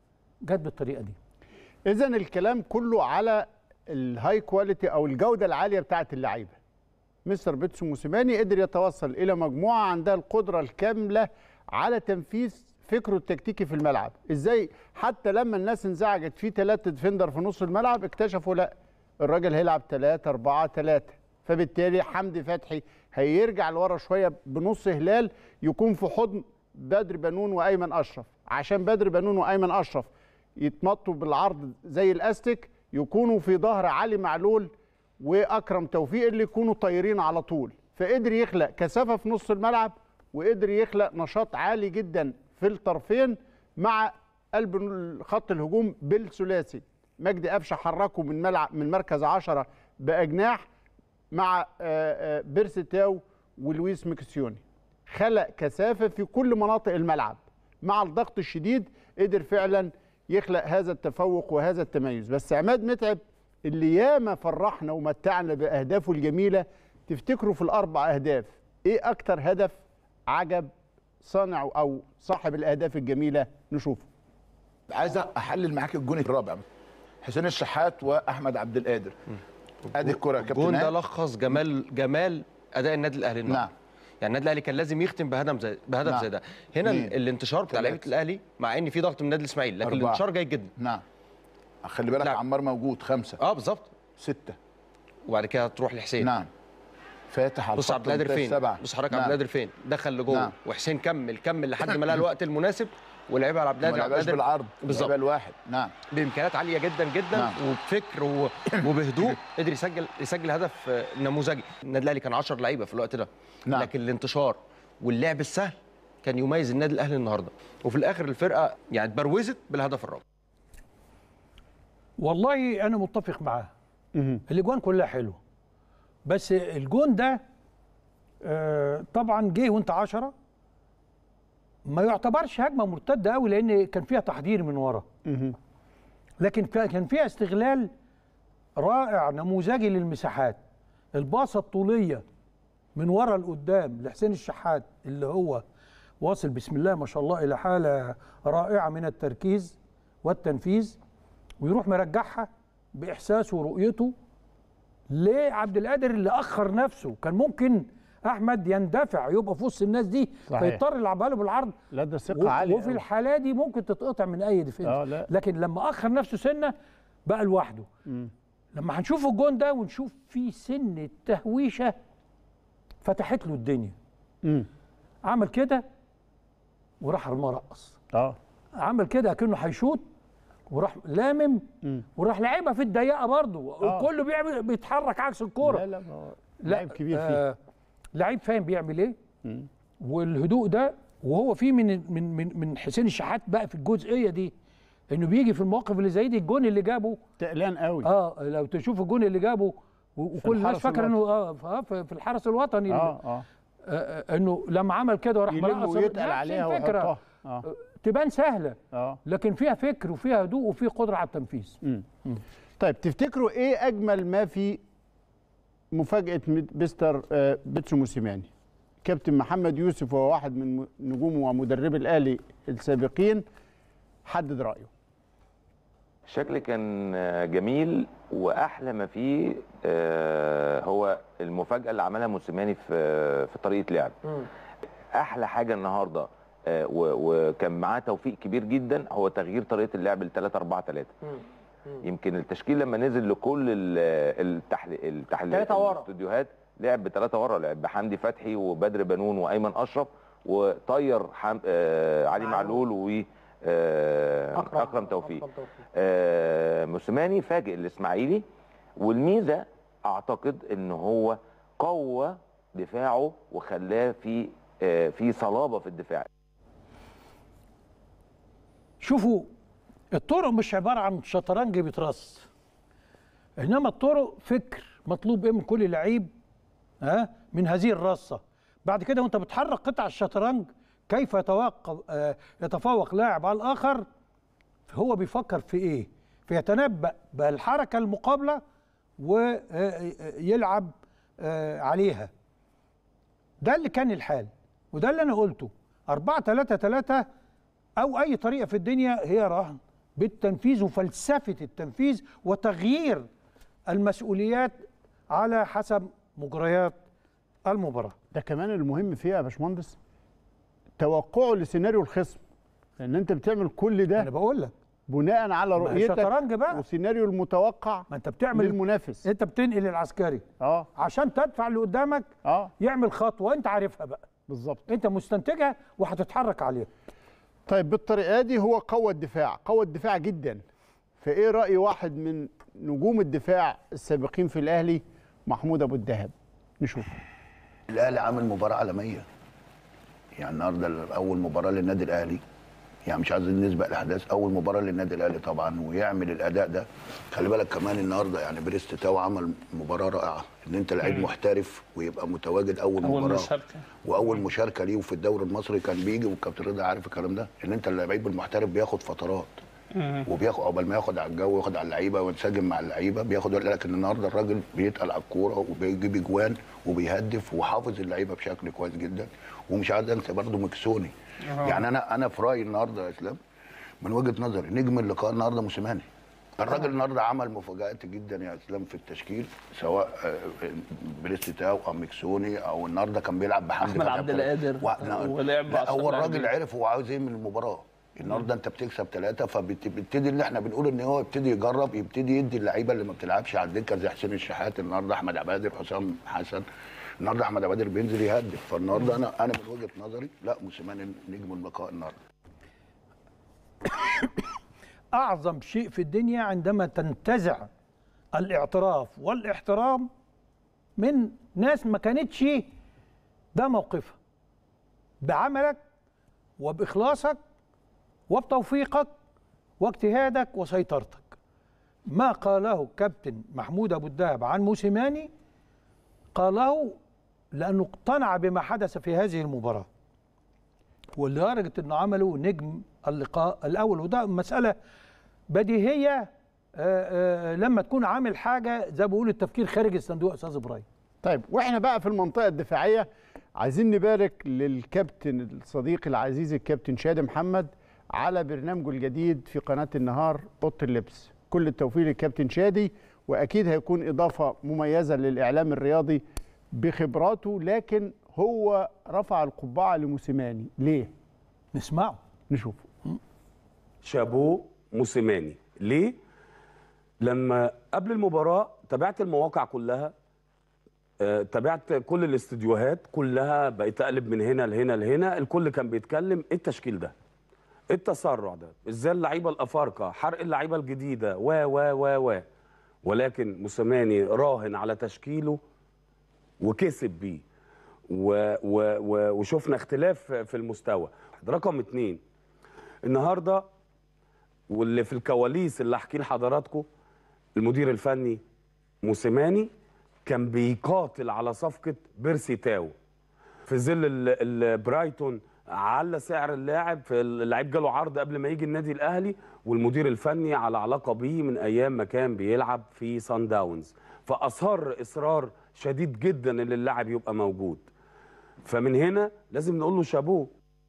جت بالطريقه دي
اذا الكلام كله على الهاي كواليتي او الجوده العاليه بتاعه اللعيبه مستر بيتسو موسيماني قدر يتوصل الى مجموعه عندها القدره الكامله على تنفيذ فكره التكتيكي في الملعب ازاي حتى لما الناس انزعجت في ثلاثه ديفندر في نص الملعب اكتشفوا لا الراجل هيلعب 3 4 3 فبالتالي حمدي فتحي هيرجع لورا شويه بنص هلال يكون في حضن بدر بنون وايمن اشرف عشان بدر بنون وايمن اشرف يتمطوا بالعرض زي الاستيك يكونوا في ظهر علي معلول واكرم توفيق اللي يكونوا طايرين على طول فقدر يخلق كثافه في نص الملعب وقدر يخلق نشاط عالي جدا في الطرفين مع قلب خط الهجوم بالثلاثي مجدي قفشه حركه من ملعب من مركز 10 باجناح مع آه، آه، بيرسي تاو ولويس ميكسيوني خلق كثافه في كل مناطق الملعب مع الضغط الشديد قدر فعلا يخلق هذا التفوق وهذا التميز بس عماد متعب اللي ياما فرحنا ومتعنا باهدافه الجميله تفتكروا في الاربع اهداف ايه اكتر هدف عجب صانع او صاحب الاهداف الجميله نشوفه
عايز احلل معاك الجون الرابع حسين الشحات واحمد عبد القادر ادي الكره يا كابتن
الجون ده
هاني.
لخص جمال جمال اداء النادي الاهلي النهارده
نعم.
يعني النادي الاهلي كان لازم يختم بهدف زي بهدف
نعم.
زي ده هنا
اثنين.
ال- الانتشار بتاع لعيبه
ثلاثة.
الاهلي مع ان في ضغط من النادي الاسماعيلي لكن
أربعة.
الانتشار جيد جدا
نعم خلي بالك
نعم.
عمار موجود خمسه
اه بالظبط
سته
وبعد كده تروح لحسين
نعم فاتح على
بص
الخط
عبد القادر
ممتاز
فين
سبعة.
بص حضرتك
نعم.
عبد القادر فين دخل لجوه
نعم.
وحسين كمل كمل لحد ما لقى الوقت المناسب ولعبها على عبد
ما
القادر عبد
لعبهاش
القادر
بالعرض
بالظبط.
لعبها الواحد نعم
بامكانيات عاليه جدا جدا
نعم.
وبفكر و... وبهدوء قدر يسجل يسجل هدف آه، نموذجي النادي الاهلي كان 10 لعيبه في الوقت ده
نعم.
لكن الانتشار واللعب السهل كان يميز النادي الاهلي النهارده وفي الاخر الفرقه يعني اتبروزت بالهدف الرابع
والله انا متفق معاه الاجوان كلها حلوه بس الجون ده آه، طبعا جه وانت عشرة ما يعتبرش هجمه مرتده قوي لان كان فيها تحضير من ورا لكن فيها- كان فيها استغلال رائع نموذجي للمساحات الباصه الطوليه من ورا لقدام لحسين الشحات اللي هو واصل بسم الله ما شاء الله الى حاله رائعه من التركيز والتنفيذ ويروح مرجعها باحساسه ورؤيته لعبد القادر اللي اخر نفسه كان ممكن احمد يندفع يبقى في وسط الناس دي
صحيح.
فيضطر يلعبها له بالعرض
لا ده ثقه
و-
عاليه
وفي
أوي.
الحاله دي ممكن تتقطع من اي ديفنس
آه، لا.
لكن لما اخر نفسه سنه بقى لوحده لما هنشوف الجون ده ونشوف فيه سن تهويشه فتحت له الدنيا
مم.
عمل كده وراح المرقص
اه
عمل كده كأنه هيشوط وراح لامم وراح لعبها في الضيقه برضه
آه.
كله بيعمل بيتحرك عكس الكوره
لا لا ما هو لعيب كبير فيه
آه لعيب فاهم بيعمل ايه والهدوء ده وهو فيه من من من من حسين الشحات بقى في الجزئيه دي انه بيجي في المواقف اللي زي دي الجون اللي جابه
تقلان قوي
اه لو تشوف الجون اللي جابه و- وكل الناس
الحرس
فاكره انه اه ف- آه، في في الحرس الوطني
اه
آه.
اه
آه انه لما عمل كده وراح
يلم
مرقص
ويتقل
نفس
عليها
الفكره
ويحطها اه
تبان سهله
اه
لكن فيها فكر وفيها هدوء وفيها قدره على التنفيذ
طيب تفتكروا ايه اجمل ما في مفاجاه مد- مستر آه، بيتسو موسيماني كابتن محمد يوسف وهو واحد من م- نجوم ومدربي الاهلي السابقين حدد رايه
الشكل كان آه، جميل واحلى ما فيه آه، هو المفاجاه اللي عملها موسيماني في في طريقه لعب احلى حاجه النهارده آه، و- وكان معاه توفيق كبير جدا هو تغيير طريقه اللعب ل 3 4 3 يمكن التشكيل لما نزل لكل التحليل التحليل
تلاتة ورا.
الاستوديوهات لعب بثلاثه ورا لعب بحمدي فتحي وبدر بنون وايمن اشرف وطير حم... آه علي معلول و آه
أكرم.
اكرم توفيق
أكرم توفيق.
آه موسيماني فاجئ الاسماعيلي والميزه اعتقد ان هو قوى دفاعه وخلاه في آه في صلابه في الدفاع
شوفوا الطرق مش عباره عن شطرنج بيترص انما الطرق فكر مطلوب ايه من كل لعيب ها من هذه الرصه بعد كده وانت بتحرك قطع الشطرنج كيف يتوقف آه، يتفوق لاعب على الاخر هو بيفكر في ايه فيتنبأ بالحركه المقابله ويلعب عليها ده اللي كان الحال وده اللي انا قلته 4 3 3 او اي طريقه في الدنيا هي رهن بالتنفيذ وفلسفه التنفيذ وتغيير المسؤوليات على حسب مجريات المباراه
ده كمان المهم فيها يا باشمهندس توقعه لسيناريو الخصم لان انت بتعمل كل
انا
ده
بقول لك
بناء على
ما هي
رؤيتك
شطرنج بقى.
وسيناريو المتوقع
ما انت بتعمل
للمنافس
انت بتنقل العسكري
اه
عشان تدفع اللي قدامك
اه
يعمل خطوه انت عارفها بقى
بالظبط
انت مستنتجها وهتتحرك عليها
طيب بالطريقه دي هو قوى الدفاع قوى الدفاع جدا فايه راي واحد من نجوم الدفاع السابقين في الاهلي محمود ابو الدهب نشوف
الاهلي عامل مباراه عالميه يعني النهارده اول مباراه للنادي الاهلي يعني مش عايزين نسبق الاحداث اول مباراه للنادي الاهلي طبعا ويعمل الاداء ده خلي بالك كمان النهارده يعني بريست تاو عمل مباراه رائعه ان انت لعيب محترف ويبقى متواجد اول,
أول
مباراه
مشاركة.
واول مشاركه ليه في الدوري المصري كان بيجي والكابتن رضا عارف الكلام ده ان انت اللعيب المحترف بياخد فترات وبياخد قبل ما ياخد على الجو وياخد على اللعيبه وينسجم مع اللعيبه بياخد لكن النهارده الراجل بيتقل على الكوره وبيجيب اجوان وبيهدف وحافظ اللعيبه بشكل كويس جدا ومش عايز انسى برضه مكسوني يعني انا انا في رايي النهارده يا اسلام من وجهه نظري نجم اللقاء النهارده موسيماني الراجل النهارده عمل مفاجات جدا يا اسلام في التشكيل سواء آه، بريست تاو او ميكسوني او النهارده كان بيلعب بحمدي
أحمد
فتحي
عبد
بطريقة-
القادر
و- لا،
ولعب
لا
عشان
هو الراجل
لاعبين.
عرف هو عاوز ايه من المباراه النهارده انت بتكسب ثلاثه فبتبتدي اللي احنا بنقول ان هو يبتدي يجرب يبتدي يدي اللعيبه اللي ما بتلعبش على الدكه زي حسين الشحات النهارده احمد عبادر حسام حسن النهارده احمد عبادر بينزل يهدف فالنهارده انا انا من وجهه نظري لا موسيماني نجم اللقاء النهارده
اعظم شيء في الدنيا عندما تنتزع الاعتراف والاحترام من ناس ما كانتش ده موقفها بعملك وباخلاصك وبتوفيقك واجتهادك وسيطرتك ما قاله كابتن محمود ابو الدهب عن موسيماني قاله لانه اقتنع بما حدث في هذه المباراه ولدرجه انه عملوا نجم اللقاء الاول وده مساله بديهيه آه، آه، لما تكون عامل حاجه زي ما بيقولوا التفكير خارج الصندوق يا استاذ ابراهيم
طيب واحنا بقى في المنطقه الدفاعيه عايزين نبارك للكابتن الصديق العزيز الكابتن شادي محمد على برنامجه الجديد في قناه النهار اوضه اللبس كل التوفيق للكابتن شادي واكيد هيكون اضافه مميزه للاعلام الرياضي بخبراته لكن هو رفع القبعه لموسيماني ليه
نسمعه
نشوف
شابوه موسيماني ليه لما قبل المباراه تابعت المواقع كلها آه، تابعت كل الاستديوهات كلها بقيت اقلب من هنا لهنا لهنا الكل كان بيتكلم ايه التشكيل ده ايه التسرع ده ازاي اللعيبه الافارقه حرق اللعيبه الجديده و و و و ولكن موسيماني راهن على تشكيله وكسب بيه و و و وشفنا اختلاف في المستوى رقم اتنين النهارده واللي في الكواليس اللي احكي لحضراتكم المدير الفني موسيماني كان بيقاتل على صفقه بيرسي تاو في ظل ال- ال- برايتون على سعر اللاعب في اللعيب جاله عرض قبل ما يجي النادي الاهلي والمدير الفني على علاقه بيه من ايام ما كان بيلعب في سان داونز فاصر اصرار شديد جدا ان اللاعب يبقى موجود فمن هنا لازم نقول له شابوه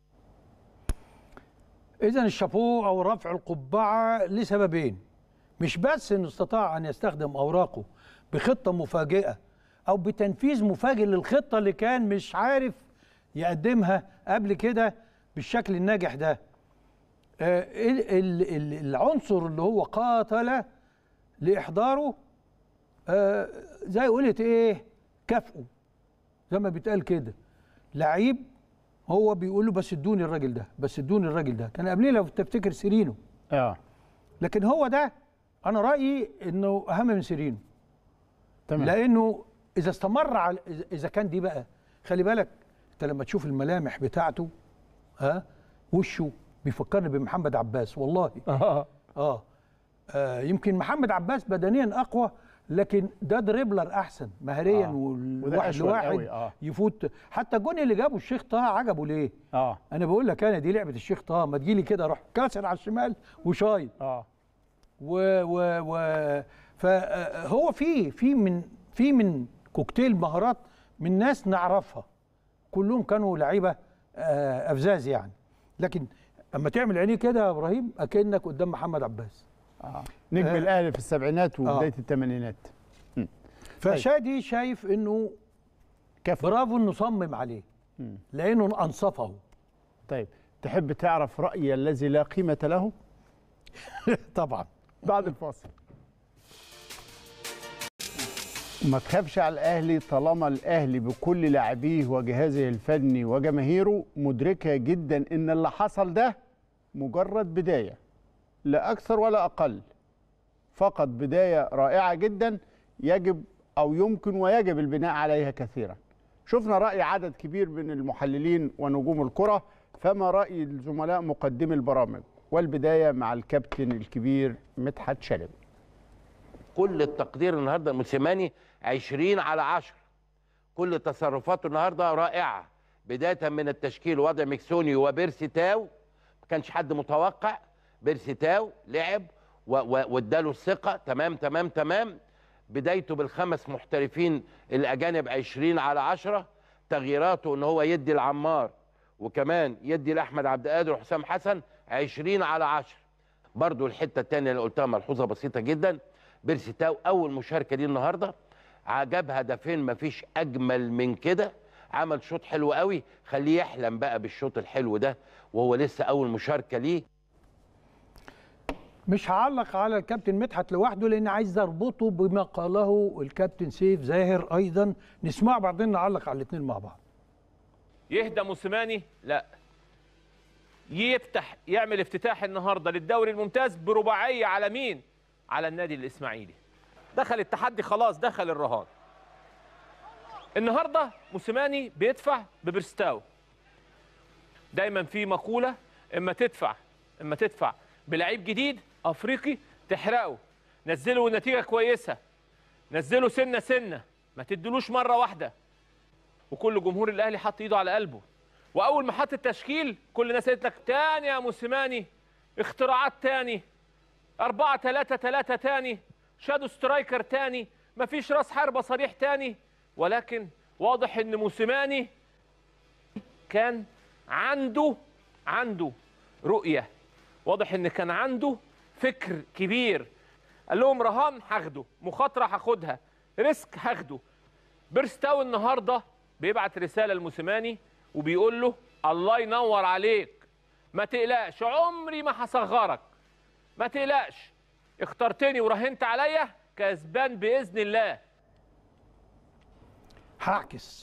اذا الشابوه او رفع القبعه لسببين مش بس انه استطاع ان يستخدم اوراقه بخطه مفاجئه او بتنفيذ مفاجئ للخطه اللي كان مش عارف يقدمها قبل كده بالشكل الناجح ده آه، ال- ال- ال- العنصر اللي هو قاتل لاحضاره آه، زي قلت ايه كافئه زي ما بيتقال كده لعيب هو بيقول له بس ادوني الراجل ده بس ادوني الراجل ده كان قبليه لو تفتكر سيرينو
اه
لكن هو ده انا رايي انه اهم من سيرينو
تمام.
لانه اذا استمر على إذا- اذا كان دي بقى خلي بالك انت لما تشوف الملامح بتاعته ها وشه بيفكرني بمحمد عباس والله
اه
اه, آه يمكن محمد عباس بدنيا اقوى لكن ده دريبلر احسن مهريا
آه.
والواحد
وده أشول
لواحد
قوي، آه.
يفوت حتى الجون اللي جابه الشيخ طه عجبه ليه
اه
انا بقول لك انا دي لعبه الشيخ طه ما تجيلي كده اروح كاسر على الشمال وشايط
اه
و و و فهو في في من في من كوكتيل مهارات من ناس نعرفها كلهم كانوا لعيبه آه، افزاز يعني لكن اما تعمل عينيه كده يا ابراهيم اكنك قدام محمد عباس
اه نجم
آه.
الاهلي في السبعينات وبدايه
آه.
الثمانينات
فشادي شايف انه
كفو
برافو انه صمم عليه لانه انصفه
طيب تحب تعرف رايي الذي لا قيمه له
طبعا
بعد الفاصل ما تخافش على الاهلي طالما الاهلي بكل لاعبيه وجهازه الفني وجماهيره مدركه جدا ان اللي حصل ده مجرد بدايه لا اكثر ولا اقل فقط بدايه رائعه جدا يجب او يمكن ويجب البناء عليها كثيرا شفنا راي عدد كبير من المحللين ونجوم الكره فما راي الزملاء مقدمي البرامج والبدايه مع الكابتن الكبير مدحت شلبي
كل التقدير النهارده موسيماني 20 على 10 كل تصرفاته النهارده رائعه بدايه من التشكيل وضع ميكسوني وبيرسي تاو ما كانش حد متوقع بيرسي تاو لعب و- و- واداله الثقه تمام تمام تمام بدايته بالخمس محترفين الاجانب 20 على 10 تغييراته ان هو يدي العمار وكمان يدي لاحمد عبد القادر وحسام حسن 20 على 10 برضو الحته الثانيه اللي قلتها ملحوظه بسيطه جدا بيرسي تاو اول مشاركه دي النهارده جاب هدفين مفيش اجمل من كده عمل شوط حلو قوي خليه يحلم بقى بالشوط الحلو ده وهو لسه اول مشاركه ليه
مش هعلق على الكابتن مدحت لوحده لان عايز اربطه بما قاله الكابتن سيف زاهر ايضا نسمع بعدين نعلق على الاثنين مع بعض
يهدى موسيماني لا يفتح يعمل افتتاح النهارده للدوري الممتاز برباعيه على مين على النادي الاسماعيلي دخل التحدي خلاص دخل الرهان النهارده موسيماني بيدفع ببرستاو دايما في مقوله اما تدفع اما تدفع بلعيب جديد افريقي تحرقه نزله نتيجه كويسه نزله سنه سنه ما تدلوش مره واحده وكل جمهور الاهلي حط ايده على قلبه واول ما حط التشكيل كل الناس قالت لك تاني يا موسيماني اختراعات تاني أربعة تلاتة تلاتة تاني شادو سترايكر تاني مفيش راس حربة صريح تاني ولكن واضح ان موسيماني كان عنده عنده رؤية واضح ان كان عنده فكر كبير قال لهم رهان هاخده مخاطرة هاخدها ريسك هاخده بيرستاو النهارده بيبعت رساله لموسيماني وبيقول له الله ينور عليك ما تقلقش عمري ما هصغرك ما تقلقش اخترتني وراهنت عليا كسبان باذن الله
هعكس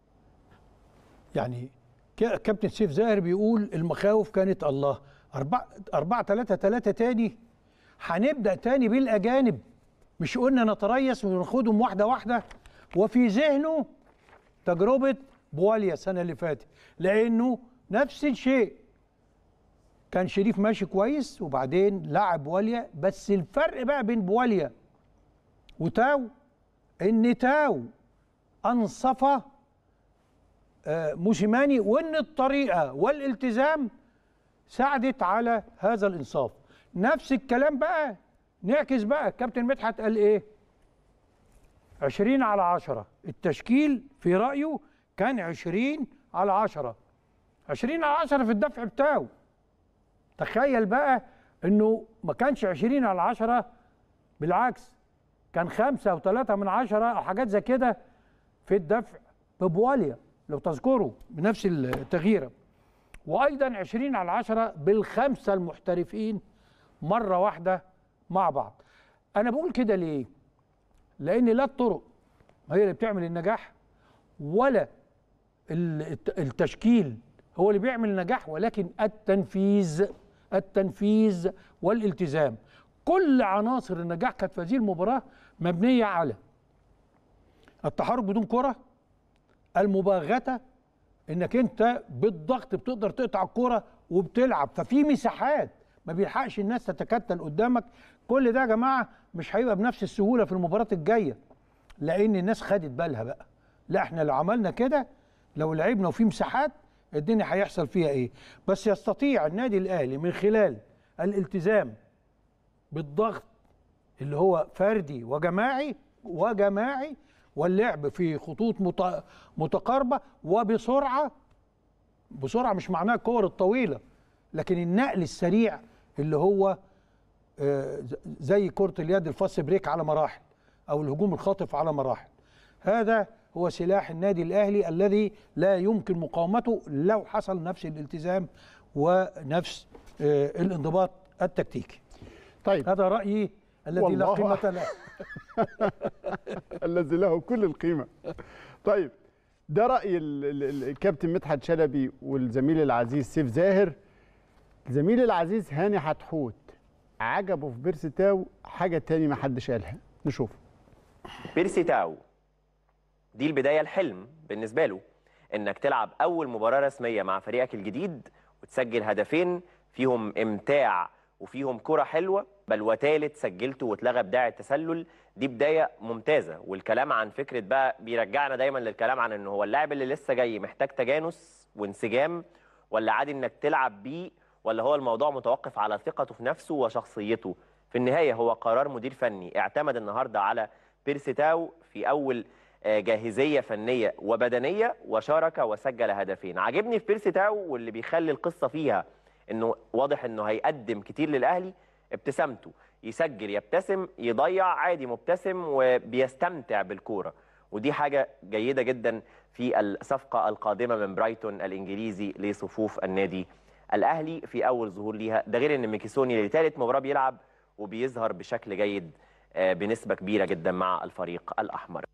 يعني ك- كابتن سيف زاهر بيقول المخاوف كانت الله أربعة أربعة تلاتة تلاتة تاني هنبدأ تاني بالأجانب مش قلنا نتريث وناخدهم واحدة واحدة وفي ذهنه تجربة بواليا السنة اللي فاتت لأنه نفس الشيء كان شريف ماشي كويس وبعدين لعب بواليا بس الفرق بقى بين بواليا وتاو ان تاو انصف آه، موسيماني وان الطريقه والالتزام ساعدت على هذا الانصاف نفس الكلام بقى نعكس بقى كابتن مدحت قال ايه 20 على 10 التشكيل في رايه كان 20 على 10 20 على 10 في الدفع بتاعه تخيل بقى انه ما كانش 20 على 10 بالعكس كان خمسة وثلاثة من عشرة أو حاجات زي كده في الدفع ببواليا لو تذكروا بنفس التغييرة وأيضا 20 على 10 بالخمسة المحترفين مرة واحدة مع بعض أنا بقول كده ليه؟ لأن لا الطرق هي اللي بتعمل النجاح ولا ال- الت- التشكيل هو اللي بيعمل النجاح ولكن التنفيذ التنفيذ والالتزام كل عناصر النجاح كانت في هذه المباراة مبنية على التحرك بدون كرة المباغتة انك انت بالضغط بتقدر تقطع الكرة وبتلعب ففي مساحات ما بيلحقش الناس تتكتل قدامك كل ده يا جماعة مش هيبقى بنفس السهولة في المباراة الجاية لان الناس خدت بالها بقى لا احنا لو عملنا كده لو لعبنا وفي مساحات الدنيا هيحصل فيها ايه بس يستطيع النادي الاهلي من خلال الالتزام بالضغط اللي هو فردي وجماعي وجماعي واللعب في خطوط مت- متقاربه وبسرعه بسرعه مش معناها الكور الطويله لكن النقل السريع اللي هو آه، ز- زي كره اليد الفاست بريك على مراحل او الهجوم الخاطف على مراحل هذا هو سلاح النادي الاهلي الذي لا يمكن مقاومته لو حصل نفس الالتزام ونفس آه، الانضباط التكتيكي
طيب
هذا رايي الذي لا
والله
قيمه له
الذي له كل القيمه طيب ده راي ال- ال- ال- الكابتن مدحت شلبي والزميل العزيز سيف زاهر الزميل العزيز هاني حتحوت عجبه في بيرسي تاو حاجه تاني ما حدش قالها نشوف
بيرسي تاو دي البدايه الحلم بالنسبه له انك تلعب اول مباراه رسميه مع فريقك الجديد وتسجل هدفين فيهم امتاع وفيهم كره حلوه بل وثالث سجلته واتلغى بداعي التسلل دي بدايه ممتازه والكلام عن فكره بقى بيرجعنا دايما للكلام عن ان هو اللاعب اللي لسه جاي محتاج تجانس وانسجام ولا عادي انك تلعب بيه ولا هو الموضوع متوقف على ثقته في نفسه وشخصيته في النهايه هو قرار مدير فني اعتمد النهارده على بيرسي تاو في اول آه، جاهزيه فنيه وبدنيه وشارك وسجل هدفين عاجبني في بيرسي تاو واللي بيخلي القصه فيها انه واضح انه هيقدم كتير للاهلي ابتسامته يسجل يبتسم يضيع عادي مبتسم وبيستمتع بالكوره ودي حاجه جيده جدا في الصفقه القادمه من برايتون الانجليزي لصفوف النادي الاهلي في اول ظهور ليها ده غير ان ميكيسوني لثالث مباراه بيلعب وبيظهر بشكل جيد آه، بنسبه كبيره جدا مع الفريق الاحمر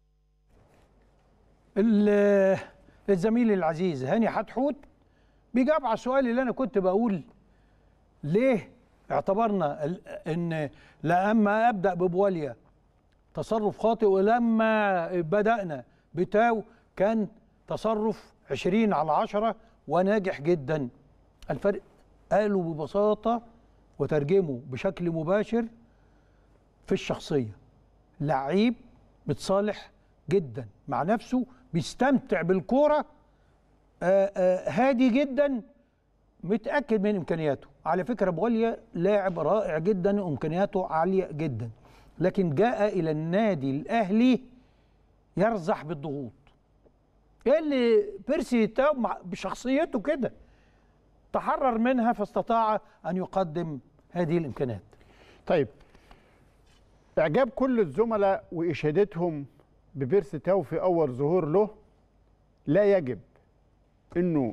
ال- الزميل العزيز هاني حتحوت بيجاوب على السؤال اللي انا كنت بقول ليه اعتبرنا ال- ان لما ابدا ببواليا تصرف خاطئ ولما بدانا بتاو كان تصرف 20 على 10 وناجح جدا الفرق قالوا ببساطه وترجموا بشكل مباشر في الشخصيه لعيب متصالح جدا مع نفسه بيستمتع بالكوره آه، آه، هادي جدا متاكد من امكانياته على فكره بوليا لاعب رائع جدا وامكانياته عاليه جدا لكن جاء الى النادي الاهلي يرزح بالضغوط ايه اللي بيرسي تاو مع- بشخصيته كده تحرر منها فاستطاع ان يقدم هذه الامكانيات
طيب اعجاب كل الزملاء واشادتهم ببيرسي تاو في اول ظهور له لا يجب انه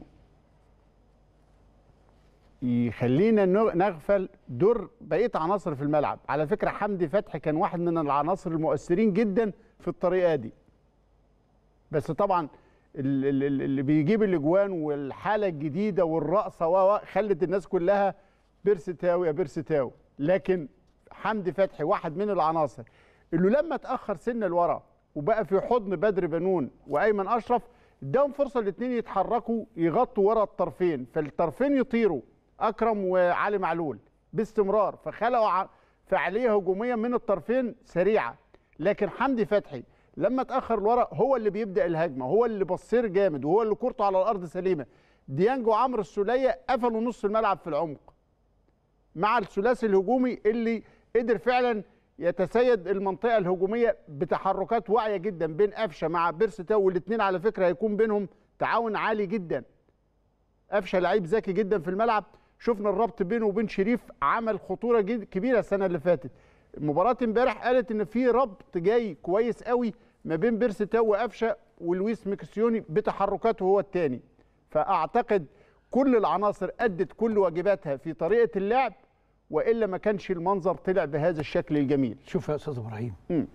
يخلينا نغ- نغفل دور بقيه عناصر في الملعب على فكره حمدي فتحي كان واحد من العناصر المؤثرين جدا في الطريقه دي بس طبعا ال- ال- ال- اللي بيجيب الاجوان والحاله الجديده والرقصه و و خلت الناس كلها بيرسي تاو يا بيرسي تاو لكن حمدي فتحي واحد من العناصر اللي لما اتاخر سن لورا وبقى في حضن بدر بنون وايمن اشرف اداهم فرصه الاثنين يتحركوا يغطوا ورا الطرفين فالطرفين يطيروا اكرم وعلي معلول باستمرار فخلقوا ع- فعاليه هجوميه من الطرفين سريعه لكن حمدي فتحي لما اتاخر لورا هو اللي بيبدا الهجمه هو اللي بصير جامد وهو اللي كورته على الارض سليمه ديانج وعمرو السوليه قفلوا نص الملعب في العمق مع الثلاثي الهجومي اللي قدر فعلا يتسيد المنطقه الهجوميه بتحركات واعيه جدا بين قفشه مع بيرس تاو والاثنين على فكره هيكون بينهم تعاون عالي جدا قفشه لعيب ذكي جدا في الملعب شفنا الربط بينه وبين شريف عمل خطوره جد كبيره السنه اللي فاتت مباراه امبارح قالت ان في ربط جاي كويس قوي ما بين بيرس تاو وقفشه ولويس ميكسيوني بتحركاته هو الثاني فاعتقد كل العناصر ادت كل واجباتها في طريقه اللعب والا ما كانش المنظر طلع بهذا الشكل الجميل
شوف يا استاذ ابراهيم
مم.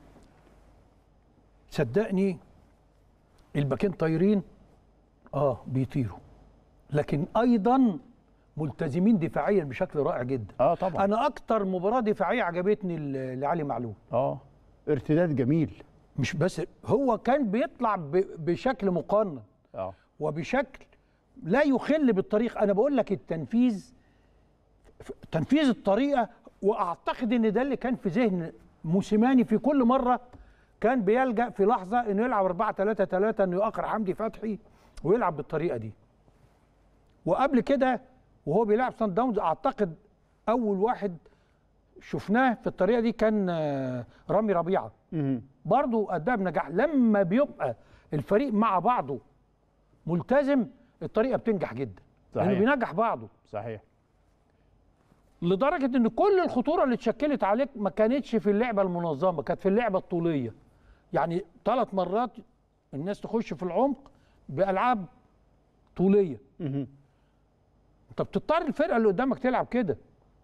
صدقني الباكين طايرين اه بيطيروا لكن ايضا ملتزمين دفاعيا بشكل رائع جدا
اه طبعا
انا اكتر مباراه دفاعيه عجبتني ل- لعلي معلول
اه ارتداد جميل
مش بس هو كان بيطلع ب- بشكل مقنن
اه
وبشكل لا يخل بالطريق انا بقول لك التنفيذ تنفيذ الطريقه واعتقد ان ده اللي كان في ذهن موسيماني في كل مره كان بيلجا في لحظه انه يلعب 4 3 3 انه يؤخر حمدي فتحي ويلعب بالطريقه دي وقبل كده وهو بيلعب سان داونز اعتقد اول واحد شفناه في الطريقه دي كان آه، رامي ربيعه برضه اداها بنجاح لما بيبقى الفريق مع بعضه ملتزم الطريقه بتنجح جدا
صحيح.
لانه بينجح بعضه
صحيح
لدرجه ان كل الخطوره اللي اتشكلت عليك ما كانتش في اللعبه المنظمه كانت في اللعبه الطوليه يعني ثلاث مرات الناس تخش في العمق بالعاب طوليه انت بتضطر الفرقه اللي قدامك تلعب كده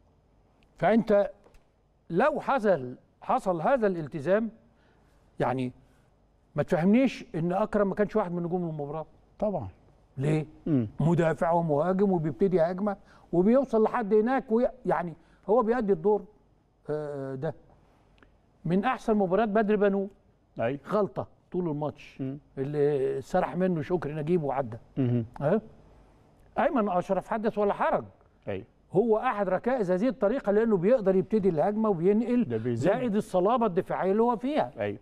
فانت لو حصل حصل هذا الالتزام يعني ما تفهمنيش ان اكرم ما كانش واحد من نجوم المباراه
طبعا
ليه مدافع ومهاجم وبيبتدي هجمه وبيوصل لحد هناك وي... يعني هو بيأدي الدور آه، ده من احسن مباريات بدر بنو
اي
غلطه طول الماتش اللي سرح منه شكري نجيب وعدى ها ايمن اشرف حدث ولا حرج
اي
هو احد ركائز هذه الطريقه لانه بيقدر يبتدي الهجمه وبينقل
بيزن.
زائد الصلابه الدفاعيه اللي هو فيها
ايوه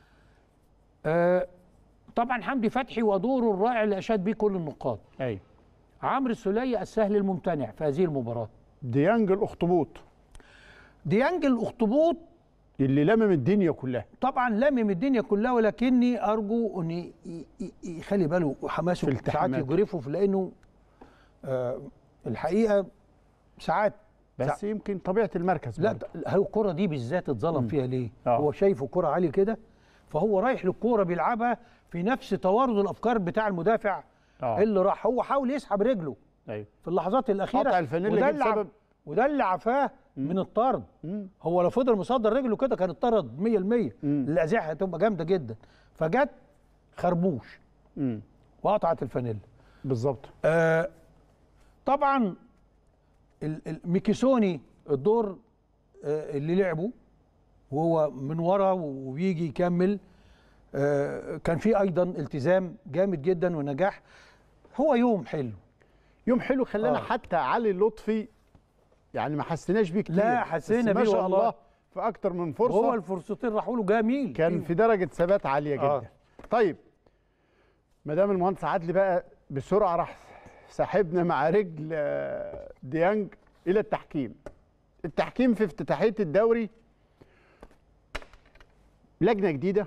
آه طبعا حمدي فتحي ودوره الرائع اللي اشاد بيه كل النقاد
ايوه
عمرو السوليه السهل الممتنع في هذه المباراه
ديانج الاخطبوط
ديانج الاخطبوط
اللي لمم الدنيا كلها
طبعا لمم الدنيا كلها ولكني ارجو ان ي- ي- يخلي باله حماسه
في
ساعات
التحامات.
يجرفه في لانه آه الحقيقه ساعات
بس يمكن طبيعه المركز
لا
برضه.
هو الكره دي بالذات اتظلم فيها ليه؟ هو شايف الكره عاليه كده فهو رايح للكوره بيلعبها في نفس توارد الافكار بتاع المدافع
آه.
اللي راح هو حاول يسحب رجله
ايوه
في اللحظات الاخيره
قطع الفانيلا
وده
جه
اللي عف-
بسبب-
وده اللي عفاه من الطرد هو لو فضل مصدر رجله كده كان اتطرد 100% الازاحه هتبقى جامده جدا فجت خربوش
مم.
وقطعت الفانيلا
بالظبط
آه طبعا ال- ال- ميكيسوني الدور آه اللي لعبه وهو من ورا وبيجي يكمل آه كان في ايضا التزام جامد جدا ونجاح هو يوم حلو
يوم حلو خلانا
آه.
آه. حتى علي لطفي يعني ما حسيناش بيه كتير
لا،
بس
حسينا
ما
بيه
شاء
والله.
الله في اكتر من فرصه
هو الفرصتين راحوا له جميل
كان في درجه ثبات عاليه جدا
آه.
آه. طيب ما دام المهندس عدلي بقى بسرعه راح ساحبنا مع رجل آه، ديانج الى التحكيم التحكيم في افتتاحيه الدوري لجنه جديده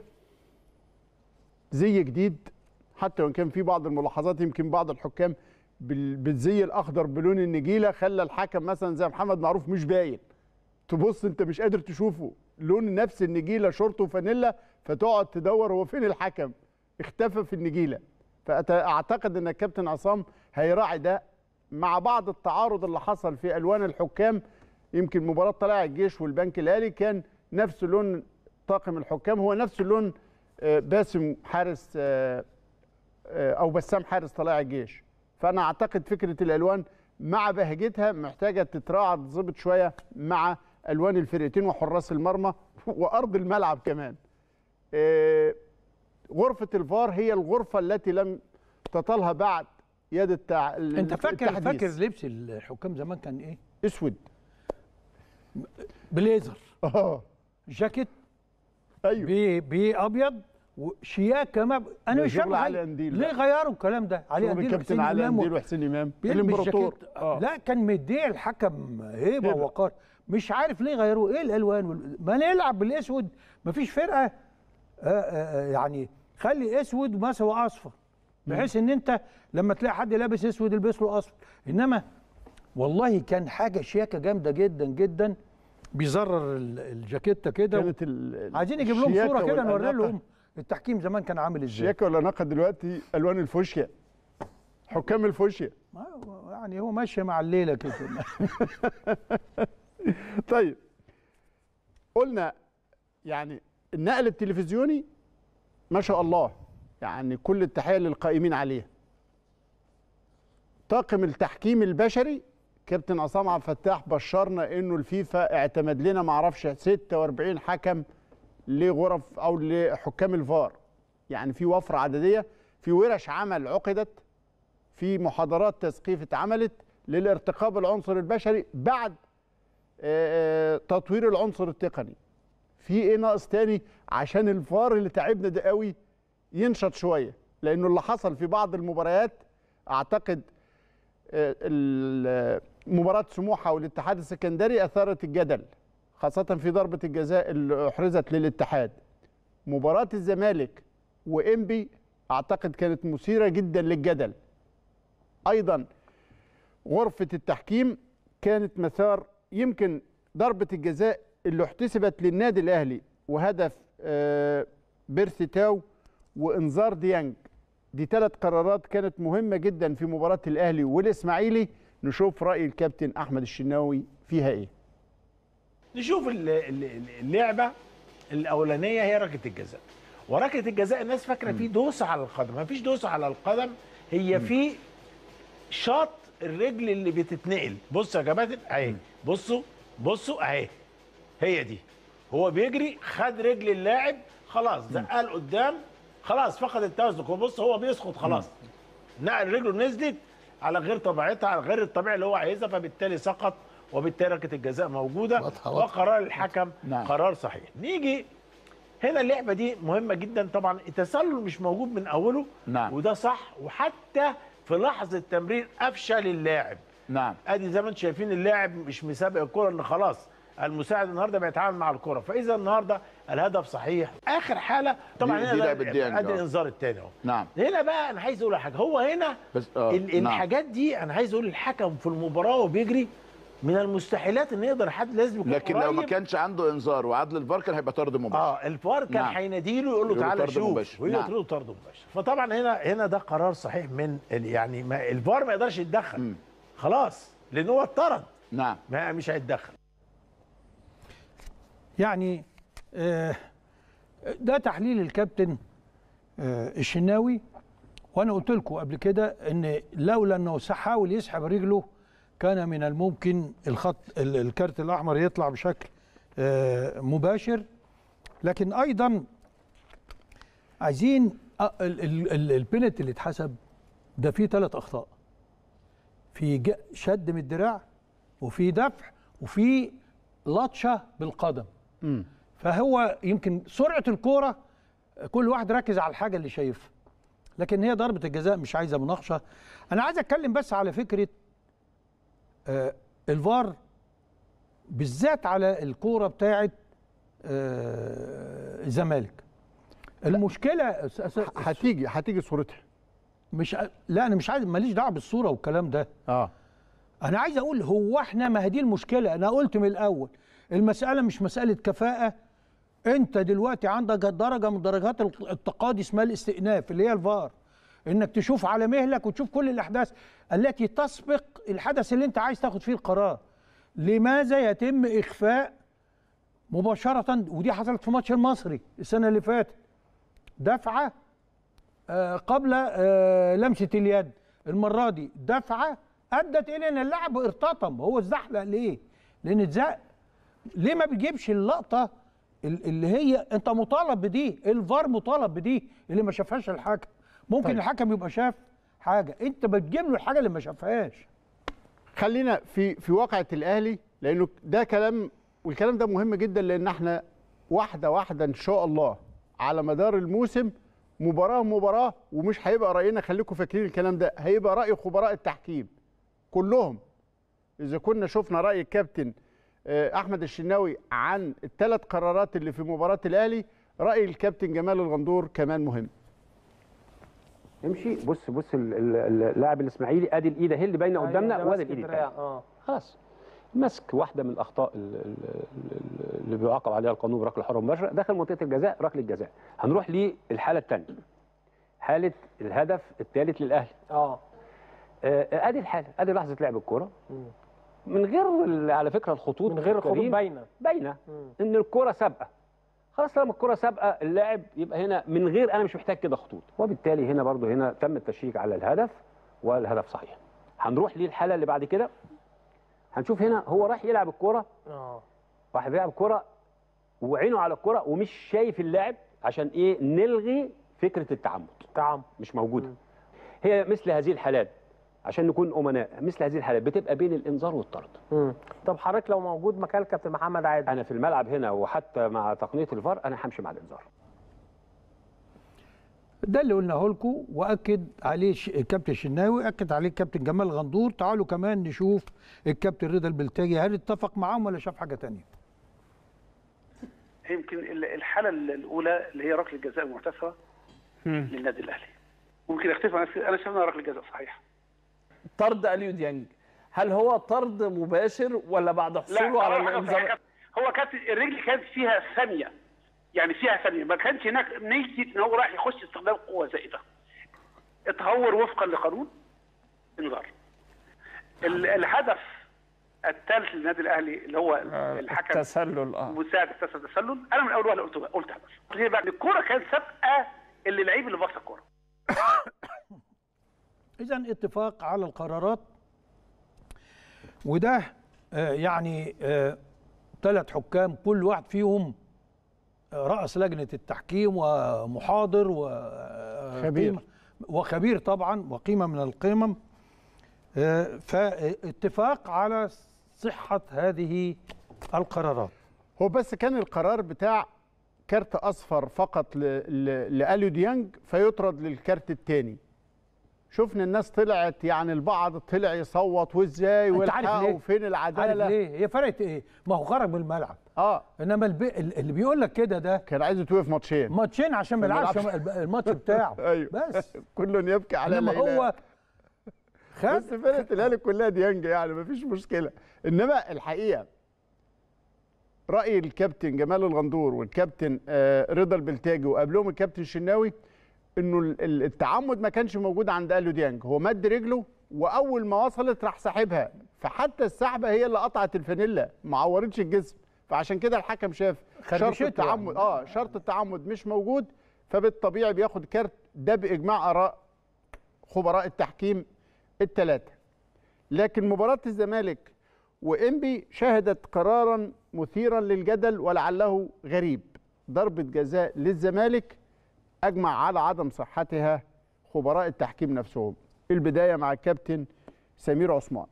زي جديد حتى وان كان في بعض الملاحظات يمكن بعض الحكام بال- بالزي الاخضر بلون النجيله خلى الحكم مثلا زي محمد معروف مش باين تبص انت مش قادر تشوفه لون نفس النجيله شورت وفانيلا فتقعد تدور هو فين الحكم اختفى في النجيله فاعتقد ان الكابتن عصام هيراعي ده مع بعض التعارض اللي حصل في الوان الحكام يمكن مباراه طلائع الجيش والبنك الاهلي كان نفس لون طاقم الحكام هو نفس لون آه، باسم حارس آه، آه، او بسام حارس طلائع الجيش فانا اعتقد فكره الالوان مع بهجتها محتاجه تتراعى تظبط شويه مع الوان الفرقتين وحراس المرمى وارض الملعب كمان آه، غرفه الفار هي الغرفه التي لم تطلها بعد يد التع...
انت فاكر
التحديث.
فاكر لبس الحكام زمان كان ايه؟
اسود
بليزر
اه
جاكيت
ايوه
بي بي ابيض وشياكه ما انا
ده
مش
شغل
فاهم
علي
غير-
قنديل
ليه
بقى.
غيروا الكلام ده علي
شغل
قنديل
الكابتن
وحسين
علي
إمام و-
قنديل وحسين امام
بيلبس
الامبراطور
جاكيت. لا كان مديه الحكم هيبه
هيبة.
ووقار مش عارف ليه غيروه ايه الالوان وال- ما نلعب بالاسود مفيش فرقه آه، آه، آه، يعني خلي اسود مثلا واصفر بحيث ان انت لما تلاقي حد لابس اسود البس له اصفر انما والله كان حاجه شياكه جامده جدا جدا بيزرر ال- الجاكيته كده
كانت ال-
عايزين نجيب لهم
الشياكة
صوره كده نوري
والأناقة.
لهم التحكيم زمان كان عامل ازاي
الشياكه والاناقه دلوقتي الوان الفوشيا حكام الفوشيا
يعني هو ماشي مع الليله كده
طيب قلنا يعني النقل التلفزيوني ما شاء الله يعني كل التحيه للقائمين عليه طاقم التحكيم البشري كابتن عصام عبد الفتاح بشرنا انه الفيفا اعتمد لنا ما اعرفش 46 حكم لغرف او لحكام الفار يعني في وفره عدديه في ورش عمل عقدت في محاضرات تثقيف اتعملت للارتقاء بالعنصر البشري بعد آه، تطوير العنصر التقني في ايه ناقص تاني عشان الفار اللي تعبنا ده قوي ينشط شويه لانه اللي حصل في بعض المباريات اعتقد آه، ال- مباراه سموحه والاتحاد السكندري اثارت الجدل خاصه في ضربه الجزاء اللي احرزت للاتحاد مباراه الزمالك وانبي اعتقد كانت مثيره جدا للجدل ايضا غرفه التحكيم كانت مسار يمكن ضربه الجزاء اللي احتسبت للنادي الاهلي وهدف آه، بيرسي تاو وانذار ديانج دي ثلاث قرارات كانت مهمه جدا في مباراه الاهلي والاسماعيلي نشوف راي الكابتن احمد الشناوي فيها ايه
نشوف ال- ال- اللعبه الاولانيه هي ركله الجزاء وركله الجزاء الناس فاكره في دوسه على القدم ما فيش دوسه على القدم هي في شاط الرجل اللي بتتنقل بصوا يا كباتن اهي بصوا بصوا اهي هي دي هو بيجري خد رجل اللاعب خلاص زقها لقدام خلاص فقد التوازن بص هو بيسقط خلاص نقل رجله نزلت على غير طبيعتها على غير الطبيعي اللي هو عايزها فبالتالي سقط وبالتالي ركله الجزاء موجوده وقرار الحكم
نعم.
قرار صحيح نيجي هنا اللعبه دي مهمه جدا طبعا التسلل مش موجود من اوله
نعم.
وده صح وحتى في لحظه تمرير قفشه للاعب
نعم
ادي زي ما انتم شايفين اللاعب مش مسابق الكره ان خلاص المساعد النهارده بيتعامل مع الكره فاذا النهارده الهدف صحيح اخر حاله طبعا
دي-
هنا
دي
ده-
لعبة ديانج،
ادي
آه.
الانذار الثاني اهو
نعم
هنا بقى انا عايز اقول حاجه هو هنا
بس آه.
ال-
نعم.
الحاجات دي انا عايز اقول الحكم في المباراه وبيجري من المستحيلات ان يقدر حد لازم يكون
لكن لو ما
قريب.
كانش عنده انذار وعدل الفار كان هيبقى طرد مباشر
اه الفار كان
نعم.
هيناديله يقول له
يقول له
تعالى
طرد
شوف
مباشر.
ويقول
نعم.
له طرد مباشر فطبعا هنا هنا ده قرار صحيح من ال- يعني ما الفار ما يقدرش يتدخل خلاص لان هو اتطرد
نعم
ما مش هيتدخل
يعني آه، ده تحليل الكابتن آه، الشناوي وانا قلت لكم قبل كده ان لولا انه حاول يسحب رجله كان من الممكن الخط ال- الكارت الاحمر يطلع بشكل آه، مباشر لكن ايضا عايزين آه، ال- ال- ال- البنت اللي اتحسب ده فيه ثلاث اخطاء في ج- شد من الدراع وفي دفع وفي لطشه بالقدم فهو يمكن سرعه الكوره كل واحد ركز على الحاجه اللي شايفها لكن هي ضربه الجزاء مش عايزه مناقشه انا عايز اتكلم بس على فكره آه الفار بالذات على الكوره بتاعه آه الزمالك المشكله
هتيجي هتيجي صورتها
مش لا انا مش عايز ماليش دعوه بالصوره والكلام ده
اه
انا عايز اقول هو احنا ما هي دي المشكله انا قلت من الاول المساله مش مساله كفاءه انت دلوقتي عندك درجه من درجات التقاضي اسمها الاستئناف اللي هي الفار انك تشوف على مهلك وتشوف كل الاحداث التي تسبق الحدث اللي انت عايز تاخد فيه القرار لماذا يتم اخفاء مباشره ودي حصلت في ماتش المصري السنه اللي فاتت دفعه آه، قبل آه، لمسه اليد المره دي دفعه ادت الى ان اللاعب ارتطم هو اتزحلق ليه؟ لان اتزق ليه ما بيجيبش اللقطه ال- اللي هي انت مطالب بدي الفار مطالب بدي اللي ما شافهاش الحكم ممكن
طيب.
طيب. الحكم يبقى شاف حاجه انت بتجيب له الحاجه اللي ما شافهاش
خلينا في في واقعة الأهلي لأنه ده كلام والكلام ده مهم جدا لأن احنا واحدة واحدة إن شاء الله على مدار الموسم مباراه مباراه ومش هيبقى راينا خليكم فاكرين الكلام ده هيبقى راي خبراء التحكيم كلهم اذا كنا شفنا راي الكابتن آه، احمد الشناوي عن الثلاث قرارات اللي في مباراه الاهلي راي الكابتن جمال الغندور كمان مهم
امشي بص بص ال- ال- اللاعب الاسماعيلي ادي الايد اهي اللي باينه
أيوة،
قدامنا
ده
وادي
ماسك
الايد
الدراع،
التانية
اه
خلاص مسك واحده من الاخطاء ال- ال- ال- اللي بيعاقب عليها القانون بركله حره مباشره دخل منطقه الجزاء ركله الجزاء هنروح للحاله الثانيه حاله الهدف الثالث للاهلي
اه
آه، ادي الحاله ادي لحظه لعب الكوره من غير ال- على فكره الخطوط
من غير الخطوط
كريم،
باينه
باينه ان الكره سابقه خلاص لما الكره سابقه اللاعب يبقى هنا من غير انا مش محتاج كده خطوط وبالتالي هنا برضو هنا تم التشيك على الهدف والهدف صحيح هنروح للحاله اللي بعد كده هنشوف هنا هو راح يلعب الكره
اه
راح يلعب الكره وعينه على الكره ومش شايف اللاعب عشان ايه نلغي فكره التعمد
تعمد
مش موجوده هي مثل هذه الحالات عشان نكون امناء مثل هذه الحالات بتبقى بين الانذار والطرد
مم. طب حضرتك لو موجود مكان الكابتن محمد عادل
انا في الملعب هنا وحتى مع تقنيه الفار انا همشي مع الانذار
ده اللي قلناه لكم واكد عليه ش- الكابتن الشناوي اكد عليه الكابتن جمال غندور تعالوا كمان نشوف الكابتن رضا البلتاجي هل اتفق معاهم ولا شاف حاجه تانية
يمكن ال- الحاله الاولى اللي هي ركله الجزاء المحتسبه للنادي الاهلي ممكن يختلف انا انا شايف انها ركله جزاء صحيحه
طرد اليو ديانج هل هو طرد مباشر ولا بعد حصوله على
هو حاجة
الانذار
صحيحة. هو كانت الرجل كانت فيها ثانيه يعني فيها ثانيه ما كانش هناك نية ان هو راح يخش استخدام قوه زائده اتهور وفقا لقانون انذار ال- الهدف الثالث للنادي الاهلي اللي هو الحكم
التسلل اه
مساعد التسلل التسلل انا من اول واحد قلت قلت هدف ليه بقى الكوره كانت سابقه اللي اللعيب اللي باص الكوره
اذا اتفاق على القرارات وده آه، يعني ثلاث حكام كل واحد فيهم آه، رأس لجنة التحكيم ومحاضر
خبير.
وخبير وخبير طبعا وقيمة من القمم آه، فاتفاق على صحة هذه القرارات
هو بس كان القرار بتاع كارت اصفر فقط ل- ل- لاليو ديانج فيطرد للكارت الثاني شفنا الناس طلعت يعني البعض طلع يصوت وازاي
انت عارف
والحق
ليه؟
وفين العداله
عارف ليه؟ هي فرقت ايه؟ ما هو خرج من الملعب
اه
انما البي... اللي بيقول لك كده ده
كان عايز يتوقف ماتشين
ماتشين عشان ما
ما
يلعبش
يلعبش.
الماتش بتاعه
ايوه
بس
كل يبكي على
انما
لا إله.
هو خد
بس فرقه الاهلي كلها ديانج يعني مفيش مشكله انما الحقيقه راي الكابتن جمال الغندور والكابتن آه، رضا البلتاجي وقبلهم الكابتن الشناوي انه ال- ال- التعمد ما كانش موجود عند اليو ديانج هو مد رجله واول ما وصلت راح ساحبها فحتى السحبه هي اللي قطعت الفانيلا ما عورتش الجسم فعشان كده الحكم شاف شرط
خربشته
التعمد
يعني.
اه شرط التعمد مش موجود فبالطبيعي بياخد كارت ده باجماع اراء خبراء التحكيم الثلاثه لكن مباراه الزمالك وانبي شهدت قرارا مثيرا للجدل ولعله غريب ضربه جزاء للزمالك اجمع على عدم صحتها خبراء التحكيم نفسهم البدايه مع الكابتن سمير عثمان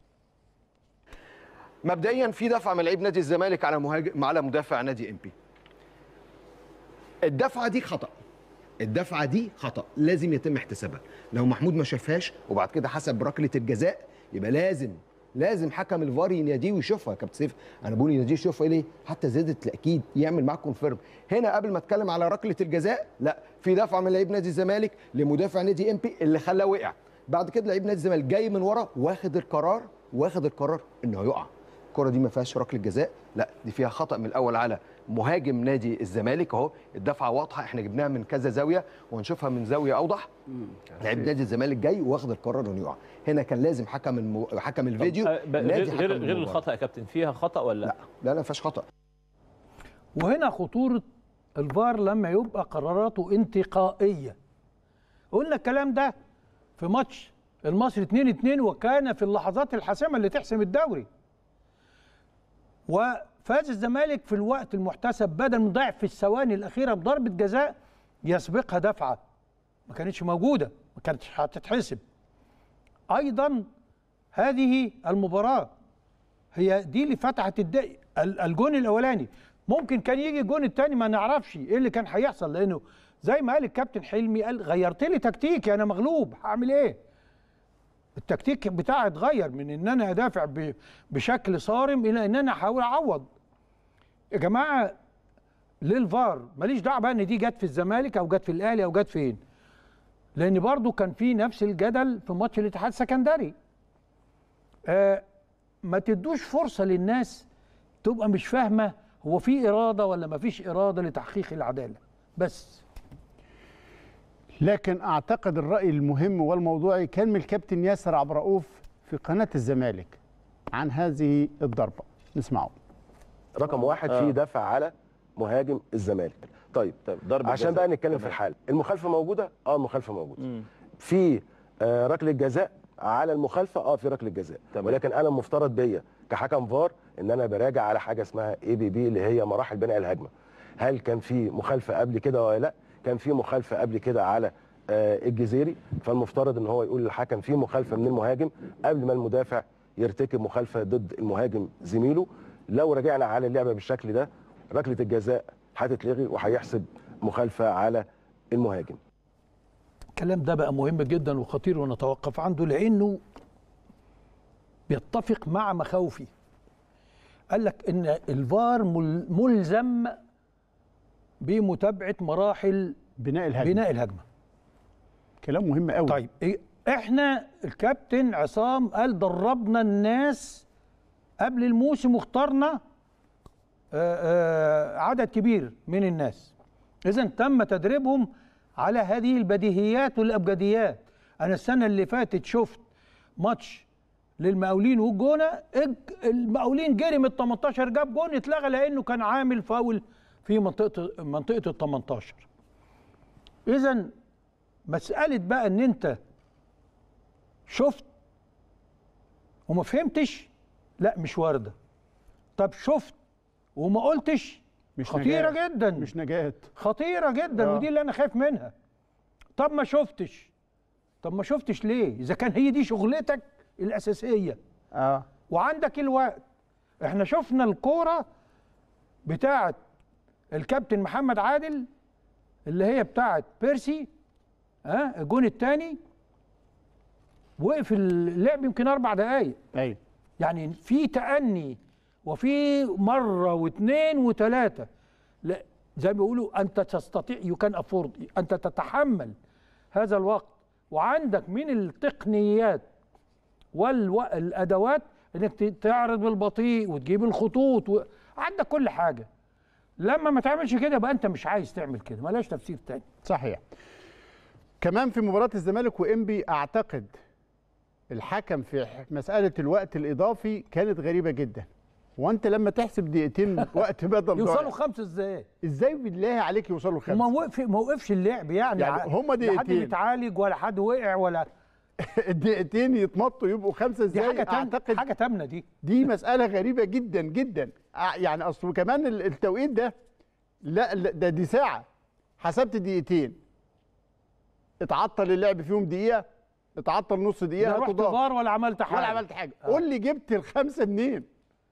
مبدئيا في دفعه من لعيب نادي الزمالك على مهاجم على مدافع نادي ام بي الدفعه دي خطا الدفعه دي خطا لازم يتم احتسابها لو محمود ما شافهاش وبعد كده حسب ركله الجزاء يبقى لازم لازم حكم الفار يناديه ويشوفها يا كابتن سيف انا بقول يناديه يشوفها ليه حتى زياده التاكيد يعمل معاك كونفيرم هنا قبل ما اتكلم على ركله الجزاء لا في دفعه من لعيب نادي الزمالك لمدافع نادي ام بي اللي خلاه وقع بعد كده لعيب نادي الزمالك جاي من ورا واخد القرار واخد القرار انه يقع الكره دي ما فيهاش ركله جزاء لا دي فيها خطا من الاول على مهاجم نادي الزمالك اهو الدفعه واضحه احنا جبناها من كذا زاويه وهنشوفها من زاويه اوضح لعيب نادي الزمالك جاي واخد القرار انه يقع هنا كان لازم حكم المو... حكم الفيديو
آه، ب-
نادي
غير
حكم
غير غير
المباراة.
الخطا يا كابتن فيها خطا ولا لا
لا لا ما فيهاش خطا
وهنا خطورة الفار لما يبقى قراراته انتقائية قلنا الكلام ده في ماتش المصري 2 2 وكان في اللحظات الحاسمة اللي تحسم الدوري وفاز الزمالك في الوقت المحتسب بدل من ضيع في الثواني الأخيرة بضربة جزاء يسبقها دفعة ما كانتش موجودة ما كانتش هتتحسب أيضا هذه المباراة هي دي اللي فتحت الد- ال- الجون الأولاني ممكن كان يجي الجون الثاني ما نعرفش ايه اللي كان هيحصل لانه زي ما قال الكابتن حلمي قال غيرت لي تكتيكي انا مغلوب هعمل ايه التكتيك بتاعي اتغير من ان انا ادافع ب- بشكل صارم الى ان انا احاول اعوض يا جماعه للفار ماليش دعوه بقى ان دي جت في الزمالك او جت في الاهلي او جت فين لان برضو كان في نفس الجدل في ماتش الاتحاد السكندري آه ما تدوش فرصه للناس تبقى مش فاهمه هو في اراده ولا ما فيش اراده لتحقيق العداله بس
لكن اعتقد الراي المهم والموضوعي كان من الكابتن ياسر عبد الرؤوف في قناه الزمالك عن هذه الضربه نسمعه
رقم واحد
آه.
في دفع على مهاجم الزمالك طيب, طيب
ضربة
عشان
جزاء.
بقى نتكلم في
تمام.
الحاله المخالفه موجوده اه المخالفه موجوده في آه ركله جزاء على المخالفه اه في ركله جزاء ولكن انا المفترض بيا كحكم فار ان انا براجع على حاجه اسمها اي بي بي اللي هي مراحل بناء الهجمه هل كان في مخالفه قبل كده ولا لا كان في مخالفه قبل كده على آه الجزيري فالمفترض ان هو يقول للحكم في مخالفه من المهاجم قبل ما المدافع يرتكب مخالفه ضد المهاجم زميله لو رجعنا على اللعبه بالشكل ده ركله الجزاء هتتلغي وهيحسب مخالفه على المهاجم
الكلام ده بقى مهم جدا وخطير ونتوقف عنده لانه بيتفق مع مخاوفي قال لك ان الفار مل- ملزم بمتابعه مراحل
بناء الهجمه
بناء الهجمه
كلام مهم قوي
طيب إيه احنا الكابتن عصام قال دربنا الناس قبل الموسم واخترنا آه، آه، عدد كبير من الناس اذا تم تدريبهم على هذه البديهيات والابجديات انا السنه اللي فاتت شفت ماتش للمقاولين والجونه الج- المقاولين جري من ال 18 جاب جون اتلغى لانه كان عامل فاول في منطقه منطقه ال 18 اذا مساله بقى ان انت شفت وما فهمتش لا مش وارده طب شفت وما قلتش
مش
خطيره
نجاة.
جدا
مش نجاة
خطيره جدا
آه.
ودي اللي انا خايف منها طب ما شفتش طب ما شفتش ليه اذا كان هي دي شغلتك الاساسيه
اه
وعندك الوقت احنا شفنا الكوره بتاعه الكابتن محمد عادل اللي هي بتاعه بيرسي ها آه الجون الثاني وقف اللعب يمكن اربع دقائق
ايوه
يعني في تأني وفي مرة واثنين وثلاثة لا زي ما بيقولوا أنت تستطيع يو كان أفورد أنت تتحمل هذا الوقت وعندك من التقنيات والأدوات إنك ت- تعرض بالبطيء وتجيب الخطوط و... عندك كل حاجة لما ما تعملش كده يبقى أنت مش عايز تعمل كده ملاش تفسير تاني
صحيح كمان في مباراة الزمالك وإنبي أعتقد الحكم في مسألة الوقت الإضافي كانت غريبة جدا وأنت لما تحسب دقيقتين وقت بدل
يوصلوا
ضايع،
خمسة إزاي؟
إزاي بالله عليك يوصلوا خمسة؟
ما وقف ما وقفش اللعب يعني,
يعني هم
لا حد
دقيقتين.
بيتعالج ولا حد وقع ولا
الدقيقتين يتمطوا يبقوا خمسة
دي
ازاي
حاجة تام-
اعتقد
حاجة تامنة دي
دي مسألة غريبة جدا جدا ع- يعني اصل كمان ال- التوقيت ده لا لا، ده دي ساعة حسبت دقيقتين اتعطل اللعب فيهم دقيقة اتعطل نص دقيقة
لا رحت
هتضاف.
فار ولا عملت حاجة
ولا عملت حاجة قول لي جبت الخمسة منين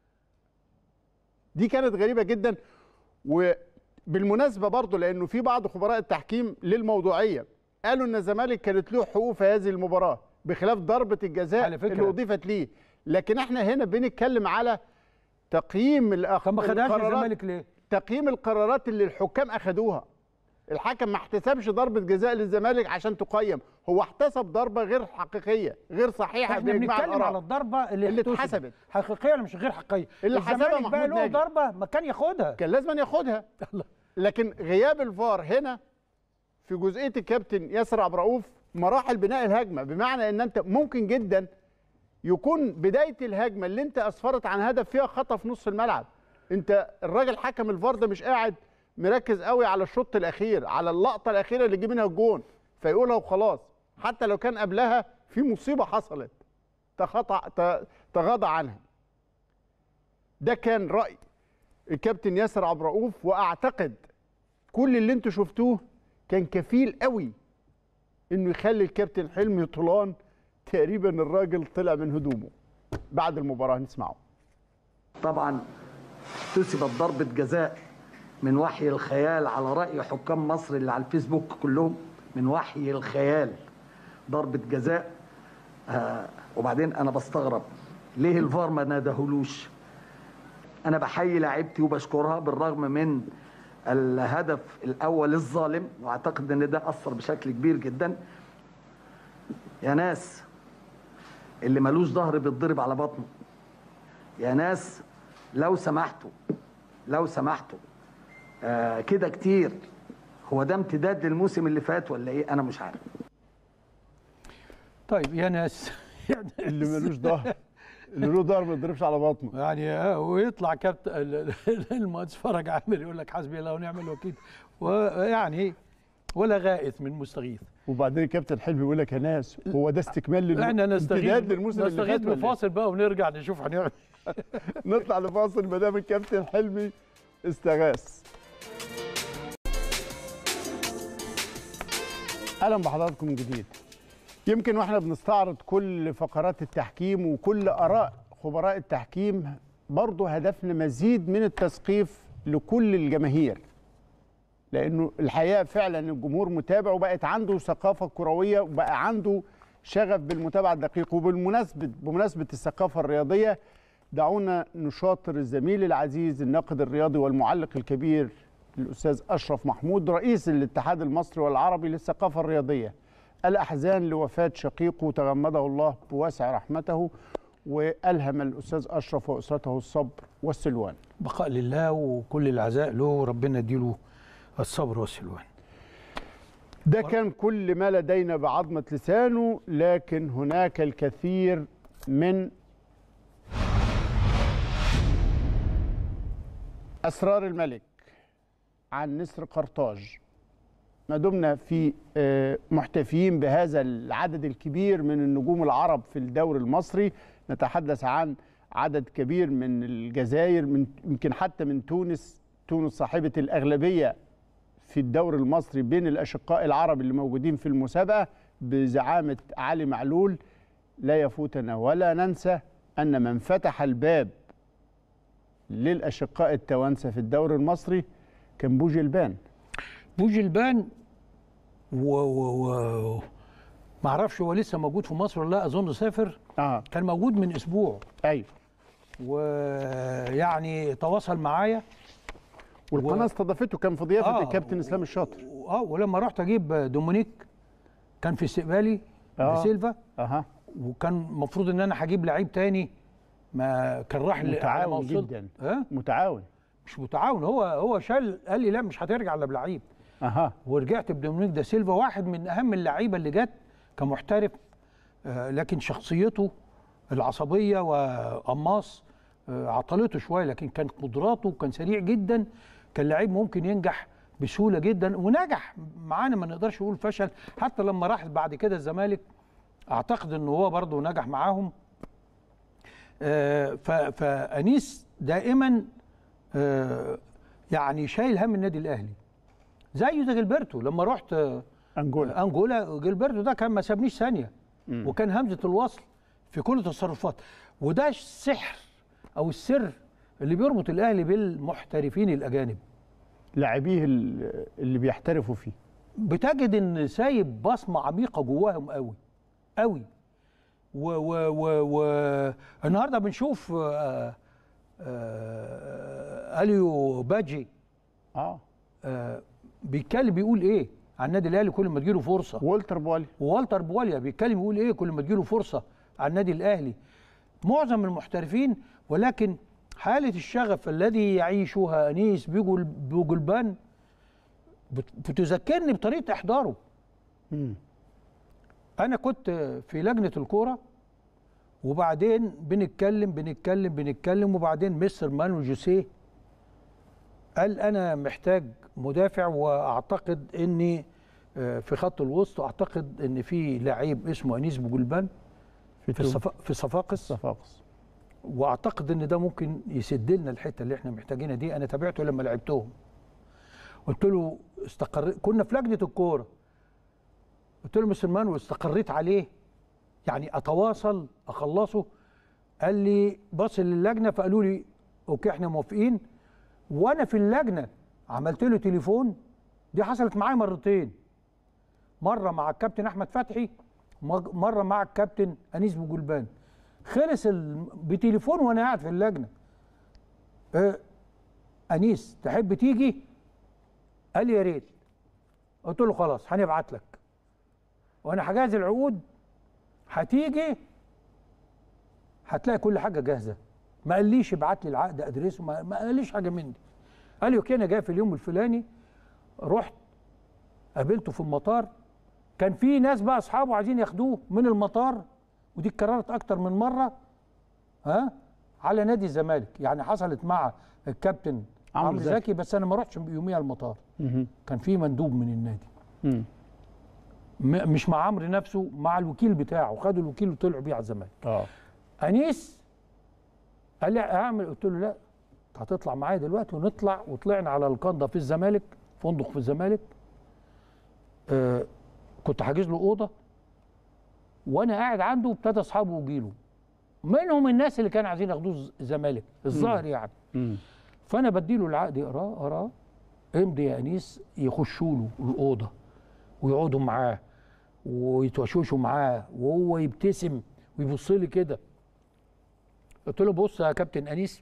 دي كانت غريبة جدا وبالمناسبة برضو لأنه في بعض خبراء التحكيم للموضوعية قالوا أن الزمالك كانت له حقوق في هذه المباراة بخلاف ضربة الجزاء
على فكرة.
اللي أضيفت ليه لكن احنا هنا بنتكلم على تقييم الأخ...
طب ما خدهاش
القرارات-
الزمالك ليه؟
تقييم القرارات اللي الحكام أخدوها الحكم ما احتسبش ضربة جزاء للزمالك عشان تقيم هو احتسب ضربة غير حقيقية غير صحيحة
احنا
بإجماع
بنتكلم
الآراء.
على الضربة اللي,
اللي
احتسبت.
اتحسبت.
حقيقية ولا مش غير حقيقية
اللي حسبها
الزمالك بقى
محمود
له
ناجي.
ضربة ما كان ياخدها
كان لازم ياخدها لكن غياب الفار هنا في جزئيه الكابتن ياسر عبد الرؤوف مراحل بناء الهجمه بمعنى ان انت ممكن جدا يكون بدايه الهجمه اللي انت اسفرت عن هدف فيها خطا في نص الملعب انت الراجل حكم الفار ده مش قاعد مركز قوي على الشوط الاخير على اللقطه الاخيره اللي جه منها الجون فيقولها وخلاص حتى لو كان قبلها في مصيبه حصلت تخطع ت- تغاضى عنها ده كان راي الكابتن ياسر عبد الرؤوف واعتقد كل اللي انتوا شفتوه كان كفيل قوي انه يخلي الكابتن حلمي طولان تقريبا الراجل طلع من هدومه بعد المباراه نسمعه
طبعا
احتسبت ضربة جزاء من وحي الخيال على رأي حكام مصر اللي على الفيسبوك كلهم من وحي الخيال ضربة جزاء آه وبعدين أنا بستغرب ليه الفار ما نادهولوش أنا بحيي لاعبتي وبشكرها بالرغم من الهدف الأول الظالم وأعتقد إن ده أثر بشكل كبير جدا يا ناس اللي ملوش ظهر بيتضرب على بطنه يا ناس لو سمحتوا لو سمحتوا آه كده كتير هو ده امتداد للموسم اللي فات ولا ايه انا مش عارف
طيب يا ناس يعني
اللي ملوش ظهر اللي له ظهر ما يضربش على بطنه
يعني آه، ويطلع كابتن ال- ال- المهندس فرج عامر يقول لك حسبي الله ونعم الوكيل ويعني ولا غائث من مستغيث
وبعدين كابتن حلمي يقول لك يا ناس هو ده استكمال للم...
احنا نستغيث
امتداد للموسم اللي
نستغيث
فات ولا إيه؟
بفاصل بقى ونرجع نشوف هنعمل
نطلع لفاصل ما دام الكابتن حلمي استغاث اهلا بحضراتكم من جديد يمكن واحنا بنستعرض كل فقرات التحكيم وكل اراء خبراء التحكيم برضه هدفنا مزيد من التثقيف لكل الجماهير لانه الحقيقه فعلا الجمهور متابع وبقت عنده ثقافه كرويه وبقى عنده شغف بالمتابعه الدقيق وبالمناسبه بمناسبه الثقافه الرياضيه دعونا نشاطر الزميل العزيز الناقد الرياضي والمعلق الكبير الاستاذ اشرف محمود رئيس الاتحاد المصري والعربي للثقافه الرياضيه الاحزان لوفاه شقيقه تغمده الله بواسع رحمته والهم الاستاذ اشرف واسرته الصبر والسلوان
بقاء لله وكل العزاء له ربنا يديله الصبر والسلوان
ده كان كل ما لدينا بعظمة لسانه لكن هناك الكثير من أسرار الملك عن نسر قرطاج ما دمنا في آه، محتفيين بهذا العدد الكبير من النجوم العرب في الدوري المصري نتحدث عن عدد كبير من الجزائر من يمكن حتى من تونس تونس صاحبة الأغلبية في الدوري المصري بين الأشقاء العرب اللي موجودين في المسابقة بزعامة علي معلول لا يفوتنا ولا ننسى أن من فتح الباب للأشقاء التوانسة في الدوري المصري كان بوجلبان
بوجلبان و, و, و ما اعرفش هو لسه موجود في مصر ولا لا اظن سافر
اه
كان موجود من اسبوع
ايوه
ويعني تواصل معايا
والقناه استضافته كان في ضيافه
آه،
الكابتن اسلام الشاطر
اه ولما رحت اجيب دومونيك كان في استقبالي
آه.
بسيلفا
اها
وكان المفروض ان انا هجيب لعيب تاني ما كان راح ل- على ما
متعاون
وصلت.
جدا
ها
متعاون
مش متعاون هو هو شال قال لي لا مش هترجع الا بلعيب
اها
ورجعت بدومينيك دا سيلفا واحد من اهم اللعيبه اللي جت كمحترف آه، لكن شخصيته العصبيه وقماص آه، عطلته شويه لكن كان قدراته كان سريع جدا كان لعيب ممكن ينجح بسهوله جدا ونجح معانا ما نقدرش نقول فشل حتى لما راح بعد كده الزمالك اعتقد ان هو برضه نجح معاهم آه، ف- فانيس دائما آه، يعني شايل هم النادي الاهلي زيه زي جilberto لما رحت آه،
انجولا
انجولا جilberto ده كان ما سابنيش ثانيه
مم.
وكان همزه الوصل في كل التصرفات وده السحر او السر اللي بيربط الاهلي بالمحترفين الاجانب
لاعبيه ال- اللي بيحترفوا فيه
بتجد ان سايب بصمه عميقه جواهم قوي قوي و و و و النهارده بنشوف آه آه اليو باجي
اه
آه بيتكلم بيقول ايه عن النادي الاهلي كل ما تجيله فرصه
والتر بواليا
والتر بواليا بيتكلم يقول ايه كل ما تجيله فرصه على النادي الاهلي معظم المحترفين ولكن حاله الشغف الذي يعيشها انيس بيجول بوجلبان بت- بتذكرني بطريقه احضاره
مم.
انا كنت في لجنه الكوره وبعدين بنتكلم بنتكلم بنتكلم وبعدين مستر مانو جوسيه قال انا محتاج مدافع واعتقد اني آه، في خط الوسط اعتقد ان في لعيب اسمه انيس بوجلبان
في
في الصفا في صفاقس
صفاقس
واعتقد ان ده ممكن يسد لنا الحته اللي احنا محتاجينها دي انا تابعته لما لعبتهم قلت له استقر كنا في لجنه الكوره قلت له مستر مانو استقريت عليه يعني اتواصل اخلصه قال لي بص للجنه فقالوا لي اوكي احنا موافقين وانا في اللجنه عملت له تليفون دي حصلت معايا مرتين مره مع الكابتن احمد فتحي مج- مره مع الكابتن انيس بوجلبان خلص ال... بتليفون وانا قاعد في اللجنه اه انيس تحب تيجي قال لي يا ريت قلت له خلاص هنبعت لك وانا هجهز العقود هتيجي هتلاقي كل حاجه جاهزه ما قاليش ابعت لي العقد ادرسه ما, ما قاليش حاجه من دي قال لي اوكي انا جاي في اليوم الفلاني رحت قابلته في المطار كان في ناس بقى اصحابه عايزين ياخدوه من المطار ودي اتكررت اكتر من مره ها على نادي الزمالك يعني حصلت مع الكابتن
عمرو
عمرو
زكي.
زكي بس انا ما رحتش يوميها المطار
مهم.
كان في مندوب من النادي
مم.
م- مش مع عمرو نفسه مع الوكيل بتاعه خدوا الوكيل وطلعوا بيه على الزمالك
اه
انيس قال لي اعمل قلت له لا انت هتطلع معايا دلوقتي ونطلع وطلعنا على القنده في الزمالك فندق في الزمالك آه كنت حاجز له اوضه وانا قاعد عنده ابتدى اصحابه يجيله منهم الناس اللي كانوا عايزين ياخدوه الز- الزمالك الظاهر يعني
مم.
فانا بديله العقد يقراه قراه امضي يا انيس يخشوا له الاوضه ويقعدوا معاه ويتوشوشوا معاه وهو يبتسم ويبص لي كده قلت له بص يا كابتن انيس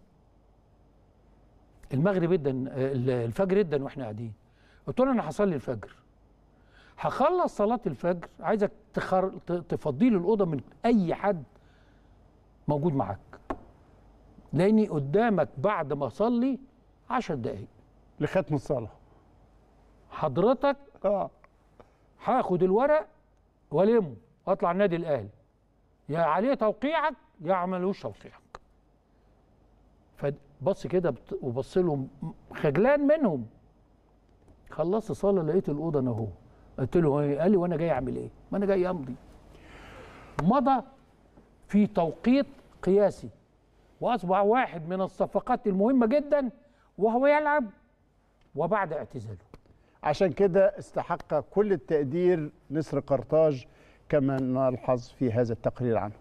المغرب جدا الفجر جدا واحنا قاعدين قلت له انا هصلي الفجر هخلص صلاه الفجر عايزك تخر... ت- تفضي لي الاوضه من اي حد موجود معاك لاني قدامك بعد ما اصلي 10 دقايق
لختم الصلاه
حضرتك
اه
هاخد الورق والمه واطلع النادي الاهلي يا عليه توقيعك يا ملوش توقيعك فبص كده بت- وبص لهم خجلان منهم خلصت صلاه لقيت الاوضه انا اهو قلت له ايه قال لي وانا جاي اعمل ايه ما انا جاي امضي مضى في توقيت قياسي واصبح واحد من الصفقات المهمه جدا وهو يلعب وبعد اعتزاله
عشان كده استحق كل التقدير نسر قرطاج كما نلحظ في هذا التقرير عنه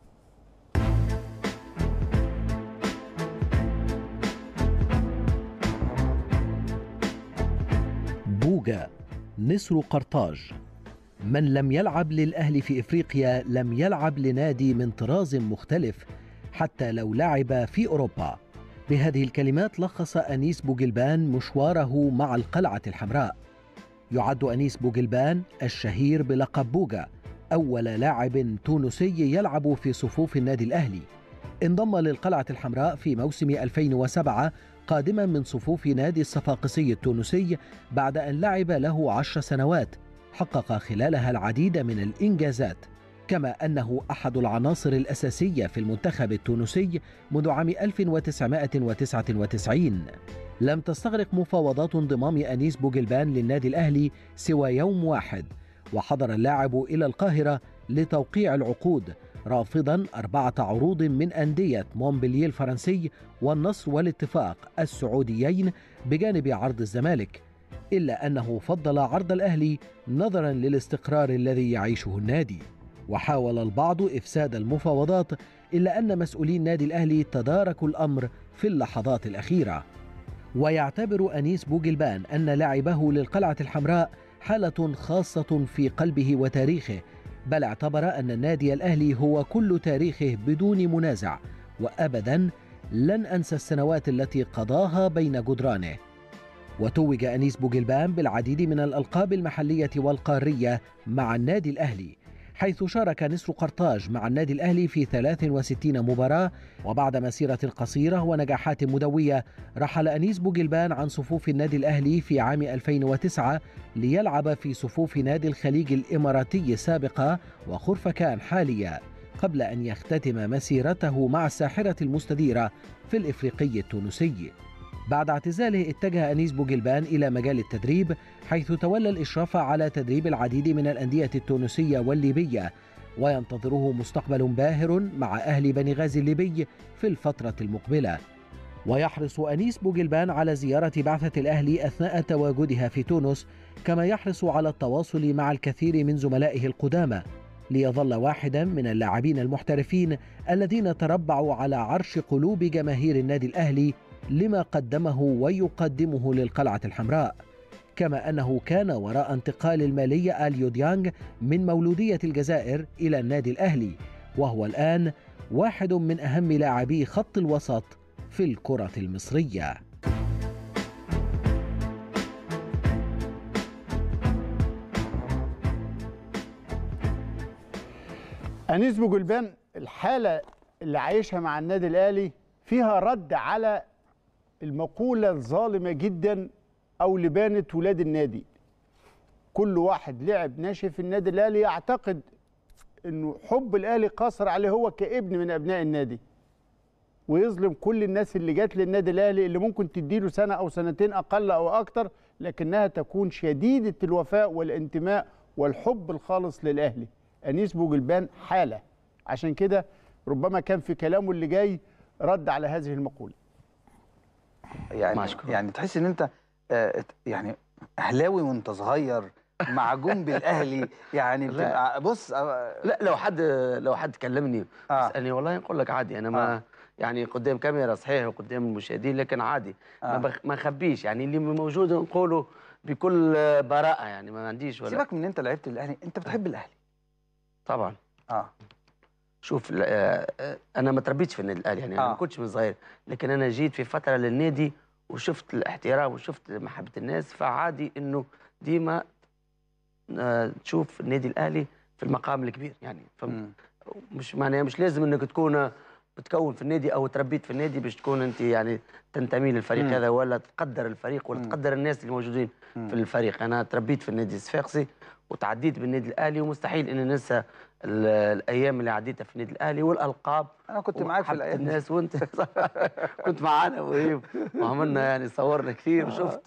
بوجا نسر قرطاج من لم يلعب للأهلي في إفريقيا لم يلعب لنادي من طراز مختلف حتى لو لعب في أوروبا بهذه الكلمات لخص أنيس بوجلبان مشواره مع القلعة الحمراء يعد أنيس بوجلبان الشهير بلقب بوجا أول لاعب تونسي يلعب في صفوف النادي الأهلي انضم للقلعة الحمراء في موسم 2007 قادما من صفوف نادي الصفاقسي التونسي بعد أن لعب له عشر سنوات حقق خلالها العديد من الإنجازات كما أنه أحد العناصر الأساسية في المنتخب التونسي منذ عام 1999 لم تستغرق مفاوضات انضمام أنيس بوجلبان للنادي الأهلي سوى يوم واحد وحضر اللاعب إلى القاهرة لتوقيع العقود رافضا أربعة عروض من أندية مونبلييه الفرنسي والنصر والاتفاق السعوديين بجانب عرض الزمالك إلا أنه فضل عرض الأهلي نظرا للاستقرار الذي يعيشه النادي وحاول البعض إفساد المفاوضات إلا أن مسؤولي النادي الأهلي تداركوا الأمر في اللحظات الأخيرة ويعتبر أنيس بوجلبان أن لعبه للقلعة الحمراء حالة خاصة في قلبه وتاريخه بل اعتبر أن النادي الأهلي هو كل تاريخه بدون منازع وأبدا لن أنسى السنوات التي قضاها بين جدرانه وتوج أنيس بوجلبان بالعديد من الألقاب المحلية والقارية مع النادي الأهلي حيث شارك نسر قرطاج مع النادي الأهلي في 63 مباراة وبعد مسيرة قصيرة ونجاحات مدوية رحل أنيس بوجلبان عن صفوف النادي الأهلي في عام 2009 ليلعب في صفوف نادي الخليج الإماراتي سابقا وخرفكان حاليا قبل أن يختتم مسيرته مع الساحرة المستديرة في الإفريقي التونسي بعد اعتزاله اتجه أنيس بوجلبان إلى مجال التدريب حيث تولى الإشراف على تدريب العديد من الأندية التونسية والليبية وينتظره مستقبل باهر مع أهل بني غازي الليبي في الفترة المقبلة ويحرص أنيس بوجلبان على زيارة بعثة الأهلي أثناء تواجدها في تونس كما يحرص على التواصل مع الكثير من زملائه القدامى ليظل واحدا من اللاعبين المحترفين الذين تربعوا على عرش قلوب جماهير النادي الأهلي لما قدمه ويقدمه للقلعة الحمراء كما أنه كان وراء انتقال المالية أليو ديانغ من مولودية الجزائر إلى النادي الأهلي وهو الآن واحد من أهم لاعبي خط الوسط في الكرة المصرية
انيس بوجلبان الحاله اللي عايشها مع النادي الاهلي فيها رد على المقوله الظالمه جدا او لبانه ولاد النادي كل واحد لعب ناشئ في النادي الاهلي يعتقد انه حب الاهلي قاصر عليه هو كابن من ابناء النادي ويظلم كل الناس اللي جات للنادي الاهلي اللي ممكن تديله سنه او سنتين اقل او اكتر لكنها تكون شديده الوفاء والانتماء والحب الخالص للاهلي انيس بوجلبان حاله عشان كده ربما كان في كلامه اللي جاي رد على هذه المقوله
يعني يعني تحس ان انت آه، يعني اهلاوي وانت صغير معجون بالاهلي يعني
لا.
بتبقى بص
لا لو حد لو حد كلمني
آه.
يسالني والله نقول لك عادي انا ما
آه.
يعني قدام كاميرا صحيح وقدام المشاهدين لكن عادي
آه.
ما بخ ما نخبيش يعني اللي موجود نقوله بكل براءه يعني ما عنديش ولا
سيبك من ان انت لعبت الاهلي انت بتحب الاهلي
طبعا
اه
شوف لا- آه، آه، انا ما تربيتش في النادي الاهلي يعني انا
آه.
ما كنتش من صغير لكن انا جيت في فتره للنادي وشفت الاحترام وشفت محبه الناس فعادي انه ديما آه، تشوف النادي الاهلي في المقام الكبير يعني فهمت مش معناها مش لازم انك تكون بتكون في النادي او تربيت في النادي باش تكون انت يعني تنتمي للفريق
مم.
هذا ولا تقدر الفريق ولا تقدر الناس اللي موجودين في الفريق انا تربيت في النادي الصفاقسي وتعديت بالنادي الاهلي ومستحيل ان ننسى ال- الايام اللي عديتها في النادي الاهلي والالقاب
انا كنت معاك في
ومحبة
الايام دي.
الناس وانت كنت معانا وهيب وعملنا يعني صورنا كثير وشفت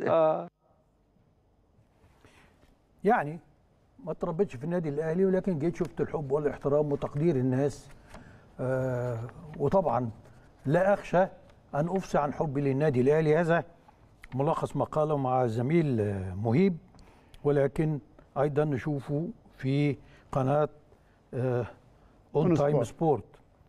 يعني ما تربيتش في النادي الاهلي ولكن جيت شفت الحب والاحترام وتقدير الناس آه وطبعا لا اخشى ان افصح عن حبي للنادي الاهلي هذا ملخص مقاله مع زميل آه، مهيب ولكن ايضا نشوفه في قناه اون
أون
تايم
سبورت.
سبورت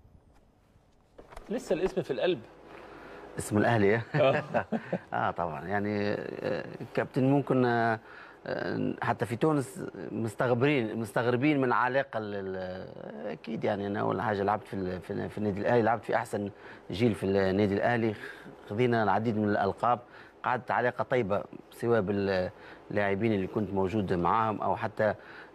لسه الاسم في القلب
اسم الاهلي
آه.
اه طبعا يعني آه، كابتن ممكن آه، آه، حتى في تونس مستغربين مستغربين من علاقه ال- اكيد يعني انا اول حاجه لعبت في ال- في في النادي الاهلي لعبت في احسن جيل في النادي الاهلي خذينا العديد من الالقاب قعدت علاقه طيبه سواء باللاعبين اللي كنت موجود معاهم او حتى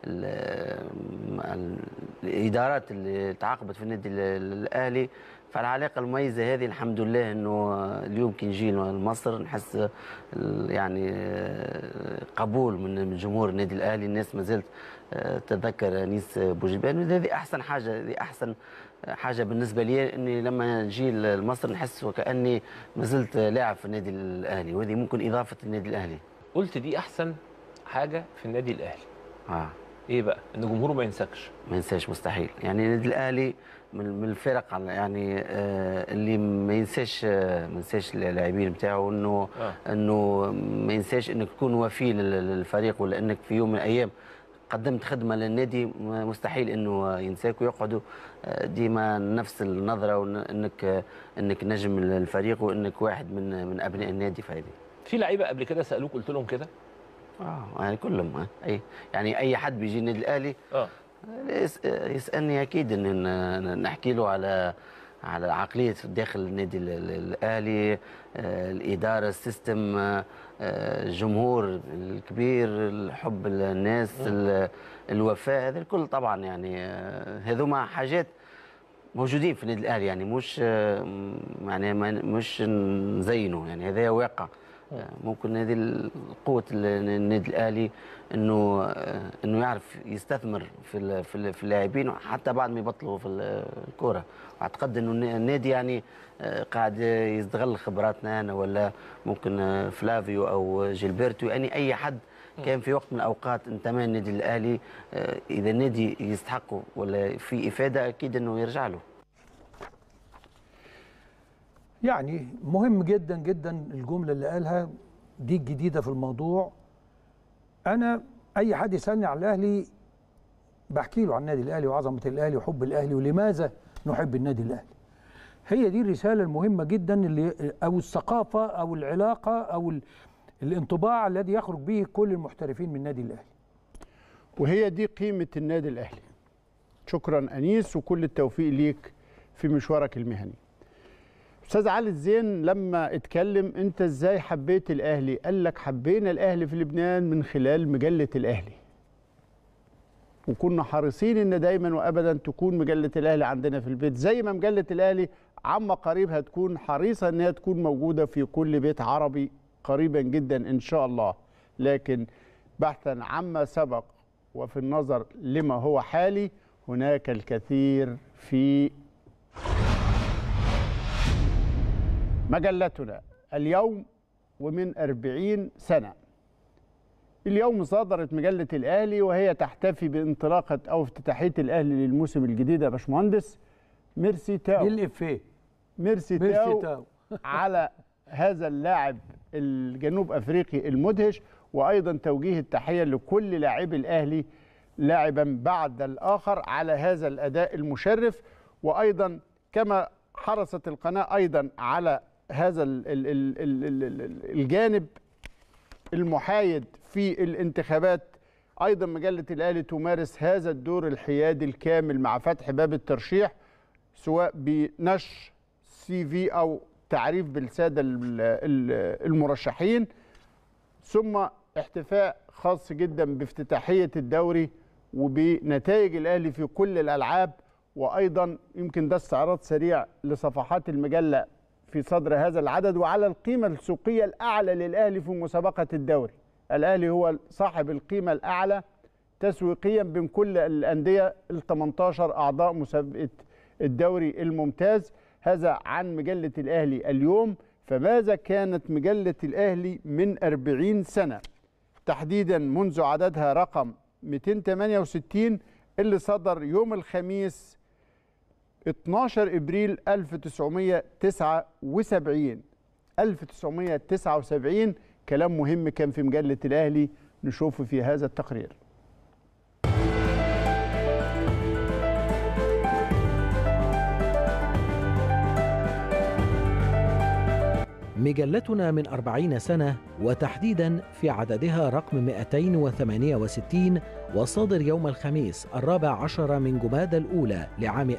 ال- ال- الادارات اللي تعاقبت في النادي ال- الاهلي فالعلاقه المميزه هذه الحمد لله انه اليوم كي نجي لمصر نحس ال- يعني قبول من من جمهور النادي الاهلي الناس ما زالت تتذكر انيس بوجبان هذه احسن حاجه هذه احسن حاجه بالنسبه لي اني لما نجي لمصر نحس وكاني ما زلت لاعب في النادي الاهلي وهذه ممكن اضافه النادي الاهلي
قلت دي احسن حاجه في النادي الاهلي
اه
ايه بقى ان جمهوره ما ينساكش
ما ينساش مستحيل يعني النادي الاهلي من من الفرق على- يعني آه اللي ما ينساش آه ما ينساش اللاعبين بتاعه انه
آه.
انه ما ينساش انك تكون وفي لل- للفريق ولا انك في يوم من الايام قدمت خدمه للنادي م- مستحيل انه ينساك ويقعدوا آه، ديما نفس النظره وإن- انك آه، انك نجم الفريق وانك واحد من من ابناء النادي فهذه
في لعيبه قبل كده سالوك قلت لهم كده
اه يعني كلهم آه، اي يعني اي حد بيجي النادي الاهلي
اه
يس- يسالني اكيد ان ن- نحكي له على على عقليه داخل النادي ال- ال- الاهلي آه، الاداره السيستم آه، آه، الجمهور الكبير الحب الناس ال- الوفاء هذا الكل طبعا يعني آه، هذوما حاجات موجودين في النادي الاهلي يعني مش آه، م- يعني ما- مش نزينه يعني هذا واقع آه، ممكن هذه قوه النادي الاهلي انه آه، انه يعرف يستثمر في ال- في ال- في اللاعبين حتى بعد ما يبطلوا في ال- الكوره واعتقد انه النا- النادي يعني آه، قاعد يستغل خبراتنا انا ولا ممكن آه، فلافيو او جيلبرتو يعني اي حد كان في وقت من الاوقات انتمى النادي الاهلي آه، اذا النادي يستحقه ولا في افاده اكيد انه يرجع له
يعني مهم جدا جدا الجمله اللي قالها دي الجديده في الموضوع انا اي حد يسالني على الاهلي بحكي له عن النادي الاهلي وعظمه الاهلي وحب الاهلي ولماذا نحب النادي الاهلي هي دي الرساله المهمه جدا اللي او الثقافه او العلاقه او ال- الانطباع الذي يخرج به كل المحترفين من النادي الاهلي
وهي دي قيمة النادي الأهلي شكرا أنيس وكل التوفيق ليك في مشوارك المهني أستاذ علي الزين لما اتكلم أنت إزاي حبيت الأهلي قال لك حبينا الأهلي في لبنان من خلال مجلة الأهلي وكنا حريصين ان دايما وابدا تكون مجله الاهلي عندنا في البيت زي ما مجله الاهلي عما قريب هتكون حريصه ان هي تكون موجوده في كل بيت عربي قريبا جدا ان شاء الله لكن بحثا عما سبق وفي النظر لما هو حالي هناك الكثير في مجلتنا اليوم ومن أربعين سنة اليوم صدرت مجلة الأهلي وهي تحتفي بانطلاقة أو افتتاحية الأهلي للموسم الجديد يا باشمهندس ميرسي تاو
بالإفيه
ميرسي,
ميرسي
تاو,
تاو.
على هذا اللاعب الجنوب أفريقي المدهش وأيضا توجيه التحية لكل لاعبي الأهلي لاعبا بعد الآخر على هذا الأداء المشرف وأيضا كما حرصت القناة أيضا على هذا ال ال ال ال ال ال الجانب المحايد في الانتخابات ايضا مجله الاهلي تمارس هذا الدور الحيادي الكامل مع فتح باب الترشيح سواء بنشر سي في او تعريف بالساده ال- ال- المرشحين ثم احتفاء خاص جدا بافتتاحيه الدوري وبنتائج الاهلي في كل الالعاب وايضا يمكن ده استعراض سريع لصفحات المجله في صدر هذا العدد وعلى القيمه السوقيه الاعلى للاهلي في مسابقه الدوري الاهلي هو صاحب القيمه الاعلى تسويقيا بين كل الانديه ال 18 اعضاء مسابقه الدوري الممتاز هذا عن مجله الاهلي اليوم فماذا كانت مجله الاهلي من 40 سنه تحديدا منذ عددها رقم 268 اللي صدر يوم الخميس 12 ابريل 1979 1979 كلام مهم كان في مجله الاهلي نشوفه في هذا التقرير
مجلتنا من أربعين سنة وتحديدا في عددها رقم 268 وصادر يوم الخميس الرابع عشر من جماد الأولى لعام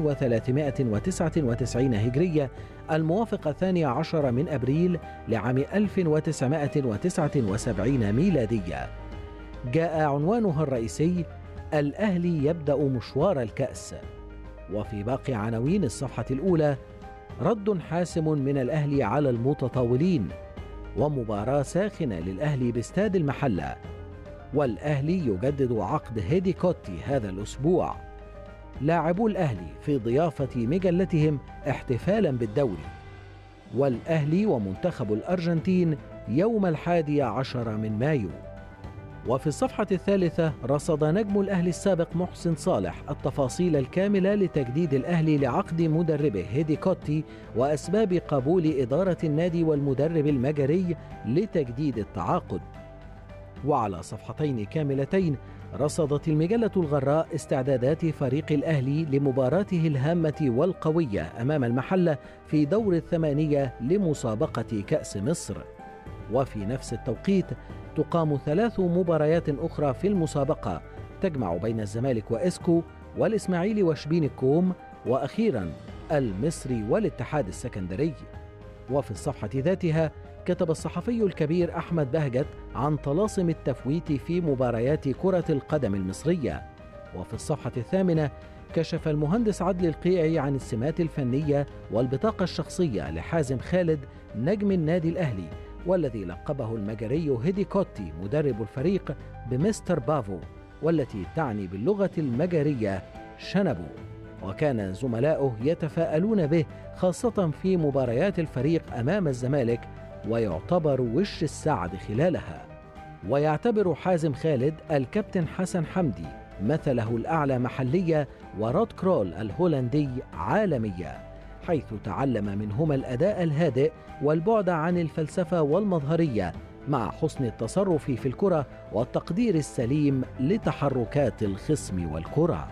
1399 هجرية الموافق الثاني عشر من أبريل لعام 1979 ميلادية جاء عنوانها الرئيسي الأهلي يبدأ مشوار الكأس وفي باقي عناوين الصفحة الأولى رد حاسم من الأهلي على المتطاولين ومباراة ساخنة للأهلي باستاد المحلة والأهلي يجدد عقد هيدي كوتي هذا الأسبوع لاعبو الأهلي في ضيافة مجلتهم احتفالا بالدوري والأهلي ومنتخب الأرجنتين يوم الحادي عشر من مايو وفي الصفحة الثالثة رصد نجم الأهلي السابق محسن صالح التفاصيل الكاملة لتجديد الأهلي لعقد مدربه هيدي كوتي وأسباب قبول إدارة النادي والمدرب المجري لتجديد التعاقد وعلى صفحتين كاملتين رصدت المجلة الغراء استعدادات فريق الأهلي لمباراته الهامة والقوية أمام المحلة في دور الثمانية لمسابقة كأس مصر وفي نفس التوقيت تقام ثلاث مباريات أخرى في المسابقة تجمع بين الزمالك وإسكو والإسماعيلي وشبين الكوم وأخيرا المصري والاتحاد السكندري وفي الصفحة ذاتها كتب الصحفي الكبير أحمد بهجت عن طلاسم التفويت في مباريات كرة القدم المصرية وفي الصفحة الثامنة كشف المهندس عدلي القيعي عن السمات الفنية والبطاقة الشخصية لحازم خالد نجم النادي الأهلي والذي لقبه المجري هيدي كوتي مدرب الفريق بمستر بافو والتي تعني باللغة المجرية شنبو وكان زملاؤه يتفاءلون به خاصة في مباريات الفريق أمام الزمالك ويعتبر وش السعد خلالها ويعتبر حازم خالد الكابتن حسن حمدي مثله الأعلى محلية ورود كرول الهولندي عالمية حيث تعلم منهما الأداء الهادئ والبعد عن الفلسفة والمظهرية مع حسن التصرف في الكرة والتقدير السليم لتحركات الخصم والكرة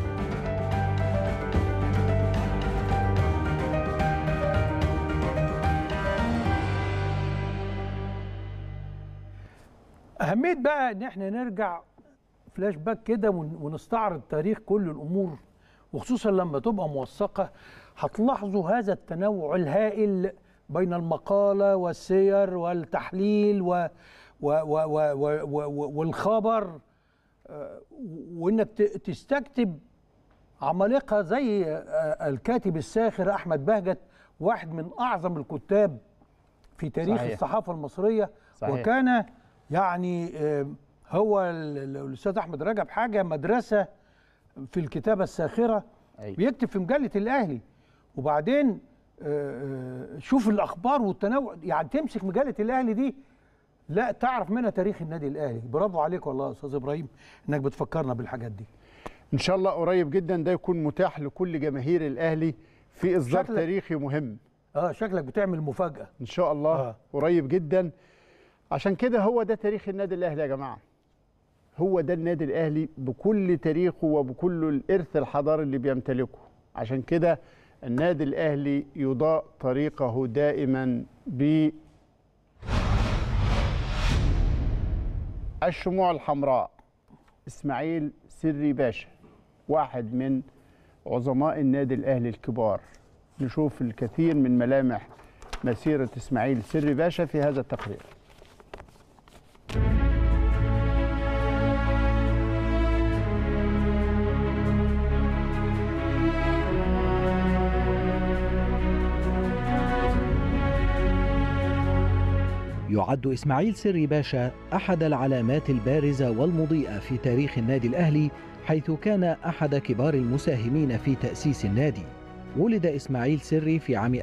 أهمية بقى إن إحنا نرجع فلاش باك كده ون- ونستعرض تاريخ كل الأمور وخصوصا لما تبقى موثقة هتلاحظوا هذا التنوع الهائل بين المقالة والسير والتحليل و و و و و و والخبر آه، وإنك ت- تستكتب عمالقة زي آه، الكاتب الساخر أحمد بهجت واحد من أعظم الكتاب في تاريخ
صحيح.
الصحافة المصرية
صحيح.
وكان يعني آه، هو ال- ال- الأستاذ أحمد رجب حاجة مدرسة في الكتابة الساخرة بيكتب في مجلة الأهلي وبعدين آه، آه، شوف الأخبار والتنوع يعني تمسك مجلة الأهلي دي لا تعرف منها تاريخ النادي الأهلي برافو عليك والله يا أستاذ إبراهيم إنك بتفكرنا بالحاجات دي
ان شاء الله قريب جدا ده يكون متاح لكل جماهير الاهلي في اصدار
شكلك-
تاريخي مهم
اه شكلك بتعمل مفاجأة
ان شاء الله آه. قريب جدا عشان كده هو ده تاريخ النادي الاهلي يا جماعه هو ده النادي الاهلي بكل تاريخه وبكل الارث الحضاري اللي بيمتلكه عشان كده النادي الاهلي يضاء طريقه دائما ب الشموع الحمراء اسماعيل سري باشا واحد من عظماء النادي الاهلي الكبار نشوف الكثير من ملامح مسيره اسماعيل سري باشا في هذا التقرير
يعد إسماعيل سري باشا أحد العلامات البارزة والمضيئة في تاريخ النادي الأهلي حيث كان أحد كبار المساهمين في تأسيس النادي ولد إسماعيل سري في عام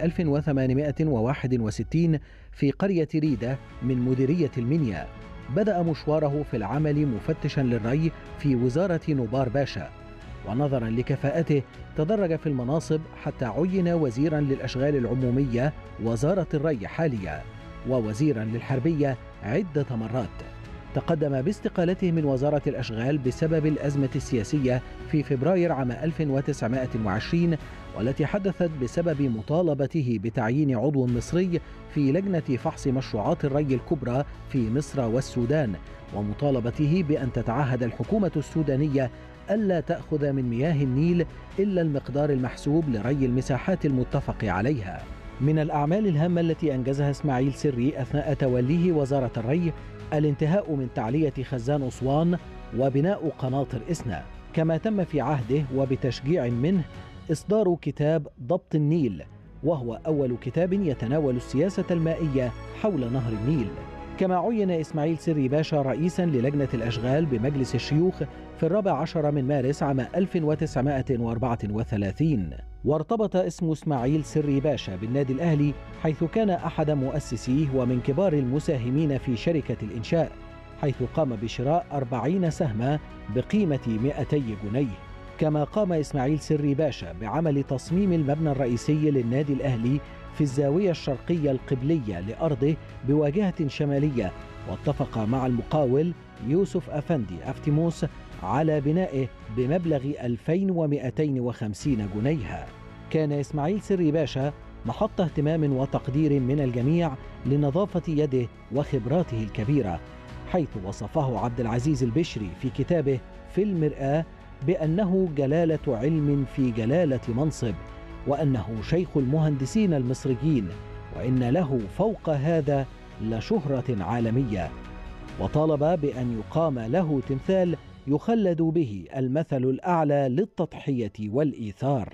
1861 في قرية ريدة من مديرية المنيا بدأ مشواره في العمل مفتشا للري في وزارة نوبار باشا ونظرا لكفاءته تدرج في المناصب حتى عين وزيرا للأشغال العمومية وزارة الري حاليا ووزيرا للحربية عدة مرات تقدم باستقالته من وزارة الأشغال بسبب الأزمة السياسية في فبراير عام 1920 والتي حدثت بسبب مطالبته بتعيين عضو مصري في لجنة فحص مشروعات الري الكبرى في مصر والسودان ومطالبته بأن تتعهد الحكومة السودانية ألا تأخذ من مياه النيل إلا المقدار المحسوب لري المساحات المتفق عليها من الأعمال الهامة التي أنجزها إسماعيل سري أثناء توليه وزارة الري الانتهاء من تعلية خزان أسوان وبناء قناطر إسنا كما تم في عهده وبتشجيع منه إصدار كتاب ضبط النيل وهو أول كتاب يتناول السياسة المائية حول نهر النيل كما عين إسماعيل سري باشا رئيسا للجنة الأشغال بمجلس الشيوخ في الرابع عشر من مارس عام 1934 وارتبط اسم إسماعيل سري باشا بالنادي الأهلي حيث كان أحد مؤسسيه ومن كبار المساهمين في شركة الإنشاء حيث قام بشراء 40 سهما بقيمة 200 جنيه كما قام إسماعيل سري باشا بعمل تصميم المبنى الرئيسي للنادي الأهلي في الزاوية الشرقية القبلية لأرضه بواجهة شمالية واتفق مع المقاول يوسف أفندي أفتيموس على بنائه بمبلغ 2250 جنيها كان إسماعيل سري باشا محط اهتمام وتقدير من الجميع لنظافة يده وخبراته الكبيرة حيث وصفه عبد العزيز البشري في كتابه في المرآة بأنه جلالة علم في جلالة منصب وأنه شيخ المهندسين المصريين وإن له فوق هذا لشهرة عالمية وطالب بأن يقام له تمثال يخلد به المثل الأعلى للتضحية والإيثار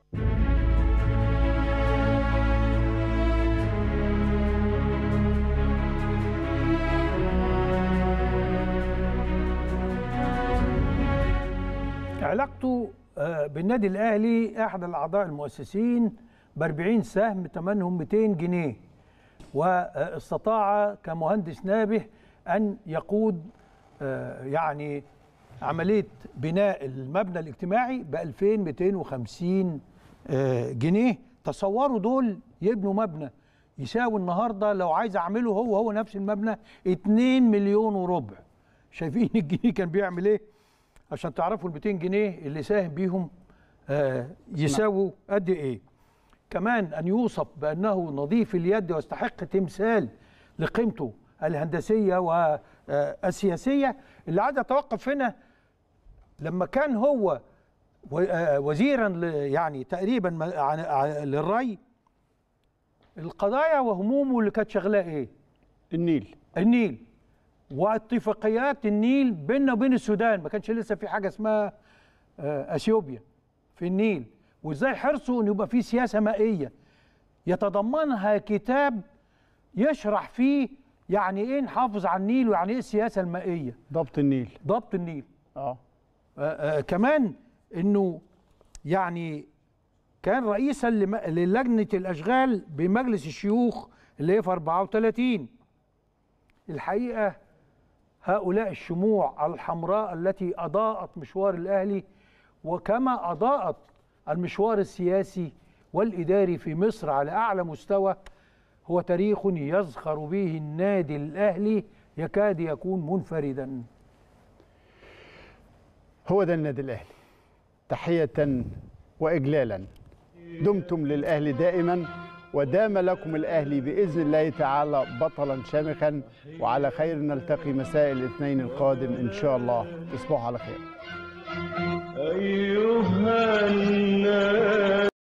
علاقته آه، بالنادي الاهلي احد الاعضاء المؤسسين ب 40 سهم ثمنهم 200 جنيه واستطاع كمهندس نابه ان يقود آه، يعني عمليه بناء المبنى الاجتماعي ب 2250 آه، جنيه تصوروا دول يبنوا مبنى يساوي النهارده لو عايز اعمله هو هو نفس المبنى 2 مليون وربع شايفين الجنيه كان بيعمل ايه عشان تعرفوا ال 200 جنيه اللي ساهم بيهم آه يساووا قد ايه كمان ان يوصف بانه نظيف اليد ويستحق تمثال لقيمته الهندسيه والسياسيه اللي عايز اتوقف هنا لما كان هو و- آه، وزيرا ل- يعني تقريبا ما- عن- عن- للري القضايا وهمومه اللي كانت شغلاه ايه؟
النيل
النيل واتفاقيات النيل بيننا وبين السودان ما كانش لسه في حاجه اسمها آه، اثيوبيا في النيل وازاي حرصوا ان يبقى في سياسه مائيه يتضمنها كتاب يشرح فيه يعني ايه نحافظ على النيل ويعني ايه السياسه المائيه
ضبط النيل
ضبط النيل
اه
آه، آه، كمان انه يعني كان رئيسا لم- للجنه الاشغال بمجلس الشيوخ اللي هي في 34 الحقيقه هؤلاء الشموع الحمراء التي اضاءت مشوار الاهلي وكما اضاءت المشوار السياسي والاداري في مصر على اعلى مستوى هو تاريخ يزخر به النادي الاهلي يكاد يكون منفردا
هو ده النادي الاهلي تحيه واجلالا دمتم للاهلي دائما ودام لكم الاهلي باذن الله تعالى بطلا شامخا وعلى خير نلتقي مساء الاثنين القادم ان شاء الله تصبحوا على خير
أيها الناس